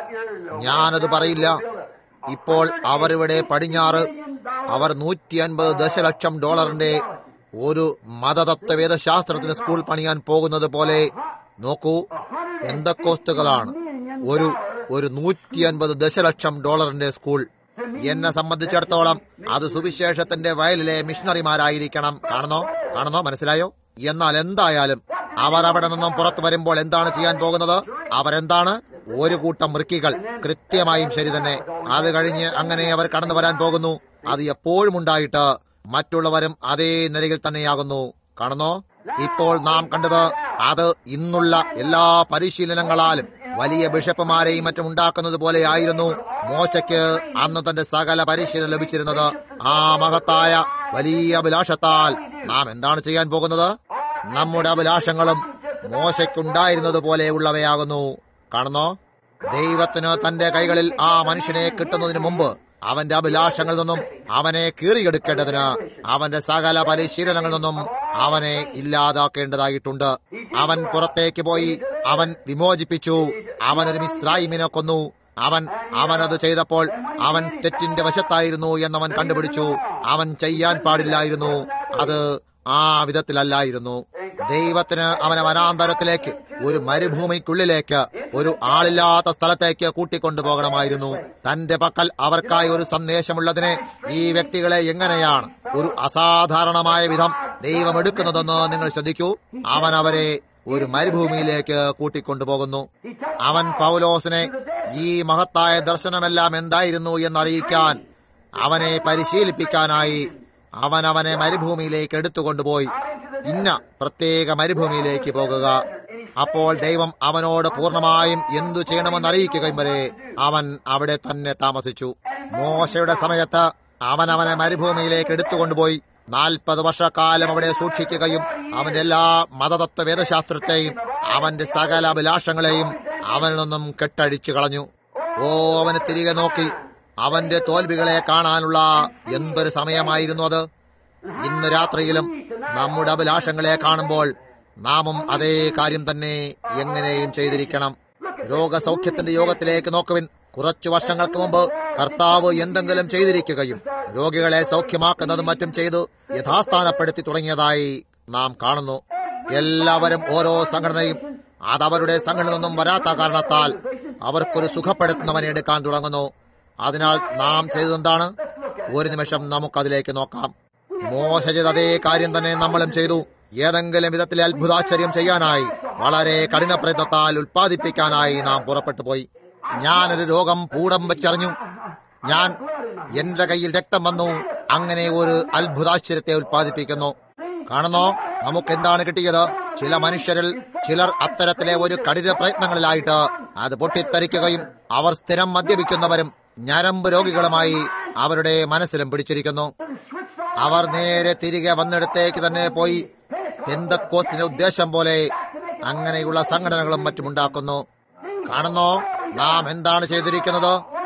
ഞാനത് പറയില്ല ഇപ്പോൾ അവരിവിടെ പടിഞ്ഞാറ് അവർ നൂറ്റി അൻപത് ദശലക്ഷം ഡോളറിന്റെ ഒരു മതതത്വ വേദശാസ്ത്രത്തിന് സ്കൂൾ പണിയാൻ പോകുന്നത് പോലെ നോക്കൂ എന്തൊക്കോസ്തുകളാണ് ഒരു ഒരു നൂറ്റി അൻപത് ദശലക്ഷം ഡോളറിന്റെ സ്കൂൾ എന്നെ സംബന്ധിച്ചിടത്തോളം അത് സുവിശേഷത്തിന്റെ വയലിലെ മിഷണറിമാരായിരിക്കണം കാണുന്നോ കാണുന്നോ മനസ്സിലായോ എന്നാൽ എന്തായാലും അവർ അവിടെ നിന്നും പുറത്തു വരുമ്പോൾ എന്താണ് ചെയ്യാൻ പോകുന്നത് അവരെന്താണ് ഒരു കൂട്ടം മൃക്കികൾ കൃത്യമായും ശരി തന്നെ അത് കഴിഞ്ഞ് അങ്ങനെ അവർ കടന്നു വരാൻ പോകുന്നു അത് എപ്പോഴും ഉണ്ടായിട്ട് മറ്റുള്ളവരും അതേ നിലയിൽ തന്നെയാകുന്നു കാണുന്നോ ഇപ്പോൾ നാം കണ്ടത് അത് ഇന്നുള്ള എല്ലാ പരിശീലനങ്ങളാലും വലിയ ബിഷപ്പുമാരെയും മറ്റും ഉണ്ടാക്കുന്നത് പോലെ ആയിരുന്നു മോശയ്ക്ക് അന്ന് തന്റെ സകല പരിശീലനം ലഭിച്ചിരുന്നത് ആ മഹത്തായ വലിയ അഭിലാഷത്താൽ നാം എന്താണ് ചെയ്യാൻ പോകുന്നത് നമ്മുടെ അഭിലാഷങ്ങളും മോശയ്ക്കുണ്ടായിരുന്നത് പോലെയുള്ളവയാകുന്നു കാണുന്നോ ദൈവത്തിന് തന്റെ കൈകളിൽ ആ മനുഷ്യനെ കിട്ടുന്നതിന് മുമ്പ് അവന്റെ അഭിലാഷങ്ങളിൽ നിന്നും അവനെ കീറിയെടുക്കേണ്ടതിന് അവന്റെ സകല പരിശീലനങ്ങളിൽ നിന്നും അവനെ ഇല്ലാതാക്കേണ്ടതായിട്ടുണ്ട് അവൻ പുറത്തേക്ക് പോയി അവൻ വിമോചിപ്പിച്ചു അവനൊരു മിസ്രൈമിനെ കൊന്നു അവൻ അവനത് ചെയ്തപ്പോൾ അവൻ തെറ്റിന്റെ വശത്തായിരുന്നു എന്നവൻ കണ്ടുപിടിച്ചു അവൻ ചെയ്യാൻ പാടില്ലായിരുന്നു അത് ആ വിധത്തിലല്ലായിരുന്നു ദൈവത്തിന് അവനെ വനാന്തരത്തിലേക്ക് ഒരു മരുഭൂമിക്കുള്ളിലേക്ക് ഒരു ആളില്ലാത്ത സ്ഥലത്തേക്ക് കൂട്ടിക്കൊണ്ടുപോകണമായിരുന്നു തന്റെ പക്കൽ അവർക്കായി ഒരു സന്ദേശമുള്ളതിനെ ഈ വ്യക്തികളെ എങ്ങനെയാണ് ഒരു അസാധാരണമായ വിധം ദൈവം എടുക്കുന്നതെന്ന് നിങ്ങൾ ശ്രദ്ധിക്കൂ അവൻ അവരെ ഒരു മരുഭൂമിയിലേക്ക് കൂട്ടിക്കൊണ്ടുപോകുന്നു അവൻ പൗലോസിനെ ഈ മഹത്തായ ദർശനമെല്ലാം എന്തായിരുന്നു എന്നറിയിക്കാൻ അവനെ പരിശീലിപ്പിക്കാനായി അവൻ അവനെ മരുഭൂമിയിലേക്ക് എടുത്തുകൊണ്ടുപോയി ഇന്ന പ്രത്യേക മരുഭൂമിയിലേക്ക് പോകുക അപ്പോൾ ദൈവം അവനോട് പൂർണ്ണമായും എന്തു ചെയ്യണമെന്ന് അറിയിക്കുകയും വരെ അവൻ അവിടെ തന്നെ താമസിച്ചു മോശയുടെ സമയത്ത് അവൻ അവനെ മരുഭൂമിയിലേക്ക് എടുത്തുകൊണ്ടുപോയി നാൽപ്പത് വർഷക്കാലം അവിടെ സൂക്ഷിക്കുകയും അവന്റെ എല്ലാ മതതത്വ വേദശാസ്ത്രത്തെയും അവന്റെ സകല അഭിലാഷങ്ങളെയും അവനിൽ നിന്നും കെട്ടഴിച്ചു കളഞ്ഞു ഓ അവന് തിരികെ നോക്കി അവന്റെ തോൽവികളെ കാണാനുള്ള എന്തൊരു സമയമായിരുന്നു അത് ഇന്ന് രാത്രിയിലും നമ്മുടെ അഭിലാഷങ്ങളെ കാണുമ്പോൾ നാമും അതേ കാര്യം തന്നെ എങ്ങനെയും ചെയ്തിരിക്കണം രോഗസൗഖ്യത്തിന്റെ യോഗത്തിലേക്ക് നോക്കുവിൻ കുറച്ചു വർഷങ്ങൾക്ക് മുമ്പ് കർത്താവ് എന്തെങ്കിലും ചെയ്തിരിക്കുകയും രോഗികളെ സൗഖ്യമാക്കുന്നതും മറ്റും ചെയ്ത് യഥാസ്ഥാനപ്പെടുത്തി തുടങ്ങിയതായി നാം കാണുന്നു എല്ലാവരും ഓരോ സംഘടനയും അതവരുടെ സംഘടന നിന്നും വരാത്ത കാരണത്താൽ അവർക്കൊരു സുഖപ്പെടുത്തുന്നവനെ എടുക്കാൻ തുടങ്ങുന്നു അതിനാൽ നാം ചെയ്തതെന്താണ് ഒരു നിമിഷം നമുക്കതിലേക്ക് നോക്കാം മോശ ചെയ്ത അതേ കാര്യം തന്നെ നമ്മളും ചെയ്തു ഏതെങ്കിലും വിധത്തിലെ അത്ഭുതാശ്ചര്യം ചെയ്യാനായി വളരെ കഠിന പ്രയത്നത്താൽ ഉൽപ്പാദിപ്പിക്കാനായി നാം പുറപ്പെട്ടു പോയി ഞാനൊരു രോഗം പൂടം വെച്ചറിഞ്ഞു ഞാൻ എന്റെ കയ്യിൽ രക്തം വന്നു അങ്ങനെ ഒരു അത്ഭുതാശ്ചര്യത്തെ ഉൽപ്പാദിപ്പിക്കുന്നു കാണുന്നോ നമുക്ക് എന്താണ് കിട്ടിയത് ചില മനുഷ്യരിൽ ചിലർ അത്തരത്തിലെ ഒരു കഠിന പ്രയത്നങ്ങളിലായിട്ട് അത് പൊട്ടിത്തെറിക്കുകയും അവർ സ്ഥിരം മദ്യപിക്കുന്നവരും ഞരമ്പ് രോഗികളുമായി അവരുടെ മനസ്സിലും പിടിച്ചിരിക്കുന്നു അവർ നേരെ തിരികെ വന്നിടത്തേക്ക് തന്നെ പോയി പെന്തക്കോസ്തിന്റെ ഉദ്ദേശം പോലെ അങ്ങനെയുള്ള സംഘടനകളും മറ്റും ഉണ്ടാക്കുന്നു കാണുന്നോ നാം എന്താണ് ചെയ്തിരിക്കുന്നത്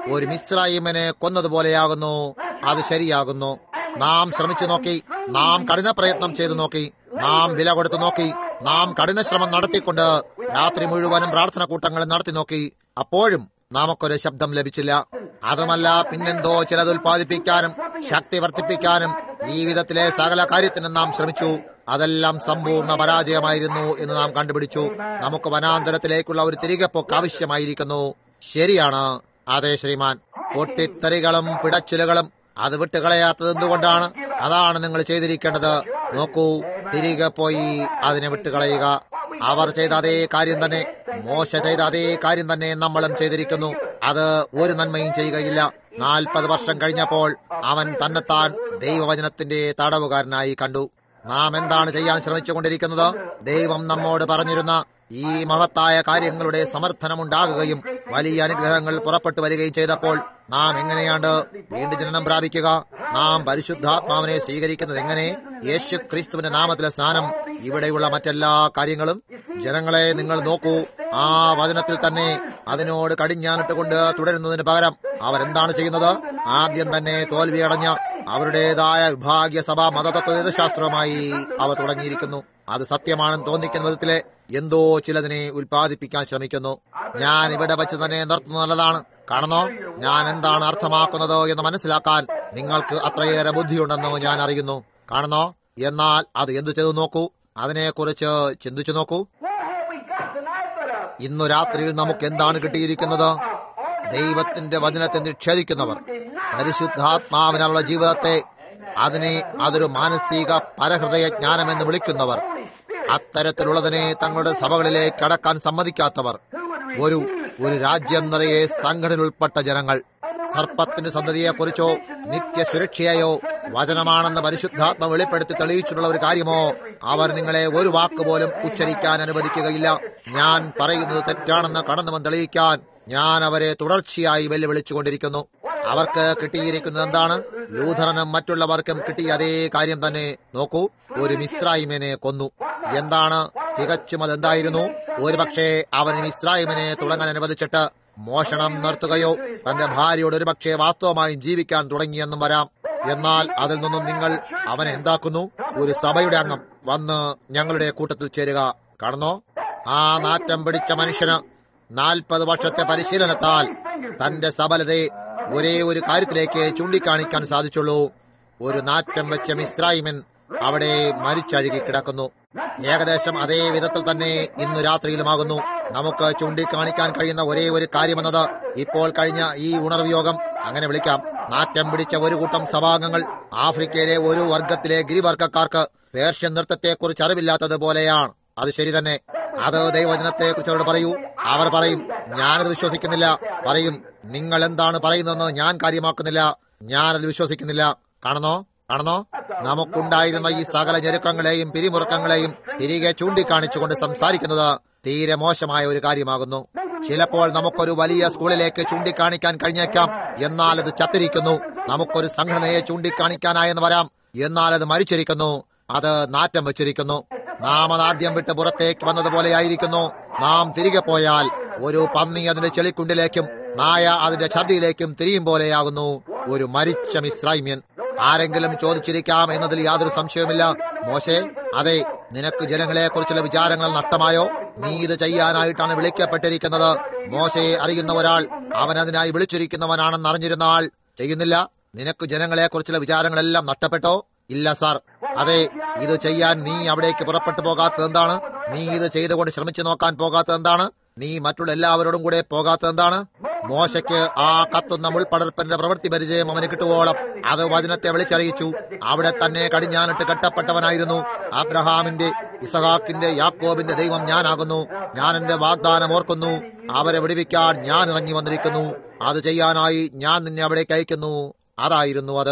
ഒരു മിസ്രൈമിനെ കൊന്നതുപോലെയാകുന്നു അത് ശരിയാകുന്നു നാം ശ്രമിച്ചു നോക്കി നാം കഠിന പ്രയത്നം ചെയ്തു നോക്കി നാം വില കൊടുത്തു നോക്കി നാം കഠിന ശ്രമം നടത്തിക്കൊണ്ട് രാത്രി മുഴുവനും പ്രാർത്ഥന കൂട്ടങ്ങൾ നടത്തി നോക്കി അപ്പോഴും നമുക്കൊരു ശബ്ദം ലഭിച്ചില്ല അതുമല്ല പിന്നെന്തോ ചിലത് ഉൽപ്പാദിപ്പിക്കാനും ശക്തി വർദ്ധിപ്പിക്കാനും ഈ വിധത്തിലെ സകല കാര്യത്തിനും നാം ശ്രമിച്ചു അതെല്ലാം സമ്പൂർണ്ണ പരാജയമായിരുന്നു എന്ന് നാം കണ്ടുപിടിച്ചു നമുക്ക് വനാന്തരത്തിലേക്കുള്ള ഒരു തിരികെ പോക്ക് ആവശ്യമായിരിക്കുന്നു ശരിയാണ് അതെ ശ്രീമാൻ പൊട്ടിത്തെറികളും പിടച്ചിലുകളും അത് വിട്ടുകളയാത്തത് എന്തുകൊണ്ടാണ് അതാണ് നിങ്ങൾ ചെയ്തിരിക്കേണ്ടത് നോക്കൂ തിരികെ പോയി അതിനെ വിട്ടുകളയുക അവർ ചെയ്ത അതേ കാര്യം തന്നെ മോശ ചെയ്ത അതേ കാര്യം തന്നെ നമ്മളും ചെയ്തിരിക്കുന്നു അത് ഒരു നന്മയും ചെയ്യുകയില്ല നാൽപ്പത് വർഷം കഴിഞ്ഞപ്പോൾ അവൻ തന്നെത്താൻ ദൈവവചനത്തിന്റെ തടവുകാരനായി കണ്ടു നാം എന്താണ് ചെയ്യാൻ ശ്രമിച്ചുകൊണ്ടിരിക്കുന്നത് ദൈവം നമ്മോട് പറഞ്ഞിരുന്ന ഈ മഹത്തായ കാര്യങ്ങളുടെ സമർത്ഥനമുണ്ടാകുകയും വലിയ അനുഗ്രഹങ്ങൾ പുറപ്പെട്ടു വരികയും ചെയ്തപ്പോൾ നാം എങ്ങനെയാണ് വീണ്ടും ജനനം പ്രാപിക്കുക നാം പരിശുദ്ധാത്മാവിനെ സ്വീകരിക്കുന്നത് എങ്ങനെ യേശു ക്രിസ്തുവിന്റെ നാമത്തിലെ സ്നാനം ഇവിടെയുള്ള മറ്റെല്ലാ കാര്യങ്ങളും ജനങ്ങളെ നിങ്ങൾ നോക്കൂ ആ വചനത്തിൽ തന്നെ അതിനോട് കടിഞ്ഞാനിട്ടുകൊണ്ട് തുടരുന്നതിന് പകരം അവരെന്താണ് ചെയ്യുന്നത് ആദ്യം തന്നെ തോൽവിയടഞ്ഞ അവരുടേതായ വിഭാഗീയ സഭ മതതത്വശാസ്ത്രവുമായി അവർ തുടങ്ങിയിരിക്കുന്നു അത് സത്യമാണെന്ന് തോന്നിക്കുന്ന വിധത്തിലെ എന്തോ ചിലതിനെ ഉൽപ്പാദിപ്പിക്കാൻ ശ്രമിക്കുന്നു ഞാൻ ഇവിടെ വെച്ച് തന്നെ നിർത്തുന്നത് നല്ലതാണ് കാണുന്നോ ഞാൻ എന്താണ് അർത്ഥമാക്കുന്നത് എന്ന് മനസ്സിലാക്കാൻ നിങ്ങൾക്ക് അത്രയേറെ ബുദ്ധിയുണ്ടെന്ന് ഞാൻ അറിയുന്നു കാണുന്നോ എന്നാൽ അത് എന്തു ചെയ്തു നോക്കൂ അതിനെക്കുറിച്ച് ചിന്തിച്ചു നോക്കൂ
What have we got tonight but a
ഇന്നു രാത്രിയിൽ നമുക്ക് എന്താണ് കിട്ടിയിരിക്കുന്നത് ദൈവത്തിന്റെ വചനത്തെ നിഷേധിക്കുന്നവർ പരിശുദ്ധാത്മാവിനുള്ള ജീവിതത്തെ അതിനെ അതൊരു മാനസിക പരഹൃദയ ജ്ഞാനമെന്ന് വിളിക്കുന്നവർ അത്തരത്തിലുള്ളതിനെ തങ്ങളുടെ സഭകളിലേക്ക് അടക്കാൻ സമ്മതിക്കാത്തവർ ഒരു ഒരു രാജ്യം നിറയെ സംഘടന ഉൾപ്പെട്ട ജനങ്ങൾ സർപ്പത്തിന്റെ സന്തതിയെക്കുറിച്ചോ നിത്യസുരക്ഷയെയോ വചനമാണെന്ന് പരിശുദ്ധാത്മ വെളിപ്പെടുത്തി തെളിയിച്ചിട്ടുള്ള ഒരു കാര്യമോ അവർ നിങ്ങളെ ഒരു വാക്ക് പോലും ഉച്ചരിക്കാൻ അനുവദിക്കുകയില്ല ഞാൻ പറയുന്നത് തെറ്റാണെന്ന് കടന്നുവൻ തെളിയിക്കാൻ ഞാൻ അവരെ തുടർച്ചയായി വെല്ലുവിളിച്ചുകൊണ്ടിരിക്കുന്നു അവർക്ക് കിട്ടിയിരിക്കുന്നത് എന്താണ് ലൂഥറനും മറ്റുള്ളവർക്കും കിട്ടിയ അതേ കാര്യം തന്നെ നോക്കൂ ഒരു മിസ്രൈമിനെ കൊന്നു എന്താണ് തികച്ചും അതെന്തായിരുന്നു ഒരുപക്ഷെ അവൻ മിസ്രൈമിനെ തുടങ്ങാൻ അനുവദിച്ചിട്ട് മോഷണം നിർത്തുകയോ തന്റെ ഭാര്യയോട് ഒരുപക്ഷെ വാസ്തവമായും ജീവിക്കാൻ തുടങ്ങിയെന്നും വരാം എന്നാൽ അതിൽ നിന്നും നിങ്ങൾ അവനെ എന്താക്കുന്നു ഒരു സഭയുടെ അംഗം വന്ന് ഞങ്ങളുടെ കൂട്ടത്തിൽ ചേരുക കാണുന്നോ ആ നാറ്റം പിടിച്ച മനുഷ്യന് നാൽപ്പത് വർഷത്തെ പരിശീലനത്താൽ തന്റെ സബലതയെ ഒരേ ഒരു കാര്യത്തിലേക്ക് ചൂണ്ടിക്കാണിക്കാൻ സാധിച്ചുള്ളൂ ഒരു നാറ്റം വെച്ച മിസ്രൈമൻ അവിടെ മരിച്ചഴുകി കിടക്കുന്നു ഏകദേശം അതേ വിധത്തിൽ തന്നെ ഇന്നു രാത്രിയിലുമാകുന്നു നമുക്ക് ചൂണ്ടിക്കാണിക്കാൻ കഴിയുന്ന ഒരേ ഒരു കാര്യമെന്നത് ഇപ്പോൾ കഴിഞ്ഞ ഈ ഉണർവ് യോഗം അങ്ങനെ വിളിക്കാം നാറ്റം പിടിച്ച ഒരു കൂട്ടം സഭാംഗങ്ങൾ ആഫ്രിക്കയിലെ ഒരു വർഗത്തിലെ ഗിരിവർഗക്കാർക്ക് പേർഷ്യൻ നൃത്തത്തെക്കുറിച്ച് അറിവില്ലാത്തത് പോലെയാണ് അത് ശരി തന്നെ അത് ദൈവവചനത്തെ കുറിച്ച് അവരോട് പറയൂ അവർ പറയും ഞാനത് വിശ്വസിക്കുന്നില്ല പറയും നിങ്ങൾ എന്താണ് പറയുന്നതെന്ന് ഞാൻ കാര്യമാക്കുന്നില്ല ഞാനത് വിശ്വസിക്കുന്നില്ല കാണുന്നോ കാണുന്നോ നമുക്കുണ്ടായിരുന്ന ഈ സകല ഞെരുക്കങ്ങളെയും പിരിമുറുക്കങ്ങളെയും തിരികെ ചൂണ്ടിക്കാണിച്ചുകൊണ്ട് സംസാരിക്കുന്നത് തീരെ മോശമായ ഒരു കാര്യമാകുന്നു ചിലപ്പോൾ നമുക്കൊരു വലിയ സ്കൂളിലേക്ക് ചൂണ്ടിക്കാണിക്കാൻ കഴിഞ്ഞേക്കാം എന്നാൽ അത് ചത്തിരിക്കുന്നു നമുക്കൊരു സംഘടനയെ ചൂണ്ടിക്കാണിക്കാനായെന്ന് വരാം എന്നാൽ അത് മരിച്ചിരിക്കുന്നു അത് നാറ്റം വെച്ചിരിക്കുന്നു നാം അത് ആദ്യം വിട്ട് പുറത്തേക്ക് വന്നതുപോലെയായിരിക്കുന്നു നാം തിരികെ പോയാൽ ഒരു പന്നി അതിന്റെ ചെളിക്കുണ്ടിലേക്കും നായ അതിന്റെ ഛർദിയിലേക്കും തിരിയും പോലെയാകുന്നു ഒരു മരിച്ച മിശ്രൈമ്യൻ ആരെങ്കിലും ചോദിച്ചിരിക്കാം എന്നതിൽ യാതൊരു സംശയവുമില്ല മോശെ അതെ നിനക്ക് ജനങ്ങളെ കുറിച്ചുള്ള വിചാരങ്ങൾ നഷ്ടമായോ നീ ഇത് ചെയ്യാനായിട്ടാണ് വിളിക്കപ്പെട്ടിരിക്കുന്നത് മോശയെ അറിയുന്ന ഒരാൾ അവൻ അതിനായി വിളിച്ചിരിക്കുന്നവനാണെന്ന് അറിഞ്ഞിരുന്ന ആൾ ചെയ്യുന്നില്ല നിനക്ക് ജനങ്ങളെ കുറിച്ചുള്ള വിചാരങ്ങളെല്ലാം നഷ്ടപ്പെട്ടോ ഇല്ല സാർ അതെ ഇത് ചെയ്യാൻ നീ അവിടേക്ക് പുറപ്പെട്ടു പോകാത്തത് എന്താണ് നീ ഇത് ചെയ്തുകൊണ്ട് ശ്രമിച്ചു നോക്കാൻ പോകാത്തത് എന്താണ് നീ മറ്റുള്ള എല്ലാവരോടും കൂടെ പോകാത്തത് എന്താണ് മോശയ്ക്ക് ആ കത്തുന്ന മുൾപടർപ്പന്റെ പ്രവൃത്തി പരിചയം അവന് കിട്ടുവോളം അത് വചനത്തെ വിളിച്ചറിയിച്ചു അവിടെ തന്നെ കടിഞ്ഞാനിട്ട് കെട്ടപ്പെട്ടവനായിരുന്നു അബ്രഹാമിന്റെ ഇസഹാക്കിന്റെ യാക്കോബിന്റെ ദൈവം ഞാനാകുന്നു ഞാൻ എന്റെ വാഗ്ദാനം ഓർക്കുന്നു അവരെ വിടുവിക്കാൻ ഞാൻ ഇറങ്ങി വന്നിരിക്കുന്നു അത് ചെയ്യാനായി ഞാൻ നിന്നെ അവിടേക്ക് അയക്കുന്നു അതായിരുന്നു അത്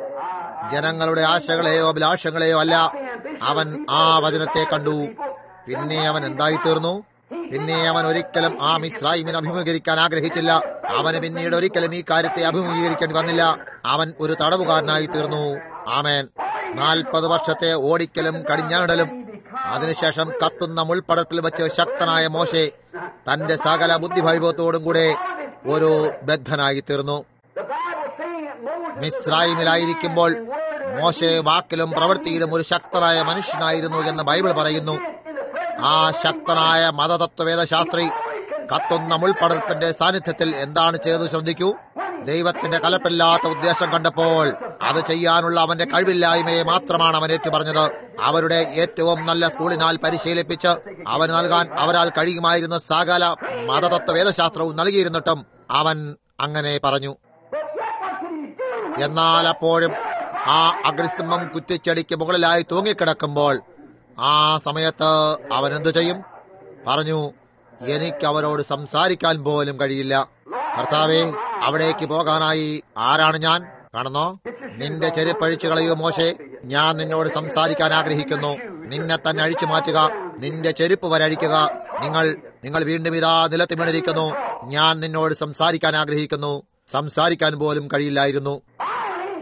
ജനങ്ങളുടെ ആശകളെയോ അഭിലാഷങ്ങളെയോ അല്ല അവൻ ആ വചനത്തെ കണ്ടു പിന്നെ അവൻ എന്തായി തീർന്നു പിന്നെ അവൻ ഒരിക്കലും ആ മിസ്രൈമിനെ അഭിമുഖീകരിക്കാൻ ആഗ്രഹിച്ചില്ല അവന് പിന്നീട് ഒരിക്കലും ഈ കാര്യത്തെ അഭിമുഖീകരിക്കേണ്ടി വന്നില്ല അവൻ ഒരു തടവുകാരനായി തീർന്നു ആമേൻ നാൽപ്പത് വർഷത്തെ ഓടിക്കലും കടിഞ്ഞാടലും അതിനുശേഷം കത്തുന്ന മുൾപ്പടർപ്പിൽ വെച്ച് ശക്തനായ മോശെ തന്റെ സകല ബുദ്ധിവൈഭവത്തോടും കൂടെ ഒരു ബദ്ധനായി തീർന്നു
The Bible saying that Moses
മിസ്രൈമിലായിരിക്കുമ്പോൾ മോശെ വാക്കിലും പ്രവൃത്തിയിലും ഒരു ശക്തനായ മനുഷ്യനായിരുന്നു എന്ന് ബൈബിൾ പറയുന്നു ആ ശക്തനായ മതതത്വവേദ ശാസ്ത്രി കത്തുന്ന മുൾപടർപ്പിന്റെ സാന്നിധ്യത്തിൽ എന്താണ് ചെയ്തു ശ്രദ്ധിക്കൂ ദൈവത്തിന്റെ കലപ്പില്ലാത്ത ഉദ്ദേശം കണ്ടപ്പോൾ അത് ചെയ്യാനുള്ള അവന്റെ കഴിവില്ലായ്മയെ മാത്രമാണ് അവൻ ഏറ്റു പറഞ്ഞത് അവരുടെ ഏറ്റവും നല്ല സ്കൂളിനാൽ പരിശീലിപ്പിച്ച് അവന് നൽകാൻ അവരാൽ കഴിയുമായിരുന്ന സകല മതതത്വ വേദശാസ്ത്രവും നൽകിയിരുന്നിട്ടും അവൻ അങ്ങനെ പറഞ്ഞു
But yet what could he do?
എന്നാൽ അപ്പോഴും ആ അഗ്നിസ്തംഭം കുറ്റിച്ചെടിക്ക് മുകളിലായി തൂങ്ങിക്കിടക്കുമ്പോൾ ആ സമയത്ത് അവൻ എന്തു ചെയ്യും പറഞ്ഞു എനിക്ക് അവരോട് സംസാരിക്കാൻ പോലും കഴിയില്ല കർത്താവെ അവിടേക്ക് പോകാനായി ആരാണ് ഞാൻ കാണുന്നോ നിന്റെ ചെരുപ്പഴിച്ചു കളയൂ മോശെ ഞാൻ നിന്നോട് സംസാരിക്കാൻ ആഗ്രഹിക്കുന്നു നിന്നെ തന്നെ അഴിച്ചു മാറ്റുക നിന്റെ ചെരുപ്പ് വരെ അഴിക്കുക നിങ്ങൾ നിങ്ങൾ വീണ്ടും ഇതാ നിലത്ത് വീണിരിക്കുന്നു ഞാൻ നിന്നോട് സംസാരിക്കാൻ ആഗ്രഹിക്കുന്നു സംസാരിക്കാൻ പോലും കഴിയില്ലായിരുന്നു
Finally,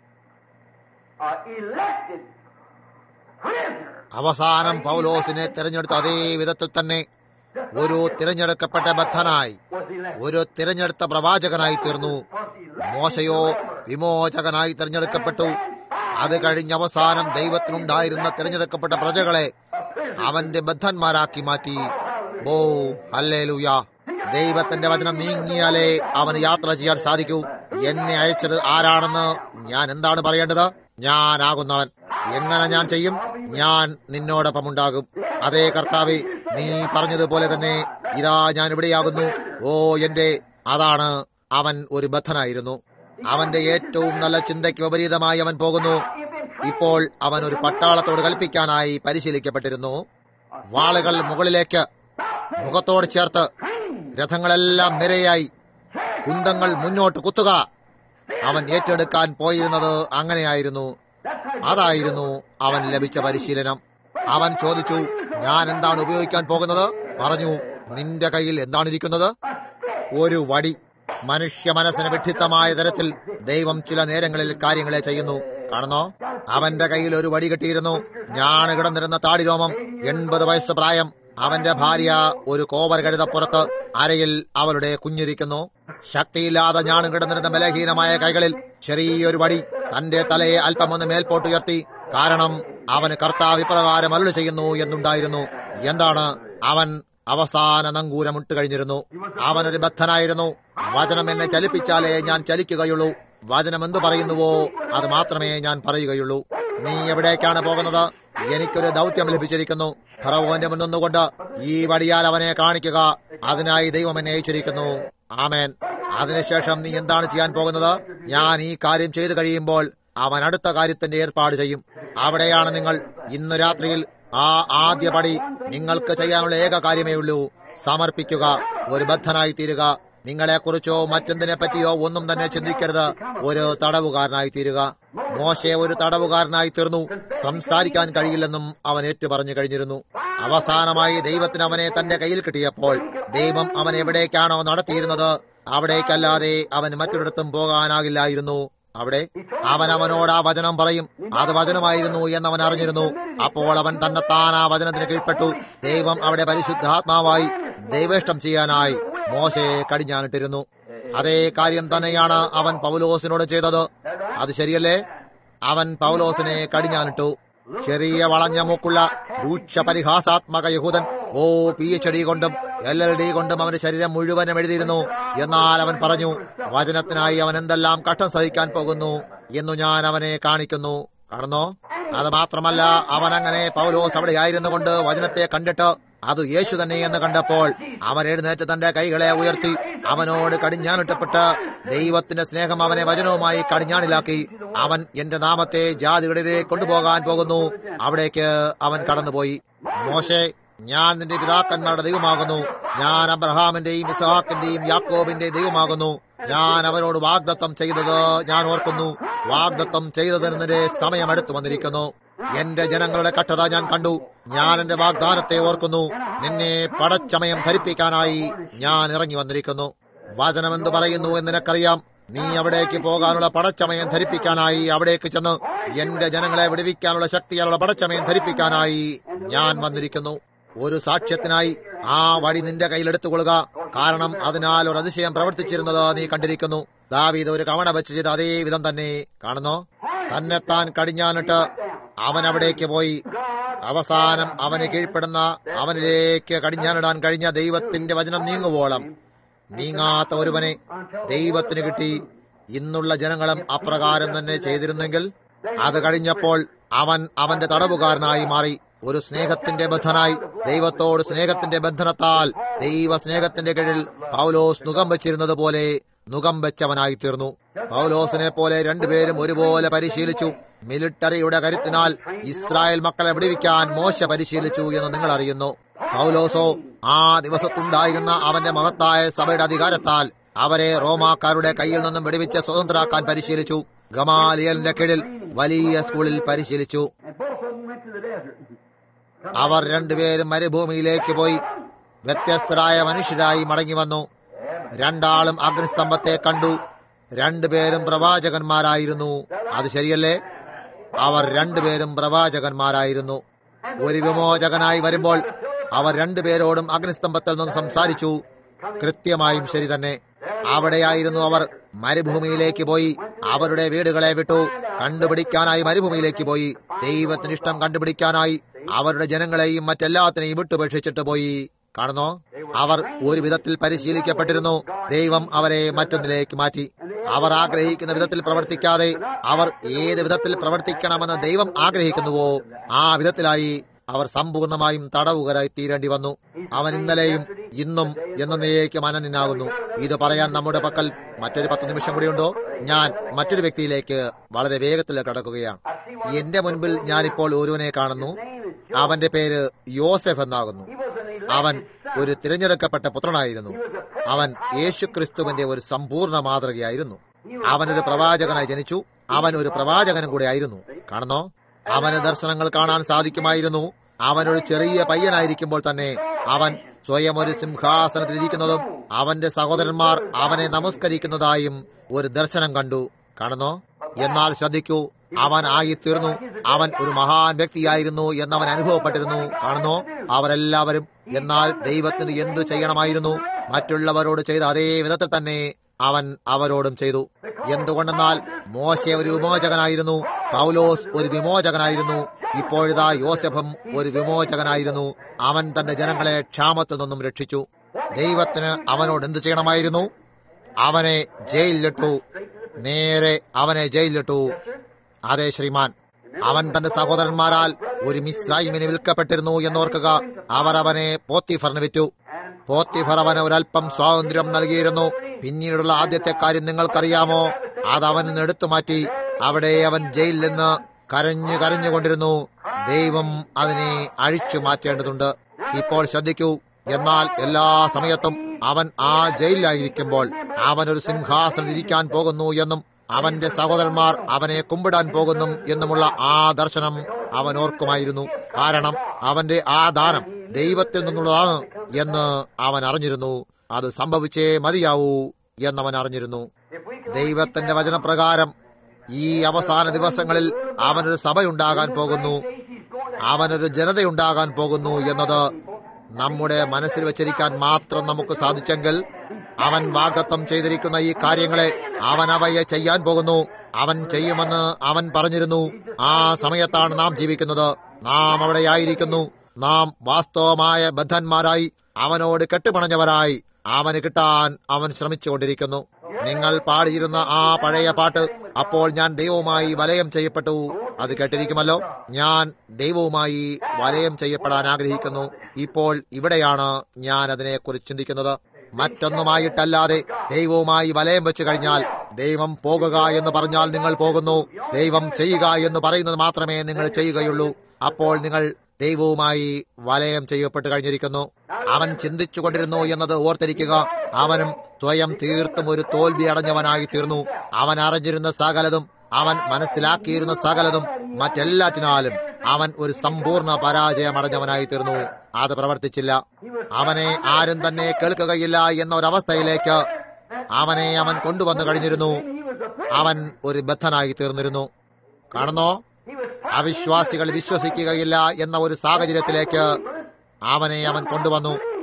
uh, elected prisoner.
അവസാനം പൗലോസിനെ തിരഞ്ഞെടുത്ത അതേ വിധത്തിൽ തന്നെ ഒരു തിരഞ്ഞെടുക്കപ്പെട്ട ബദ്ധനായി
Was elected.
ഒരു തിരഞ്ഞെടുത്ത പ്രവാചകനായി തീർന്നു
Was elected.
മോശയോ വിമോചകനായി തിരഞ്ഞെടുക്കപ്പെട്ടു അത് കഴിഞ്ഞ അവസാനം ദൈവത്തിനുണ്ടായിരുന്ന തിരഞ്ഞെടുക്കപ്പെട്ട പ്രജകളെ അവന്റെ ബദ്ധന്മാരാക്കി മാറ്റി ഓ ഹല്ലേലൂയ ദൈവത്തിന്റെ വചനം നീങ്ങിയാലേ അവന് യാത്ര ചെയ്യാൻ സാധിക്കൂ എന്നെ അയച്ചത് ആരാണെന്ന് ഞാൻ എന്താണ് പറയേണ്ടത് ഞാനാകുന്നവൻ എങ്ങനെ ഞാൻ ചെയ്യും ഞാൻ നിന്നോടൊപ്പം ഉണ്ടാകും അതേ കർത്താവെ നീ പറഞ്ഞതുപോലെ തന്നെ ഇതാ ഞാൻ ഇവിടെയാകുന്നു ഓ എന്റെ അതാണ് അവൻ ഒരു ബദ്ധനായിരുന്നു അവന്റെ ഏറ്റവും നല്ല ചിന്തയ്ക്ക് വിപരീതമായി അവൻ പോകുന്നു ഇപ്പോൾ അവൻ ഒരു പട്ടാളത്തോട് കൽപ്പിക്കാനായി പരിശീലിക്കപ്പെട്ടിരുന്നു വാളുകൾ മുകളിലേക്ക് മുഖത്തോട് ചേർത്ത് രഥങ്ങളെല്ലാം നിരയായി കുന്തങ്ങൾ മുന്നോട്ട് കുത്തുക അവൻ ഏറ്റെടുക്കാൻ പോയിരുന്നത് അങ്ങനെയായിരുന്നു അതായിരുന്നു അവൻ ലഭിച്ച പരിശീലനം അവൻ ചോദിച്ചു ഞാൻ എന്താണ് ഉപയോഗിക്കാൻ പോകുന്നത് പറഞ്ഞു നിന്റെ കയ്യിൽ എന്താണ് ഇരിക്കുന്നത് ഒരു വടി മനുഷ്യ മനസ്സിന് വിഡ്ഢിത്തമായ തരത്തിൽ ദൈവം ചില നേരങ്ങളിൽ കാര്യങ്ങളെ ചെയ്യുന്നു കാണുന്നോ അവന്റെ കയ്യിൽ ഒരു വടി കിട്ടിയിരുന്നു ഞാൻ കിടന്നിരുന്ന താടിരോമം എൺപത് വയസ്സ് പ്രായം അവന്റെ ഭാര്യ ഒരു കോവർ കഴുതപ്പുറത്ത് അരയിൽ അവളുടെ കുഞ്ഞിരിക്കുന്നു ശക്തിയില്ലാതെ ഞാൻ കിടന്നിരുന്ന ബലഹീനമായ കൈകളിൽ ചെറിയൊരു വടി തന്റെ തലയെ അല്പമൊന്ന് മേൽപോട്ടുയർത്തി കാരണം അവന് കർത്താവ് ഇപ്രകാരം അരുളി ചെയ്യുന്നു എന്നുണ്ടായിരുന്നു എന്താണ് അവൻ അവസാന നങ്കൂരമിട്ട് കഴിഞ്ഞിരുന്നു അവനൊരു ബദ്ധനായിരുന്നു വചനം എന്നെ ചലിപ്പിച്ചാലേ ഞാൻ ചലിക്കുകയുള്ളൂ വചനം എന്തു പറയുന്നുവോ അത് മാത്രമേ ഞാൻ പറയുകയുള്ളൂ നീ എവിടേക്കാണ് പോകുന്നത് എനിക്കൊരു ദൗത്യം ലഭിച്ചിരിക്കുന്നു ഫറവോന്റെ മുൻനിന്നുകൊണ്ട് ഈ വടിയാൽ അവനെ കാണിക്കുക അതിനായി ദൈവം എന്നെ അയച്ചിരിക്കുന്നു ആമേൻ അതിനുശേഷം നീ എന്താണ് ചെയ്യാൻ പോകുന്നത് ഞാൻ ഈ കാര്യം ചെയ്തു കഴിയുമ്പോൾ അവൻ അടുത്ത കാര്യത്തിന്റെ ഏർപ്പാട് ചെയ്യും അവിടെയാണ് നിങ്ങൾ ഇന്ന് രാത്രിയിൽ ആ ആദ്യ പടി നിങ്ങൾക്ക് ചെയ്യാനുള്ള ഏക കാര്യമേ ഉള്ളൂ സമർപ്പിക്കുക ഒരു ബദ്ധനായി തീരുക നിങ്ങളെക്കുറിച്ചോ മറ്റെന്തിനെ പറ്റിയോ ഒന്നും തന്നെ ചിന്തിക്കരുത് ഒരു തടവുകാരനായി തീരുക മോശെ ഒരു തടവുകാരനായി തീർന്നു സംസാരിക്കാൻ കഴിയില്ലെന്നും അവൻ ഏറ്റു പറഞ്ഞു കഴിഞ്ഞിരുന്നു അവസാനമായി ദൈവത്തിന് അവനെ തന്റെ കയ്യിൽ കിട്ടിയപ്പോൾ ദൈവം അവൻ എവിടേക്കാണോ നടത്തിയിരുന്നത് അവിടേക്കല്ലാതെ അവൻ മറ്റൊരിടത്തും പോകാനാകില്ലായിരുന്നു അവിടെ അവൻ അവനോട് ആ വചനം പറയും അത് വചനമായിരുന്നു എന്നവൻ അറിഞ്ഞിരുന്നു അപ്പോൾ അവൻ തന്നെത്താൻ ആ വചനത്തിന് കീഴ്പ്പെട്ടു ദൈവം അവിടെ പരിശുദ്ധാത്മാവായി ദൈവേഷ്ടം ചെയ്യാനായി മോശയെ കടിഞ്ഞാനിട്ടിരുന്നു അതേ കാര്യം തന്നെയാണ് അവൻ പൗലോസിനോട് ചെയ്തത് അത് ശരിയല്ലേ അവൻ പൗലോസിനെ കടിഞ്ഞാനിട്ടു ചെറിയ വളഞ്ഞ മൂക്കുള്ള രൂക്ഷ പരിഹാസാത്മക യഹൂദൻ ഓ പി എച്ച് ഡി കൊണ്ടും എൽ എൽ ഡി കൊണ്ടും അവന്റെ ശരീരം മുഴുവനും എഴുതിയിരുന്നു എന്നാൽ അവൻ പറഞ്ഞു വചനത്തിനായി അവൻ എന്തെല്ലാം കഷ്ടം സഹിക്കാൻ പോകുന്നു എന്നു ഞാൻ അവനെ കാണിക്കുന്നു കാണുന്നോ അത് മാത്രമല്ല അവൻ അങ്ങനെ പൗലോസ് അവിടെ ആയിരുന്നു കൊണ്ട് വചനത്തെ കണ്ടിട്ട് അത് യേശു തന്നെ എന്ന് കണ്ടപ്പോൾ അവൻ എഴുന്നേറ്റ് തന്റെ കൈകളെ ഉയർത്തി അവനോട് കടിഞ്ഞാനിട്ടപ്പെട്ട് ദൈവത്തിന്റെ സ്നേഹം അവനെ വചനവുമായി കടിഞ്ഞാണിലാക്കി അവൻ എന്റെ നാമത്തെ ജാതികളിലേക്ക് കൊണ്ടുപോകാൻ പോകുന്നു അവിടേക്ക് അവൻ കടന്നുപോയി മോശെ ഞാൻ നിന്റെ പിതാക്കന്മാരുടെ ദൈവമാകുന്നു ഞാൻ അബ്രഹാമിന്റെയും ഇസഹാക്കിന്റെയും യാക്കോബിന്റെയും ദൈവമാകുന്നു ഞാൻ അവരോട് വാഗ്ദത്തം ചെയ്തത് ഞാൻ ഓർക്കുന്നു വാഗ്ദത്തം ചെയ്തതിനെ സമയം അടുത്തു വന്നിരിക്കുന്നു എന്റെ ജനങ്ങളുടെ കഷ്ടത ഞാൻ കണ്ടു ഞാൻ എന്റെ വാഗ്ദാനത്തെ ഓർക്കുന്നു നിന്നെ പടച്ചമയം ധരിപ്പിക്കാനായി ഞാൻ ഇറങ്ങി വന്നിരിക്കുന്നു വചനമെന്ത് പറയുന്നു എന്ന് നിനക്കറിയാം നീ അവിടേക്ക് പോകാനുള്ള പടച്ചമയം ധരിപ്പിക്കാനായി അവിടേക്ക് ചെന്ന് എന്റെ ജനങ്ങളെ വിടുവിക്കാനുള്ള ശക്തിയാലുള്ള പടച്ചമയം ധരിപ്പിക്കാനായി ഞാൻ വന്നിരിക്കുന്നു ഒരു സാക്ഷ്യത്തിനായി ആ വഴി നിന്റെ കയ്യിലെടുത്തുകൊള്ളുക കാരണം അതിനാൽ ഒരു അതിശയം പ്രവർത്തിച്ചിരുന്നത് നീ കണ്ടിരിക്കുന്നു ദാവീദ് ഒരു കവണ വെച്ച് ചെയ്ത അതേ വിധം തന്നെ കാണുന്നു തന്നെത്താൻ കടിഞ്ഞാനിട്ട് അവൻ അവിടേക്ക് പോയി അവസാനം അവന് കീഴ്പ്പെടുന്ന അവനിലേക്ക് കടിഞ്ഞാനിടാൻ കഴിഞ്ഞ ദൈവത്തിന്റെ വചനം നീങ്ങുവോളം നീങ്ങാത്ത ഒരുവനെ ദൈവത്തിന് കിട്ടി ഇന്നുള്ള ജനങ്ങളും അപ്രകാരം തന്നെ ചെയ്തിരുന്നെങ്കിൽ അത് കഴിഞ്ഞപ്പോൾ അവൻ അവന്റെ തടവുകാരനായി മാറി ഒരു സ്നേഹത്തിന്റെ ബദ്ധനായി ദൈവത്തോട് സ്നേഹത്തിന്റെ ബന്ധനത്താൽ ദൈവ സ്നേഹത്തിന്റെ കീഴിൽ പൗലോസ് നുകം വെച്ചിരുന്നത് പോലെ നുകം വെച്ചവനായി തീർന്നു പൗലോസിനെ പോലെ രണ്ടുപേരും ഒരുപോലെ പരിശീലിച്ചു മിലിട്ടറിയുടെ കരുത്തിനാൽ ഇസ്രായേൽ മക്കളെ വിടുവിക്കാൻ മോശ പരിശീലിച്ചു എന്ന് നിങ്ങൾ അറിയുന്നു പൗലോസോ ആ ദിവസത്തുണ്ടായിരുന്ന അവന്റെ മഹത്തായ സഭയുടെ അധികാരത്താൽ അവരെ റോമാക്കാരുടെ കയ്യിൽ നിന്നും വിടുവിച്ച് സ്വതന്ത്രരാക്കാൻ പരിശീലിച്ചു ഗമാലിയലിന്റെ കീഴിൽ വലിയ സ്കൂളിൽ പരിശീലിച്ചു
And both of them went to the desert.
അവർ രണ്ടുപേരും മരുഭൂമിയിലേക്ക് പോയി വ്യത്യസ്തരായ മനുഷ്യരായി മടങ്ങി വന്നു രണ്ടാളും അഗ്നിസ്തംഭത്തെ കണ്ടു രണ്ടുപേരും പ്രവാചകന്മാരായിരുന്നു അത് ശരിയല്ലേ അവർ രണ്ടുപേരും പ്രവാചകന്മാരായിരുന്നു ഒരു വിമോചകനായി വരുമ്പോൾ അവർ രണ്ടുപേരോടും അഗ്നിസ്തംഭത്തിൽ നിന്ന് സംസാരിച്ചു കൃത്യമായും ശരി തന്നെ അവിടെയായിരുന്നു അവർ മരുഭൂമിയിലേക്ക് പോയി അവരുടെ വീടുകളെ വിട്ടു കണ്ടുപിടിക്കാനായി മരുഭൂമിയിലേക്ക് പോയി ദൈവത്തിന് ഇഷ്ടം കണ്ടുപിടിക്കാനായി അവരുടെ ജനങ്ങളെയും മറ്റെല്ലാത്തിനെയും വിട്ടുപേക്ഷിച്ചിട്ട് പോയി കാണുന്നോ അവർ ഒരു വിധത്തിൽ പരിശീലിക്കപ്പെട്ടിരുന്നു ദൈവം അവരെ മറ്റൊന്നിലേക്ക് മാറ്റി അവർ ആഗ്രഹിക്കുന്ന വിധത്തിൽ പ്രവർത്തിക്കാതെ അവർ ഏത് വിധത്തിൽ പ്രവർത്തിക്കണമെന്ന് ദൈവം ആഗ്രഹിക്കുന്നുവോ ആ വിധത്തിലായി അവർ സമ്പൂർണമായും തടവുകരായി തീരേണ്ടി വന്നു അവൻ ഇന്നലെയും ഇന്നും എന്നേക്കും അനന്യനാകുന്നു ഇത് പറയാൻ നമ്മുടെ പക്കൽ മറ്റൊരു പത്ത് നിമിഷം കൂടിയുണ്ടോ ഞാൻ മറ്റൊരു വ്യക്തിയിലേക്ക് വളരെ വേഗത്തിൽ കടക്കുകയാണ് എന്റെ മുൻപിൽ ഞാനിപ്പോൾ ഒരുവനെ കാണുന്നു അവന്റെ പേര് യോസെഫ് എന്നാകുന്നു അവൻ ഒരു തിരഞ്ഞെടുക്കപ്പെട്ട പുത്രനായിരുന്നു അവൻ യേശുക്രിസ്തുവിന്റെ ഒരു സമ്പൂർണ്ണ മാതൃകയായിരുന്നു അവനൊരു പ്രവാചകനായി ജനിച്ചു അവൻ ഒരു പ്രവാചകനും കൂടെ ആയിരുന്നു കാണുന്നോ അവന് ദർശനങ്ങൾ കാണാൻ സാധിക്കുമായിരുന്നു അവനൊരു ചെറിയ പയ്യനായിരിക്കുമ്പോൾ തന്നെ അവൻ സ്വയം ഒരു സിംഹാസനത്തിൽ ഇരിക്കുന്നതും അവന്റെ സഹോദരന്മാർ അവനെ നമസ്കരിക്കുന്നതായും ഒരു ദർശനം കണ്ടു കാണുന്നോ എന്നാൽ ശ്രദ്ധിക്കൂ അവൻ ആയിത്തീർന്നു അവൻ ഒരു മഹാൻ വ്യക്തിയായിരുന്നു എന്നവൻ അനുഭവപ്പെട്ടിരുന്നു കാണുന്നോ അവരെല്ലാവരും എന്നാൽ ദൈവത്തിന് എന്തു ചെയ്യണമായിരുന്നു മറ്റുള്ളവരോട് ചെയ്ത അതേ വിധത്തിൽ തന്നെ അവൻ അവരോടും ചെയ്തു എന്തുകൊണ്ടെന്നാൽ മോശ ഒരു വിമോചകനായിരുന്നു പൗലോസ് ഒരു വിമോചകനായിരുന്നു ഇപ്പോഴിതാ യോസഫും ഒരു വിമോചകനായിരുന്നു അവൻ തന്റെ ജനങ്ങളെ ക്ഷാമത്തിൽ നിന്നും രക്ഷിച്ചു ദൈവത്തിന് അവനോട് എന്തു ചെയ്യണമായിരുന്നു അവനെ ജയിലിലിട്ടു നേരെ അവനെ ജയിലിലിട്ടു അതെ ശ്രീമാൻ അവൻ തന്റെ സഹോദരന്മാരാൽ ഒരു മിസ്രൈമിന് വിൽക്കപ്പെട്ടിരുന്നു എന്നോർക്കുക അവർ അവനെ പോത്തിഫറിന് വിറ്റു പോത്തിഫർ അവന് ഒരല്പം സ്വാതന്ത്ര്യം നൽകിയിരുന്നു പിന്നീടുള്ള ആദ്യത്തെ കാര്യം നിങ്ങൾക്കറിയാമോ അത് അവൻ നിന്ന് എടുത്തു മാറ്റി അവിടെ അവൻ ജയിലിൽ നിന്ന് കരഞ്ഞു കരഞ്ഞുകൊണ്ടിരുന്നു ദൈവം അതിനെ അഴിച്ചു മാറ്റേണ്ടതുണ്ട് ഇപ്പോൾ ശ്രദ്ധിക്കൂ എന്നാൽ എല്ലാ സമയത്തും അവൻ ആ ജയിലിലായിരിക്കുമ്പോൾ അവൻ ഒരു സിംഹാസനം ഇരിക്കാൻ പോകുന്നു എന്നും അവന്റെ സഹോദരന്മാർ അവനെ കുമ്പിടാൻ പോകുന്നു എന്നുമുള്ള ആ ദർശനം അവൻ ഓർക്കുമായിരുന്നു കാരണം അവന്റെ ആ ദാനം ദൈവത്തിൽ നിന്നുള്ളതാണ് എന്ന് അവൻ അറിഞ്ഞിരുന്നു അത് സംഭവിച്ചേ മതിയാവൂ എന്നവൻ അറിഞ്ഞിരുന്നു ദൈവത്തിന്റെ വചനപ്രകാരം ഈ അവസാന ദിവസങ്ങളിൽ അവനൊരു സഭയുണ്ടാകാൻ പോകുന്നു അവനൊരു ജനതയുണ്ടാകാൻ പോകുന്നു എന്നത് നമ്മുടെ മനസ്സിൽ വെച്ചിരിക്കാൻ മാത്രം നമുക്ക് സാധിച്ചെങ്കിൽ അവൻ വാഗ്ദത്തം ചെയ്തിരിക്കുന്ന ഈ കാര്യങ്ങളെ അവൻ അവയെ ചെയ്യാൻ പോകുന്നു അവൻ ചെയ്യുമെന്ന് അവൻ പറഞ്ഞിരുന്നു ആ സമയത്താണ് നാം ജീവിക്കുന്നത് നാം അവിടെയായിരിക്കുന്നു നാം വാസ്തവമായ ബദ്ധന്മാരായി അവനോട് കെട്ടുപണഞ്ഞവരായി അവന് കിട്ടാൻ അവൻ ശ്രമിച്ചുകൊണ്ടിരിക്കുന്നു നിങ്ങൾ പാടിയിരുന്ന ആ പഴയ പാട്ട് അപ്പോൾ ഞാൻ ദൈവവുമായി വലയം ചെയ്യപ്പെട്ടു അത് കേട്ടിരിക്കുമല്ലോ ഞാൻ ദൈവവുമായി വലയം ചെയ്യപ്പെടാൻ ആഗ്രഹിക്കുന്നു ഇപ്പോൾ ഇവിടെയാണ് ഞാൻ അതിനെക്കുറിച്ച് ചിന്തിക്കുന്നത് മറ്റൊന്നുമായിട്ടല്ലാതെ ദൈവവുമായി വലയം വെച്ചു കഴിഞ്ഞാൽ ദൈവം പോകുക എന്ന് പറഞ്ഞാൽ നിങ്ങൾ പോകുന്നു ദൈവം ചെയ്യുക എന്ന് പറയുന്നത് മാത്രമേ നിങ്ങൾ ചെയ്യുകയുള്ളൂ അപ്പോൾ നിങ്ങൾ ദൈവവുമായി വലയം ചെയ്യപ്പെട്ട് കഴിഞ്ഞിരിക്കുന്നു അവൻ ചിന്തിച്ചു കൊണ്ടിരുന്നു എന്നത് ഓർത്തിരിക്കുക അവനും സ്വയം തീർത്തും ഒരു തോൽവി അടഞ്ഞവനായി തീർന്നു അവൻ അറിഞ്ഞിരുന്ന സകലതും അവൻ മനസ്സിലാക്കിയിരുന്ന സകലതും മറ്റെല്ലാറ്റിനാലും അവൻ ഒരു സമ്പൂർണ്ണ പരാജയമടഞ്ഞവനായി തീർന്നു അത് പ്രവർത്തിച്ചില്ല അവനെ ആരും തന്നെ കേൾക്കുകയില്ല എന്ന ഒരവസ്ഥയിലേക്ക് അവനെ അവൻ കൊണ്ടുവന്നു കഴിഞ്ഞിരുന്നു അവൻ ഒരു ബദ്ധനായി തീർന്നിരുന്നു കാണുന്നോ അവിശ്വാസികൾ വിശ്വസിക്കുകയില്ല എന്ന ഒരു സാഹചര്യത്തിലേക്ക് അവനെ അവൻ കൊണ്ടുവന്നു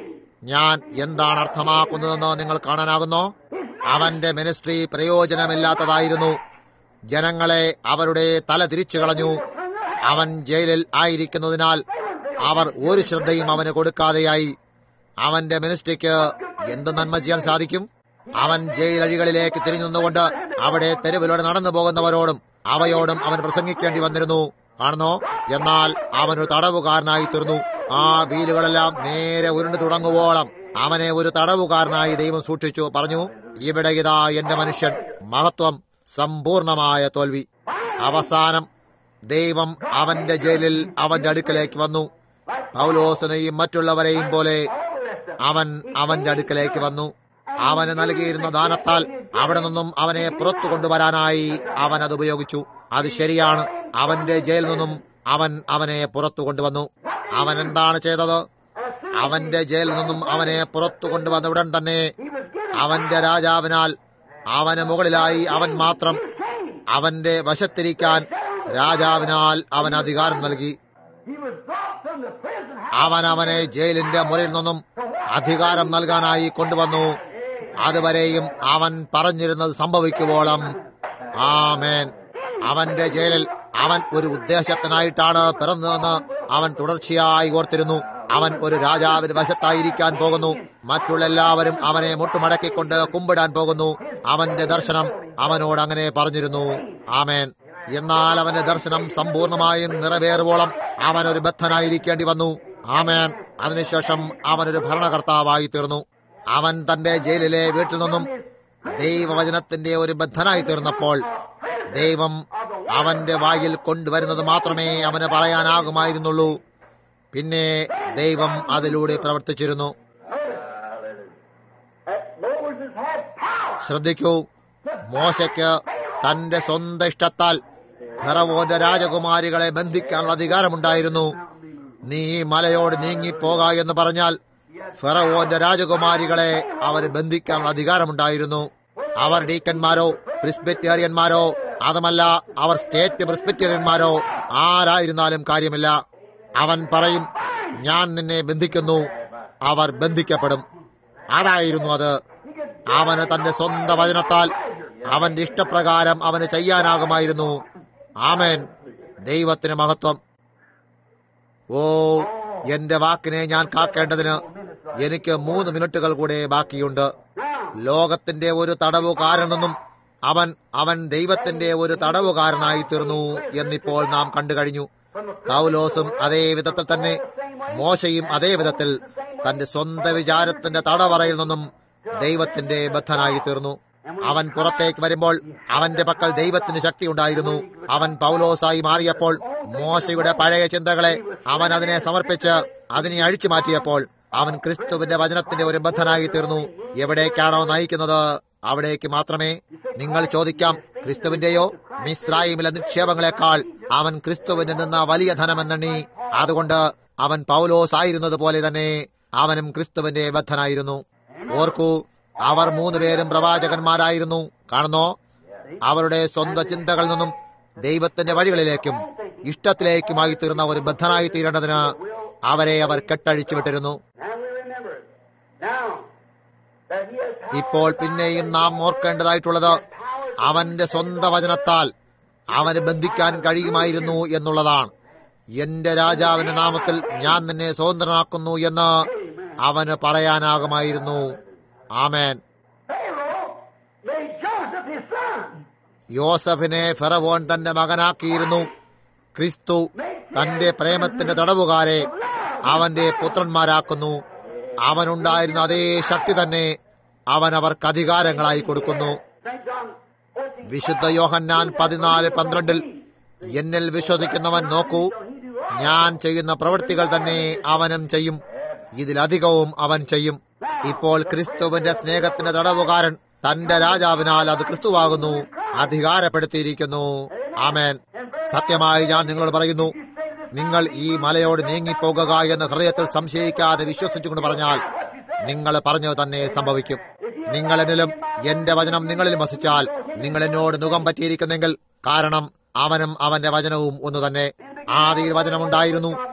ഞാൻ എന്താണ് അർത്ഥമാക്കുന്നതെന്ന് നിങ്ങൾ കാണാനാകുന്നോ അവന്റെ മിനിസ്ട്രി പ്രയോജനമില്ലാത്തതായിരുന്നു ജനങ്ങളെ അവരുടെ തല തിരിച്ചു കളഞ്ഞു അവൻ ജയിലിൽ ആയിരിക്കുന്നതിനാൽ അവർ ഒരു ശ്രദ്ധയും അവന് കൊടുക്കാതെയായി അവന്റെ മിനിസ്ട്രിക്ക് എന്ത് നന്മ ചെയ്യാൻ സാധിക്കും അവൻ ജയിലഴികളിലേക്ക് തിരിഞ്ഞു നിന്നുകൊണ്ട് അവിടെ തെരുവിലൂടെ നടന്നു പോകുന്നവരോടും അവയോടും അവൻ പ്രസംഗിക്കേണ്ടി വന്നിരുന്നു കാണുന്നോ എന്നാൽ അവനൊരു തടവുകാരനായി തീർന്നു ആ വീലുകളെല്ലാം നേരെ ഉരുണ്ടു തുടങ്ങുവോളം അവനെ ഒരു തടവുകാരനായി ദൈവം സൂക്ഷിച്ചു പറഞ്ഞു ഇവിടെ ഇതാ എന്റെ മനുഷ്യൻ മഹത്വം സമ്പൂർണമായ തോൽവി അവസാനം ദൈവം അവന്റെ ജയിലിൽ അവന്റെ അടുക്കലേക്ക് വന്നു പൗലോസിനെയും മറ്റുള്ളവരെയും പോലെ അവൻ അവന്റെ അടുക്കലേക്ക് വന്നു അവന് നൽകിയിരുന്ന ദാനത്താൽ അവിടെ നിന്നും അവനെ പുറത്തു കൊണ്ടുവരാനായി അവൻ അത് ഉപയോഗിച്ചു അത് ശരിയാണ് അവന്റെ ജയിലിൽ നിന്നും അവൻ അവനെ പുറത്തു കൊണ്ടുവന്നു അവൻ എന്താണ് ചെയ്തത് അവന്റെ ജയിലിൽ നിന്നും അവനെ പുറത്തു കൊണ്ടുവന്ന ഉടൻ തന്നെ അവന്റെ രാജാവിനാൽ അവന് മുകളിലായി അവൻ മാത്രം അവന്റെ വശത്തിരിക്കാൻ രാജാവിനാൽ അവൻ അധികാരം നൽകി
He was brought from the prison house.
അവൻ അവനെ ജയിലിന്റെ മുറിയിൽ നിന്നും അധികാരം നൽകാനായി കൊണ്ടുവന്നു അതുവരെയും അവൻ പറഞ്ഞിരുന്നത് സംഭവിക്കുവോളം ആമേൻ അവന്റെ ജയിലിൽ അവൻ ഒരു ഉദ്ദേശത്തിനായിട്ടാണ് പിറന്നതെന്ന് അവൻ തുടർച്ചയായി ഓർത്തിരുന്നു അവൻ ഒരു രാജാവിന് വശത്തായിരിക്കാൻ പോകുന്നു മറ്റുള്ള എല്ലാവരും അവനെ മുട്ടുമടക്കിക്കൊണ്ട് കുമ്പിടാൻ പോകുന്നു അവന്റെ ദർശനം അവനോട് അങ്ങനെ പറഞ്ഞിരുന്നു ആമേൻ എന്നാൽ അവന്റെ ദർശനം സമ്പൂർണമായും നിറവേറുവോളം അവൻ ഒരു ബദ്ധനായിരിക്കേണ്ടി വന്നു ആമേൻ അതിനുശേഷം അവനൊരു ഭരണകർത്താവായി തീർന്നു അവൻ തന്റെ ജയിലിലെ വീട്ടിൽ നിന്നും ദൈവവചനത്തിന്റെ ഒരു ബദ്ധനായി തീർന്നപ്പോൾ ദൈവം അവന്റെ വായിൽ കൊണ്ടുവരുന്നത് മാത്രമേ അവന് പറയാനാകുമായിരുന്നുള്ളൂ പിന്നെ ദൈവം അതിലൂടെ പ്രവർത്തിച്ചിരുന്നു
That Moses had power.
ശ്രദ്ധിക്കൂ മോശയ്ക്ക് തന്റെ സ്വന്തം ഇഷ്ടത്താൽ ഫറവോന്റെ രാജകുമാരികളെ ബന്ധിക്കാനുള്ള അധികാരമുണ്ടായിരുന്നു നീ ഈ മലയോട് നീങ്ങിപ്പോക എന്ന് പറഞ്ഞാൽ ഫറവോന്റെ രാജകുമാരികളെ അവർ ബന്ധിക്കാനുള്ള അധികാരമുണ്ടായിരുന്നു അവർ ഡീക്കന്മാരോ പ്രിസ്ബെറ്റേറിയന്മാരോ അതുമല്ല അവർ സ്റ്റേറ്റ് പ്രിസ്ബെറ്റേറിയന്മാരോ ആരായിരുന്നാലും കാര്യമില്ല അവൻ പറയും ഞാൻ നിന്നെ ബന്ധിക്കുന്നു അവർ ബന്ധിക്കപ്പെടും അതായിരുന്നു അത് അവന് തന്റെ സ്വന്തം വചനത്താൽ അവന്റെ ഇഷ്ടപ്രകാരം അവന് ചെയ്യാനാകുമായിരുന്നു ആമേൻ ദൈവത്തിന് മഹത്വം ഓ എന്റെ വാക്കിനെ ഞാൻ കാക്കേണ്ടതിന് എനിക്ക് മൂന്ന് മിനിറ്റുകൾ കൂടെ ബാക്കിയുണ്ട് ലോകത്തിന്റെ ഒരു തടവുകാരനെന്നും അവൻ അവൻ ദൈവത്തിന്റെ ഒരു തടവുകാരനായി തീർന്നു എന്നിപ്പോൾ നാം കണ്ടു കഴിഞ്ഞു പൗലോസും അതേ വിധത്തിൽ തന്നെ മോശയും അതേ വിധത്തിൽ തന്റെ സ്വന്തം വിചാരത്തിന്റെ തടവറയിൽ നിന്നും ദൈവത്തിന്റെ ബദ്ധനായി തീർന്നു അവൻ പുറത്തേക്ക് വരുമ്പോൾ അവന്റെ പക്കൽ ദൈവത്തിന് ശക്തി ഉണ്ടായിരുന്നു അവൻ പൗലോസായി മാറിയപ്പോൾ മോശയുടെ പഴയ ചിന്തകളെ അവൻ അതിനെ സമർപ്പിച്ച് അതിനെ അഴിച്ചു മാറ്റിയപ്പോൾ അവൻ ക്രിസ്തുവിന്റെ വചനത്തിന്റെ ഒരു ബദ്ധനായി തീർന്നു എവിടേക്കാണോ നയിക്കുന്നത് അവിടേക്ക് മാത്രമേ നിങ്ങൾ ചോദിക്കാം ക്രിസ്തുവിന്റെയോ മിസ്രായിമിലെ നിക്ഷേപങ്ങളെക്കാൾ അവൻ ക്രിസ്തുവിന് നിന്ന വലിയ ധനമെന്നെണ്ണി അതുകൊണ്ട് അവൻ പൗലോസ് ആയിരുന്നത് പോലെ തന്നെ അവനും ക്രിസ്തുവിന്റെ ബദ്ധനായിരുന്നു ഓർക്കൂ അവർ മൂന്നുപേരും പ്രവാചകന്മാരായിരുന്നു കാണുന്നോ അവരുടെ സ്വന്തം ചിന്തകളിൽ നിന്നും ദൈവത്തിന്റെ വഴികളിലേക്കും ഇഷ്ടത്തിലേക്കുമായി തീർന്ന ഒരു ബദ്ധനായി തീരേണ്ടതിന് അവരെ അവർ കെട്ടഴിച്ചു വിട്ടിരുന്നു
And we remember it. Now that he has power
ഇപ്പോൾ പിന്നെയും നാം ഓർക്കേണ്ടതായിട്ടുള്ളത് അവന്റെ സ്വന്തം വചനത്താൽ അവന് ബന്ധിക്കാൻ കഴിയുമായിരുന്നു എന്നുള്ളതാണ് എന്റെ രാജാവിന്റെ നാമത്തിൽ ഞാൻ നിന്നെ സ്വതന്ത്രനാക്കുന്നു എന്ന് അവന് പറയാനാകുമായിരുന്നു ആമേൻ
Pharaoh made Joseph his son.
യോസഫിനെ ഫെറവോൻ തന്റെ മകനാക്കിയിരുന്നു ക്രിസ്തു തന്റെ പ്രേമത്തിന്റെ തടവുകാരെ അവന്റെ പുത്രന്മാരാക്കുന്നു അവനുണ്ടായിരുന്ന അതേ ശക്തി തന്നെ അവൻ അവർക്ക് അധികാരങ്ങളായി കൊടുക്കുന്നു
St. John 14.
വിശുദ്ധ യോഹന്നാൻ പതിനാല് പന്ത്രണ്ടിൽ എന്നിൽ വിശ്വസിക്കുന്നവൻ നോക്കൂ ഞാൻ ചെയ്യുന്ന പ്രവൃത്തികൾ തന്നെ അവനും ചെയ്യും ഇതിലധികവും അവൻ ചെയ്യും ഇപ്പോൾ ക്രിസ്തുവിന്റെ സ്നേഹത്തിന്റെ തടവുകാരൻ തന്റെ രാജാവിനാൽ അത് ക്രിസ്തുവാകുന്നു അധികാരപ്പെടുത്തിയിരിക്കുന്നു ആമേൻ സത്യമായി ഞാൻ നിങ്ങളോട് പറയുന്നു നിങ്ങൾ ഈ മലയോട് നീങ്ങിപ്പോകുക എന്ന് ഹൃദയത്തിൽ സംശയിക്കാതെ വിശ്വസിച്ചുകൊണ്ട് പറഞ്ഞാൽ നിങ്ങൾ പറഞ്ഞത് തന്നെ സംഭവിക്കും നിങ്ങൾ എന്നിലും എന്റെ വചനം നിങ്ങളിലും വസിച്ചാൽ നിങ്ങൾ എന്നോട് മുഖം പറ്റിയിരിക്കുന്നെങ്കിൽ കാരണം അവനും അവന്റെ വചനവും ഒന്നു തന്നെ ആദിയിൽ വചനമുണ്ടായിരുന്നു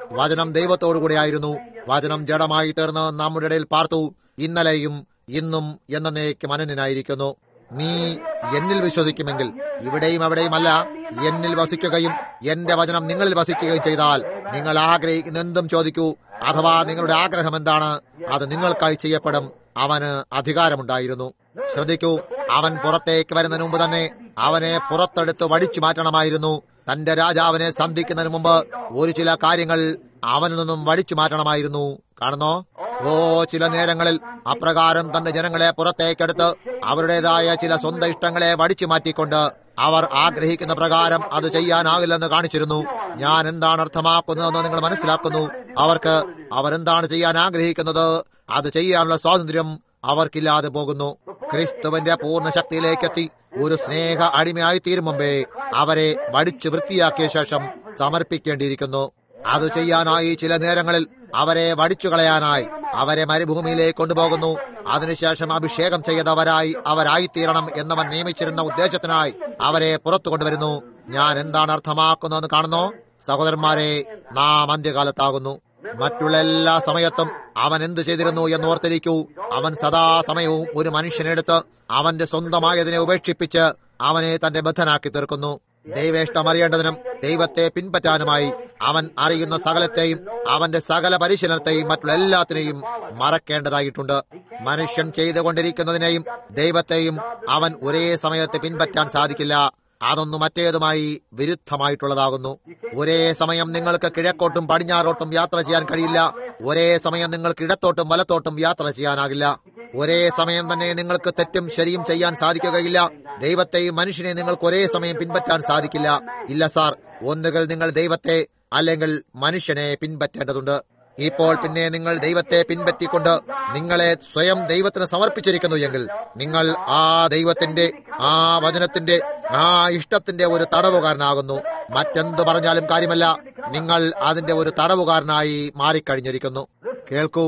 വചനം ദൈവത്തോടുകൂടെയായിരുന്നു വചനം ജഡമായി തീർന്ന് നമ്മുടെ ഇടയിൽ പാർത്തു ഇന്നലെയും ഇന്നും എന്നേക്കും അനന്യനായിരിക്കുന്നു നീ എന്നിൽ വിശ്വസിക്കുമെങ്കിൽ ഇവിടെയും അവിടെയുമല്ല എന്നിൽ വസിക്കുകയും എന്റെ വചനം നിങ്ങളിൽ വസിക്കുകയും ചെയ്താൽ നിങ്ങൾ ആഗ്രഹിക്കുന്ന എന്തും ചോദിക്കൂ അഥവാ നിങ്ങളുടെ ആഗ്രഹം എന്താണ് അത് നിങ്ങൾക്കായി ചെയ്യപ്പെടും അവന് അധികാരമുണ്ടായിരുന്നു ശ്രദ്ധിക്കൂ അവൻ പുറത്തേക്ക് വരുന്നതിന് മുമ്പ് തന്നെ അവനെ പുറത്തെടുത്ത് വടിച്ചു മാറ്റണമായിരുന്നു തന്റെ രാജാവിനെ സന്ധിക്കുന്നതിന് മുമ്പ് ഒരു ചില കാര്യങ്ങൾ അവനിൽ നിന്നും വടിച്ചു മാറ്റണമായിരുന്നു കാണുന്നോ ഓ ചില നേരങ്ങളിൽ അപ്രകാരം തന്റെ ജനങ്ങളെ പുറത്തേക്കെടുത്ത് അവരുടേതായ ചില സ്വന്തം ഇഷ്ടങ്ങളെ വടിച്ചു മാറ്റിക്കൊണ്ട് അവർ ആഗ്രഹിക്കുന്ന പ്രകാരം അത് ചെയ്യാനാകില്ലെന്ന് കാണിച്ചിരുന്നു ഞാൻ എന്താണ് അർത്ഥമാക്കുന്നതെന്ന് നിങ്ങൾ മനസ്സിലാക്കുന്നു അവർക്ക് അവരെന്താണ് ചെയ്യാൻ ആഗ്രഹിക്കുന്നത് അത് ചെയ്യാനുള്ള സ്വാതന്ത്ര്യം അവർക്കില്ലാതെ പോകുന്നു ക്രിസ്തുവിന്റെ പൂർണ്ണ ശക്തിയിലേക്കെത്തി ഒരു സ്നേഹ അടിമയായി തീരും മുമ്പേ അവരെ വടിച്ചു വൃത്തിയാക്കിയ ശേഷം സമർപ്പിക്കേണ്ടിയിരിക്കുന്നു അത് ചെയ്യാനായി ചില നേരങ്ങളിൽ അവരെ വടിച്ചു കളയാനായി അവരെ മരുഭൂമിയിലേക്ക് കൊണ്ടുപോകുന്നു അതിനുശേഷം അഭിഷേകം ചെയ്തവരായി അവരായിത്തീരണം എന്നവൻ നിയമിച്ചിരുന്ന ഉദ്ദേശത്തിനായി അവരെ പുറത്തു കൊണ്ടുവരുന്നു ഞാൻ എന്താണ് അർത്ഥമാക്കുന്നതെന്ന് കാണുന്നോ സഹോദരന്മാരെ നാം അന്ത്യകാലത്താകുന്നു മറ്റുള്ള എല്ലാ സമയത്തും അവൻ എന്തു ചെയ്തിരുന്നു എന്ന് ഓർത്തിരിക്കൂ അവൻ സദാസമയവും ഒരു മനുഷ്യനെടുത്ത് അവന്റെ സ്വന്തമായതിനെ ഉപേക്ഷിപ്പിച്ച് അവനെ തന്റെ ബദ്ധനാക്കി തീർക്കുന്നു ദൈവേഷ്ടം അറിയേണ്ടതിനും ദൈവത്തെ പിൻപറ്റാനുമായി അവൻ അറിയുന്ന സകലത്തെയും അവന്റെ സകല പരിശീലനത്തെയും മറ്റുള്ള എല്ലാത്തിനെയും മറക്കേണ്ടതായിട്ടുണ്ട് മനുഷ്യൻ ചെയ്തുകൊണ്ടിരിക്കുന്നതിനെയും ദൈവത്തെയും അവൻ ഒരേ സമയത്ത് പിൻപറ്റാൻ സാധിക്കില്ല അതൊന്നു മറ്റേതുമായി വിരുദ്ധമായിട്ടുള്ളതാകുന്നു ഒരേ സമയം നിങ്ങൾക്ക് കിഴക്കോട്ടും പടിഞ്ഞാറോട്ടും യാത്ര ചെയ്യാൻ കഴിയില്ല ഒരേ സമയം നിങ്ങൾക്ക് ഇടത്തോട്ടും വലത്തോട്ടും യാത്ര ചെയ്യാനാകില്ല ഒരേ സമയം തന്നെ നിങ്ങൾക്ക് തെറ്റും ശരിയും ചെയ്യാൻ സാധിക്കുകയില്ല ദൈവത്തെയും മനുഷ്യനെ നിങ്ങൾക്ക് ഒരേ സമയം പിൻപറ്റാൻ സാധിക്കില്ല ഇല്ല സാർ ഒന്നുകിൽ നിങ്ങൾ ദൈവത്തെ അല്ലെങ്കിൽ മനുഷ്യനെ പിൻപറ്റേണ്ടതുണ്ട് ഇപ്പോൾ പിന്നെ നിങ്ങൾ ദൈവത്തെ പിൻപറ്റിക്കൊണ്ട് നിങ്ങളെ സ്വയം ദൈവത്തിന് സമർപ്പിച്ചിരിക്കുന്നു എങ്കിൽ നിങ്ങൾ ആ ദൈവത്തിന്റെ ആ വചനത്തിന്റെ ആ ഇഷ്ടത്തിന്റെ ഒരു തടവുകാരനാകുന്നു മറ്റെന്ത് പറഞ്ഞാലും കാര്യമല്ല നിങ്ങൾ അതിന്റെ ഒരു തടവുകാരനായി മാറിക്കഴിഞ്ഞിരിക്കുന്നു കേൾക്കൂ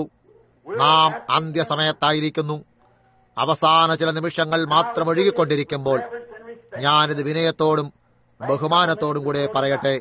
നാം അന്ത്യസമയത്തായിരിക്കുന്നു അവസാന ചില നിമിഷങ്ങൾ മാത്രം ഒഴുകിക്കൊണ്ടിരിക്കുമ്പോൾ ഞാനിത് വിനയത്തോടും ബഹുമാനത്തോടും കൂടെ പറയട്ടെ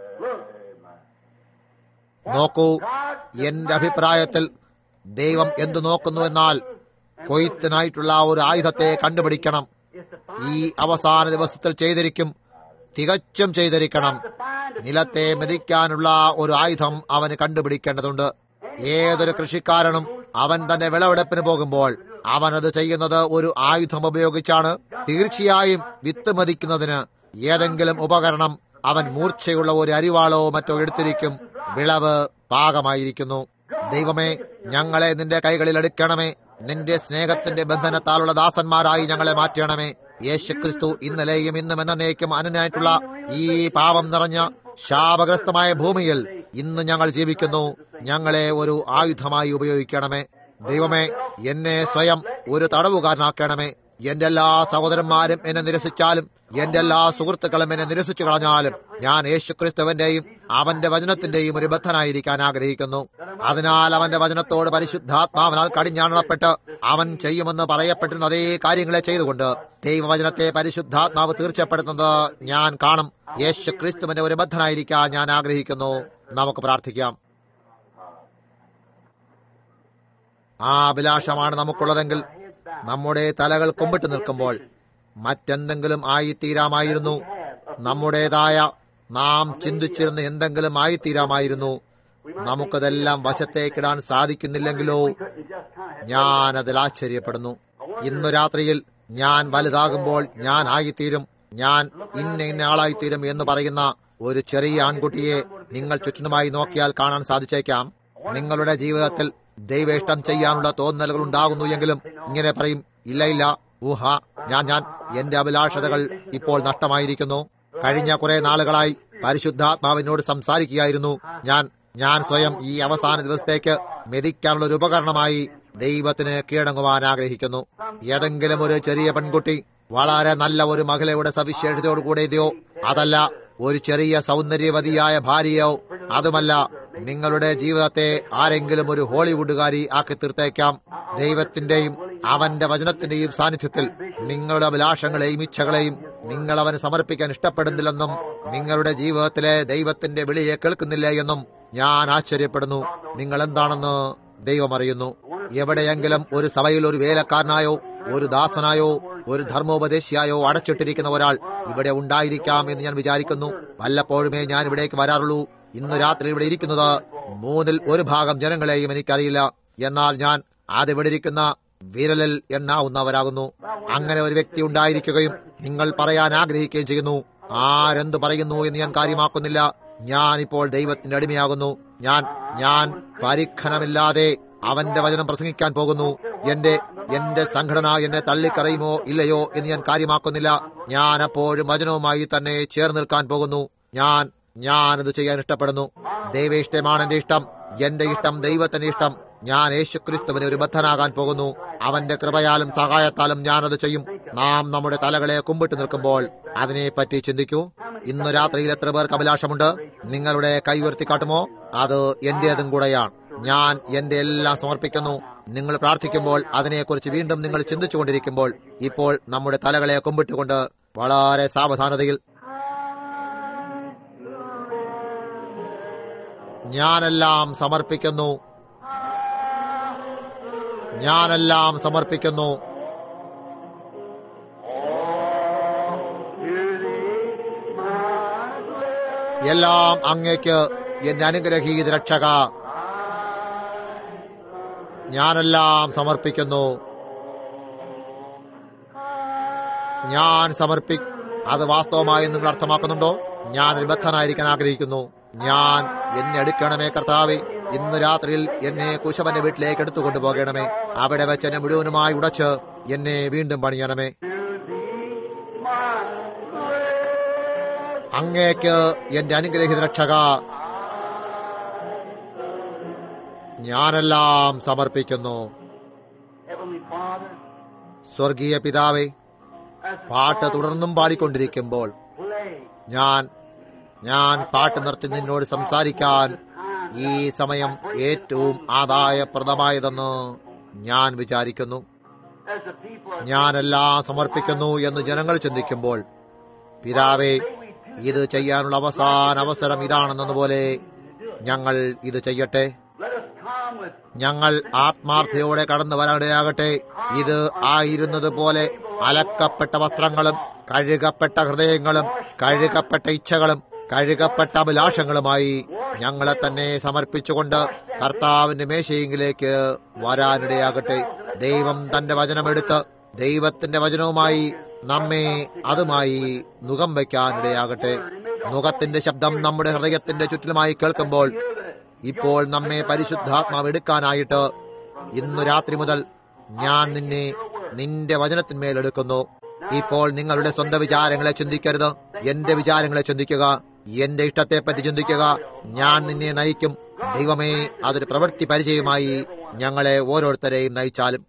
നോക്കൂ എന്റെ അഭിപ്രായത്തിൽ ദൈവം എന്തു നോക്കുന്നു എന്നാൽ കൊയ്ത്തിനായിട്ടുള്ള ഒരു ആയുധത്തെ കണ്ടുപിടിക്കണം ഈ അവസാന ദിവസത്തിൽ ചെയ്തിരിക്കും തികച്ചും ചെയ്തിരിക്കണം നിലത്തെ മെതിക്കാനുള്ള ഒരു ആയുധം അവന് കണ്ടുപിടിക്കേണ്ടതുണ്ട് ഏതൊരു കൃഷിക്കാരനും അവൻ തന്റെ വിളവെടുപ്പിന് പോകുമ്പോൾ അവൻ അത് ചെയ്യുന്നത് ഒരു ആയുധം ഉപയോഗിച്ചാണ് തീർച്ചയായും വിത്ത് മതിക്കുന്നതിന് ഏതെങ്കിലും ഉപകരണം അവൻ മൂർച്ചയുള്ള ഒരു അരിവാളോ മറ്റോ എടുത്തിരിക്കും വിളവ് പാകമായിരിക്കുന്നു ദൈവമേ ഞങ്ങളെ നിന്റെ കൈകളിൽ എടുക്കണമേ നിന്റെ സ്നേഹത്തിന്റെ ബന്ധനത്താലുള്ള ദാസന്മാരായി ഞങ്ങളെ മാറ്റണമേ യേശുക്രിസ്തു ഇന്നലെയും ഇന്നും എന്നേക്കും അനനായിട്ടുള്ള ഈ പാപം നിറഞ്ഞ ശാപഗ്രസ്തമായ ഭൂമിയിൽ ഇന്ന് ഞങ്ങൾ ജീവിക്കുന്നു ഞങ്ങളെ ഒരു ആയുധമായി ഉപയോഗിക്കണമേ ദൈവമേ എന്നെ സ്വയം ഒരു തടവുകാരനാക്കണമേ എന്റെ എല്ലാ സഹോദരന്മാരും എന്നെ നിരസിച്ചാലും എന്റെ എല്ലാ സുഹൃത്തുക്കളും എന്നെ നിരസിച്ചു കളഞ്ഞാലും ഞാൻ യേശുക്രിസ്തുവിന്റെയും അവന്റെ വചനത്തിന്റെയും ഒരു ബദ്ധനായിരിക്കാൻ ആഗ്രഹിക്കുന്നു അതിനാൽ അവന്റെ വചനത്തോട് പരിശുദ്ധാത്മാവിനാൽ കടിഞ്ഞാണപ്പെട്ട് അവൻ ചെയ്യുമെന്ന് പറയപ്പെട്ടിരുന്ന അതേ കാര്യങ്ങളെ ചെയ്തുകൊണ്ട് ദൈവവചനത്തെ പരിശുദ്ധാത്മാവ് തീർച്ചപ്പെടുത്തുന്നത് ഞാൻ കാണും യേശു ക്രിസ്തുവിന്റെ ഒരു ബദ്ധനായിരിക്കാൻ ഞാൻ ആഗ്രഹിക്കുന്നു നമുക്ക് പ്രാർത്ഥിക്കാം ആ അഭിലാഷമാണ് നമുക്കുള്ളതെങ്കിൽ നമ്മുടെ തലകൾ കുമ്പിട്ട് നിൽക്കുമ്പോൾ മറ്റെന്തെങ്കിലും ആയിത്തീരാമായിരുന്നു നമ്മുടേതായ നാം ചിന്തിച്ചിരുന്ന എന്തെങ്കിലും ആയിത്തീരാമായിരുന്നു നമുക്കതെല്ലാം വശത്തേക്കിടാൻ സാധിക്കുന്നില്ലെങ്കിലോ ഞാൻ അതിൽ ആശ്ചര്യപ്പെടുന്നു ഇന്നു രാത്രിയിൽ ഞാൻ വലുതാകുമ്പോൾ ഞാൻ ആയിത്തീരും ഞാൻ ഇന്ന ഇന്ന ആളായിത്തീരും എന്ന് പറയുന്ന ഒരു ചെറിയ ആൺകുട്ടിയെ നിങ്ങൾ ചുറ്റിനുമായി നോക്കിയാൽ കാണാൻ സാധിച്ചേക്കാം നിങ്ങളുടെ ജീവിതത്തിൽ ദൈവേഷ്ടം ചെയ്യാനുള്ള തോന്നലുകൾ ഉണ്ടാകുന്നു എങ്കിലും ഇങ്ങനെ പറയും ഇല്ല ഇല്ല ഊഹ ഞാൻ ഞാൻ എന്റെ അഭിലാഷതകൾ ഇപ്പോൾ നഷ്ടമായിരിക്കുന്നു കഴിഞ്ഞ കുറെ നാളുകളായി പരിശുദ്ധാത്മാവിനോട് സംസാരിക്കുകയായിരുന്നു ഞാൻ ഞാൻ സ്വയം ഈ അവസാന ദിവസത്തേക്ക് മെതിക്കാനുള്ള ഒരു ഉപകരണമായി ദൈവത്തിന് കീഴടങ്ങുവാൻ ആഗ്രഹിക്കുന്നു ഏതെങ്കിലും ഒരു ചെറിയ പെൺകുട്ടി വളരെ നല്ല ഒരു മകളയുടെ സവിശേഷതയോടുകൂടെ ഇതയോ അതല്ല ഒരു ചെറിയ സൗന്ദര്യവതിയായ ഭാര്യയോ അതുമല്ല നിങ്ങളുടെ ജീവിതത്തെ ആരെങ്കിലും ഒരു ഹോളിവുഡുകാരി ആക്കി തീർത്തേക്കാം ദൈവത്തിന്റെയും അവന്റെ വചനത്തിന്റെയും സാന്നിധ്യത്തിൽ നിങ്ങളുടെ അഭിലാഷങ്ങളെയും ഇച്ഛകളെയും നിങ്ങൾ അവന് സമർപ്പിക്കാൻ ഇഷ്ടപ്പെടുന്നില്ലെന്നും നിങ്ങളുടെ ജീവിതത്തിലെ ദൈവത്തിന്റെ വിളിയെ കേൾക്കുന്നില്ല എന്നും ഞാൻ ആശ്ചര്യപ്പെടുന്നു നിങ്ങൾ എന്താണെന്ന് ദൈവം അറിയുന്നു എവിടെയെങ്കിലും ഒരു സഭയിൽ ഒരു വേലക്കാരനായോ ഒരു ദാസനായോ ഒരു ധർമ്മോപദേശിയായോ അടച്ചിട്ടിരിക്കുന്ന ഒരാൾ ഇവിടെ ഉണ്ടായിരിക്കാം എന്ന് ഞാൻ വിചാരിക്കുന്നു വല്ലപ്പോഴുമേ ഞാൻ ഇവിടേക്ക് വരാറുള്ളൂ ഇന്ന് രാത്രി ഇവിടെ ഇരിക്കുന്നത് മൂന്നിൽ ഒരു ഭാഗം ജനങ്ങളെയും എനിക്കറിയില്ല എന്നാൽ ഞാൻ അതിവിടെ ഇരിക്കുന്ന വിരലിൽ എണ്ണാവുന്നവരാകുന്നു അങ്ങനെ ഒരു വ്യക്തി ഉണ്ടായിരിക്കുകയും നിങ്ങൾ പറയാൻ ആഗ്രഹിക്കുകയും ചെയ്യുന്നു ആരെന്ത് പറയുന്നു എന്ന് ഞാൻ കാര്യമാക്കുന്നില്ല ഞാൻ ഇപ്പോൾ ദൈവത്തിന്റെ അടിമയാകുന്നു ഞാൻ ഞാൻ പരീക്ഷണമില്ലാതെ അവന്റെ വചനം പ്രസംഗിക്കാൻ പോകുന്നു എന്റെ എന്റെ സംഘടന എന്നെ തള്ളിക്കറയുമോ ഇല്ലയോ എന്ന് ഞാൻ കാര്യമാക്കുന്നില്ല ഞാൻ അപ്പോഴും വചനവുമായി തന്നെ ചേർന്ന് നിൽക്കാൻ പോകുന്നു ഞാൻ ഞാനത് ചെയ്യാൻ ഇഷ്ടപ്പെടുന്നു ദൈവ ഇഷ്ടമാണ് എന്റെ ഇഷ്ടം എന്റെ ഇഷ്ടം ദൈവത്തിന്റെ ഇഷ്ടം ഞാൻ യേശുക്രിസ്തുവിന് ഒരു ബദ്ധനാകാൻ പോകുന്നു അവന്റെ കൃപയാലും സഹായത്താലും ഞാനത് ചെയ്യും നാം നമ്മുടെ തലകളെ കുമ്പിട്ട് നിൽക്കുമ്പോൾ അതിനെപ്പറ്റി ചിന്തിക്കൂ ഇന്ന് രാത്രിയിൽ എത്ര പേർക്ക് അഭിലാഷമുണ്ട് നിങ്ങളുടെ കൈ ഉയർത്തി കാട്ടുമോ അത് എന്റേതും കൂടെയാണ് ഞാൻ എന്റെ എല്ലാം സമർപ്പിക്കുന്നു നിങ്ങൾ പ്രാർത്ഥിക്കുമ്പോൾ അതിനെക്കുറിച്ച് വീണ്ടും നിങ്ങൾ ചിന്തിച്ചുകൊണ്ടിരിക്കുമ്പോൾ ഇപ്പോൾ നമ്മുടെ തലകളെ കുമ്പിട്ടുകൊണ്ട് വളരെ സാവധാനതയിൽ ഞാനെല്ലാം സമർപ്പിക്കുന്നു ഞാനെല്ലാം സമർപ്പിക്കുന്നു എല്ലാം അങ്ങേക്ക് എന്റെ അനുഗ്രഹീത രക്ഷക ഞാനെല്ലാം സമർപ്പിക്കുന്നു ഞാൻ സമർപ്പി അത് വാസ്തവമായി നിങ്ങൾ അർത്ഥമാക്കുന്നുണ്ടോ ഞാൻ ഒരു ബദ്ധനായിരിക്കാൻ ആഗ്രഹിക്കുന്നു ഞാൻ എന്നെ എടുക്കണമേ കർത്താവെ ഇന്ന് രാത്രിയിൽ എന്നെ കുശവന്റെ വീട്ടിലേക്ക് എടുത്തുകൊണ്ടു പോകണമേ അവിടെ വെച്ച് എന്നെ മുഴുവനുമായി ഉടച്ച് എന്നെ വീണ്ടും പണിയണമേ അങ്ങേക്ക് എന്റെ അനുഗ്രഹിത രക്ഷക ഞാനെല്ലാം സമർപ്പിക്കുന്നു
Heavenly Father,
സ്വർഗീയ പിതാവേ
as the
പാട്ട് തുടർന്നും പാടിക്കൊണ്ടിരിക്കുമ്പോൾ
play
ഞാൻ ഞാൻ പാട്ട് നിർത്തി നിന്നോട് സംസാരിക്കാൻ ഈ സമയം ഏറ്റവും ആദായപ്രദമായതെന്ന് ഞാൻ വിചാരിക്കുന്നു
as the people are
ഞാനെല്ലാം സമർപ്പിക്കുന്നു എന്ന് ജനങ്ങൾ ചിന്തിക്കുമ്പോൾ പിതാവേ ഇത് ചെയ്യാനുള്ള അവസാന അവസരം ഇതാണെന്നതുപോലെ ഞങ്ങൾ ഇത് ചെയ്യട്ടെ
let us come with
ഞങ്ങൾ ആത്മാർത്ഥതയോടെ കടന്നു വരാനിടയാകട്ടെ ഇത് ആയിരുന്നത് പോലെ അലക്കപ്പെട്ട വസ്ത്രങ്ങളും കഴുകപ്പെട്ട ഹൃദയങ്ങളും കഴുകപ്പെട്ട ഇച്ഛകളും കഴുകപ്പെട്ട അഭിലാഷങ്ങളുമായി ഞങ്ങളെ തന്നെ സമർപ്പിച്ചുകൊണ്ട് കർത്താവിന്റെ മേശയെങ്കിലേക്ക് വരാനിടയാകട്ടെ ദൈവം തന്റെ വചനമെടുത്ത് ദൈവത്തിന്റെ വചനവുമായി നമ്മെ അതുമായി നുകം വയ്ക്കാനിടയാകട്ടെ നുഖത്തിന്റെ ശബ്ദം നമ്മുടെ ഹൃദയത്തിന്റെ ചുറ്റിലുമായി കേൾക്കുമ്പോൾ ഇപ്പോൾ നമ്മെ പരിശുദ്ധാത്മാവ് എടുക്കാനായിട്ട് ഇന്നു രാത്രി മുതൽ ഞാൻ നിന്നെ നിന്റെ വചനത്തിന്മേൽ എടുക്കുന്നു ഇപ്പോൾ നിങ്ങളുടെ സ്വന്തം വിചാരങ്ങളെ ചിന്തിക്കരുത് എന്റെ വിചാരങ്ങളെ ചിന്തിക്കുക എന്റെ ഇഷ്ടത്തെപ്പറ്റി ചിന്തിക്കുക ഞാൻ നിന്നെ നയിക്കും ദൈവമേ അതൊരു പ്രവൃത്തി പരിചയമായി ഞങ്ങളെ ഓരോരുത്തരെയും നയിച്ചാലും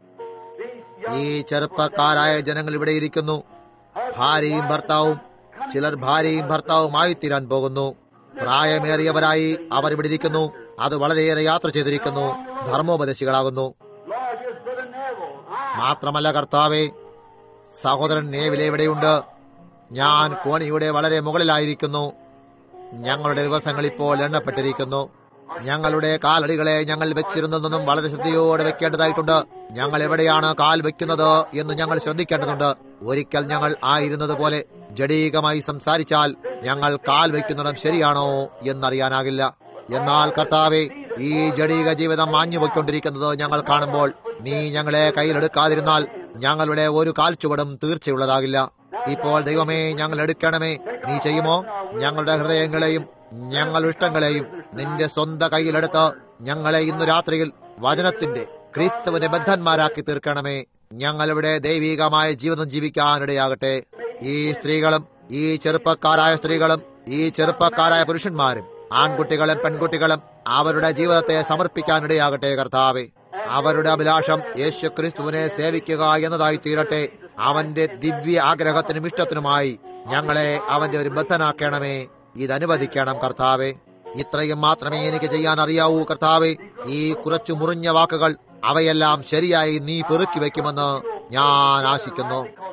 ഈ ചെറുപ്പക്കാരായ ജനങ്ങൾ ഇവിടെ ഇരിക്കുന്നു ഭാര്യയും ഭർത്താവും ചിലർ ഭാര്യയും ഭർത്താവുമായി തീരാൻ പോകുന്നു പ്രായമേറിയവരായി അവർ ഇവിടെ ഇരിക്കുന്നു അത് വളരെയേറെ യാത്ര ചെയ്തിരിക്കുന്നു ധർമ്മോപദേശികളാകുന്നു
Lord, just Brother Neville. I
മാത്രമല്ല കർത്താവെ സഹോദരൻ നേവിലെ ഇവിടെയുണ്ട് ഞാൻ കോണിയുടെ വളരെ മുകളിലായിരിക്കുന്നു ഞങ്ങളുടെ ദിവസങ്ങൾ ഇപ്പോൾ എണ്ണപ്പെട്ടിരിക്കുന്നു ഞങ്ങളുടെ കാലടികളെ ഞങ്ങൾ വെച്ചിരുന്നതെന്നും വളരെ ശ്രദ്ധയോടെ വെക്കേണ്ടതായിട്ടുണ്ട് ഞങ്ങൾ എവിടെയാണ് കാൽ വെക്കുന്നത് എന്ന് ഞങ്ങൾ ശ്രദ്ധിക്കേണ്ടതുണ്ട് ഒരിക്കൽ ഞങ്ങൾ ആയിരുന്നത് പോലെ ജഡീകമായി സംസാരിച്ചാൽ ഞങ്ങൾ കാൽ വെക്കുന്നിടം ശരിയാണോ എന്നറിയാനാകില്ല എന്നാൽ കർത്താവെ ഈ ജഡീക ജീവിതം മാഞ്ഞുപോയിക്കൊണ്ടിരിക്കുന്നത് ഞങ്ങൾ കാണുമ്പോൾ നീ ഞങ്ങളെ കയ്യിലെടുക്കാതിരുന്നാൽ ഞങ്ങളുടെ ഒരു കാൽച്ചുവടും തീർച്ചയുള്ളതാകില്ല ഇപ്പോൾ ദൈവമേ ഞങ്ങൾ എടുക്കണമേ നീ ചെയ്യുമോ ഞങ്ങളുടെ ഹൃദയങ്ങളെയും ഞങ്ങളുടെ ഇഷ്ടങ്ങളെയും നിന്റെ സ്വന്തം കയ്യിലെടുത്ത് ഞങ്ങളെ ഇന്ന് രാത്രിയിൽ വചനത്തിന്റെ ക്രിസ്തുവിനെ ബദ്ധന്മാരാക്കി തീർക്കണമേ ഞങ്ങളിവിടെ ദൈവികമായ ജീവിതം ജീവിക്കാനിടയാകട്ടെ ഈ സ്ത്രീകളും ഈ ചെറുപ്പക്കാരായ സ്ത്രീകളും ഈ ചെറുപ്പക്കാരായ പുരുഷന്മാരും ആൺകുട്ടികളും പെൺകുട്ടികളും അവരുടെ ജീവിതത്തെ സമർപ്പിക്കാനിടയാകട്ടെ കർത്താവെ അവരുടെ അഭിലാഷം യേശു ക്രിസ്തുവിനെ സേവിക്കുക എന്നതായി തീരട്ടെ അവന്റെ ദിവ്യ ആഗ്രഹത്തിനും ഇഷ്ടത്തിനുമായി ഞങ്ങളെ അവന്റെ ഒരു ബദ്ധനാക്കണമേ ഇത് അനുവദിക്കണം കർത്താവെ ഇത്രയും മാത്രമേ എനിക്ക് ചെയ്യാൻ അറിയാവൂ കർത്താവെ ഈ കുറച്ചു മുറിഞ്ഞ വാക്കുകൾ അവയെല്ലാം ശരിയായി നീ പെറുക്കി വെക്കുമെന്ന് ഞാൻ ആശിക്കുന്നു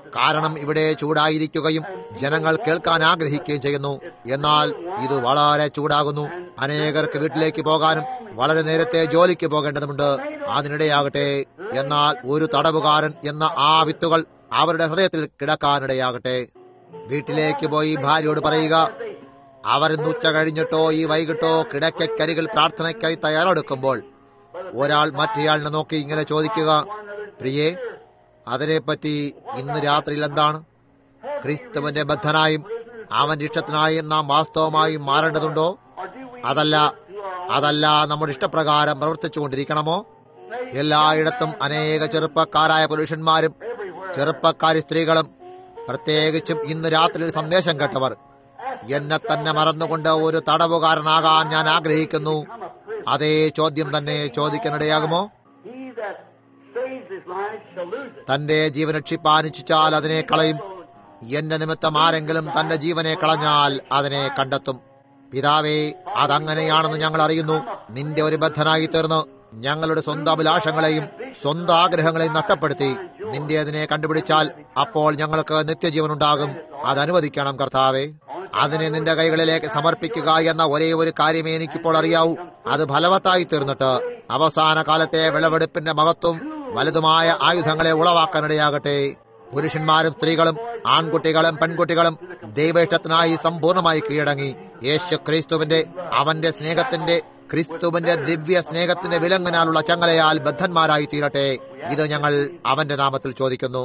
കാരണം ഇവിടെ ചൂടായിരിക്കുകയും ജനങ്ങൾ കേൾക്കാൻ ആഗ്രഹിക്കുകയും ചെയ്യുന്നു എന്നാൽ ഇത് വളരെ ചൂടാകുന്നു അനേകർക്ക് വീട്ടിലേക്ക് പോകാനും വളരെ നേരത്തെ ജോലിക്ക് പോകേണ്ടതുണ്ട് അതിനിടയാകട്ടെ എന്നാൽ ഒരു തടവുകാരൻ എന്ന ആ വിത്തുകൾ അവരുടെ ഹൃദയത്തിൽ കിടക്കാനിടയാകട്ടെ വീട്ടിലേക്ക് പോയി ഭാര്യയോട് പറയുക അവരിന്ന് ഉച്ച കഴിഞ്ഞിട്ടോ ഈ വൈകിട്ടോ കിടക്കരികിൽ പ്രാർത്ഥനയ്ക്കായി തയ്യാറെടുക്കുമ്പോൾ ഒരാൾ മറ്റേയാളിനെ നോക്കി ഇങ്ങനെ ചോദിക്കുക പ്രിയേ അതിനെപ്പറ്റി ഇന്ന് രാത്രിയിൽ എന്താണ് ക്രിസ്തുവിന്റെ ബദ്ധനായും അവന്റെ ഇഷ്ടത്തിനായും നാം വാസ്തവമായും മാറേണ്ടതുണ്ടോ അതല്ല അതല്ല നമ്മുടെ ഇഷ്ടപ്രകാരം പ്രവർത്തിച്ചുകൊണ്ടിരിക്കണമോ എല്ലായിടത്തും അനേക ചെറുപ്പക്കാരായ പുരുഷന്മാരും ചെറുപ്പക്കാരി സ്ത്രീകളും പ്രത്യേകിച്ചും ഇന്ന് രാത്രിയിൽ സന്ദേശം കേട്ടവർ എന്നെ തന്നെ മറന്നുകൊണ്ട് ഒരു തടവുകാരനാകാൻ ഞാൻ ആഗ്രഹിക്കുന്നു അതേ ചോദ്യം തന്നെ ചോദിക്കാനിടയാകുമോ
He that saves his life shall lose it.
തന്റെ ജീവൻ രക്ഷിപ്പാനിച്ചാൽ അതിനെ കളയും എന്റെ നിമിത്തം ആരെങ്കിലും തന്റെ ജീവനെ കളഞ്ഞാൽ അതിനെ കണ്ടെത്തും പിതാവേ അതങ്ങനെയാണെന്ന് ഞങ്ങൾ അറിയുന്നു നിന്റെ ഒരു ബദ്ധനായി തീർന്ന് ഞങ്ങളുടെ സ്വന്തം അഭിലാഷങ്ങളെയും സ്വന്തം ആഗ്രഹങ്ങളെയും നഷ്ടപ്പെടുത്തി നിന്റെ അതിനെ കണ്ടുപിടിച്ചാൽ അപ്പോൾ ഞങ്ങൾക്ക് നിത്യജീവൻ ഉണ്ടാകും അത് അനുവദിക്കണം കർത്താവേ അതിനെ നിന്റെ കൈകളിലേക്ക് സമർപ്പിക്കുക എന്ന ഒരേ ഒരു കാര്യമേ എനിക്കിപ്പോൾ അറിയാവൂ അത് ഫലവത്തായി തീർന്നിട്ട് അവസാന കാലത്തെ വിളവെടുപ്പിന്റെ മഹത്വം വലുതുമായ ആയുധങ്ങളെ ഉളവാക്കാനിടയാകട്ടെ പുരുഷന്മാരും സ്ത്രീകളും ആൺകുട്ടികളും പെൺകുട്ടികളും ദൈവേഷ്ടത്തിനായി സമ്പൂർണ്ണമായി കീഴടങ്ങി യേശു ക്രിസ്തുവിന്റെ അവന്റെ സ്നേഹത്തിന്റെ ക്രിസ്തുവിന്റെ ദിവ്യ സ്നേഹത്തിന്റെ വിലങ്ങനാലുള്ള ചങ്ങലയാൽ ബദ്ധന്മാരായി തീരട്ടെ ഇത് ഞങ്ങൾ അവന്റെ നാമത്തിൽ ചോദിക്കുന്നു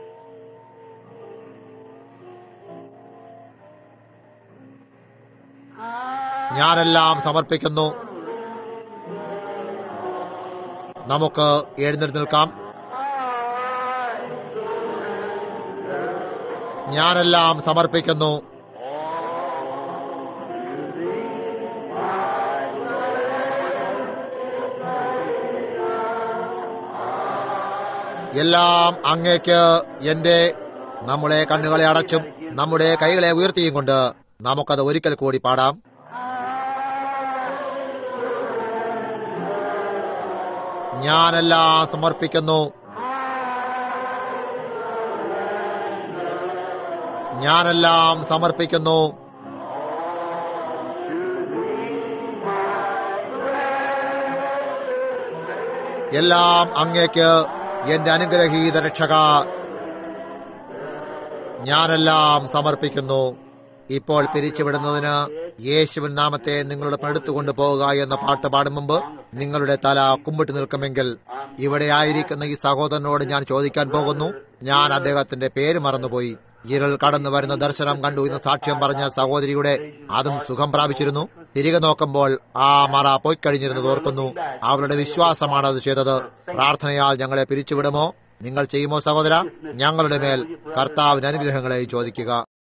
ഞാനെല്ലാം സമർപ്പിക്കുന്നു നമുക്ക് എഴുന്നേറ്റ് നിൽക്കാം ഞാനെല്ലാം സമർപ്പിക്കുന്നു എല്ലാം അങ്ങേക്ക് എന്റെ നമ്മുടെ കണ്ണുകളെ അടച്ചും നമ്മുടെ കൈകളെ ഉയർത്തിയും കൊണ്ട് നമുക്കത് ഒരിക്കൽ കൂടി പാടാം ഞാനെല്ലാം സമർപ്പിക്കുന്നു ഞാനെല്ലാം സമർപ്പിക്കുന്നു എല്ലാം അങ്ങേക്ക് എന്റെ അനുഗ്രഹീത രക്ഷക ഞാനെല്ലാം സമർപ്പിക്കുന്നു ഇപ്പോൾ പിരിച്ചുവിടുന്നതിന് യേശുവിൻ നാമത്തെ നിങ്ങളുടെ പടുത്തുകൊണ്ടു പോകുക എന്ന പാട്ട് പാടും മുമ്പ് നിങ്ങളുടെ തല കുമ്പിട്ട് നിൽക്കുമെങ്കിൽ ഇവിടെ ആയിരിക്കുന്ന ഈ സഹോദരനോട് ഞാൻ ചോദിക്കാൻ പോകുന്നു ഞാൻ അദ്ദേഹത്തിന്റെ പേര് മറന്നുപോയി ഇരുൾ കടന്നു വരുന്ന ദർശനം കണ്ടു എന്ന് സാക്ഷ്യം പറഞ്ഞ സഹോദരിയുടെ അതും സുഖം പ്രാപിച്ചിരുന്നു തിരികെ നോക്കുമ്പോൾ ആ മറ പോയി കഴിഞ്ഞിരുന്നത് ഓർക്കുന്നു അവരുടെ വിശ്വാസമാണ് അത് ചെയ്തത് പ്രാർത്ഥനയാൽ ഞങ്ങളെ പിരിച്ചുവിടുമോ നിങ്ങൾ ചെയ്യുമോ സഹോദര ഞങ്ങളുടെ മേൽ കർത്താവിന് അനുഗ്രഹങ്ങളെ ചോദിക്കുക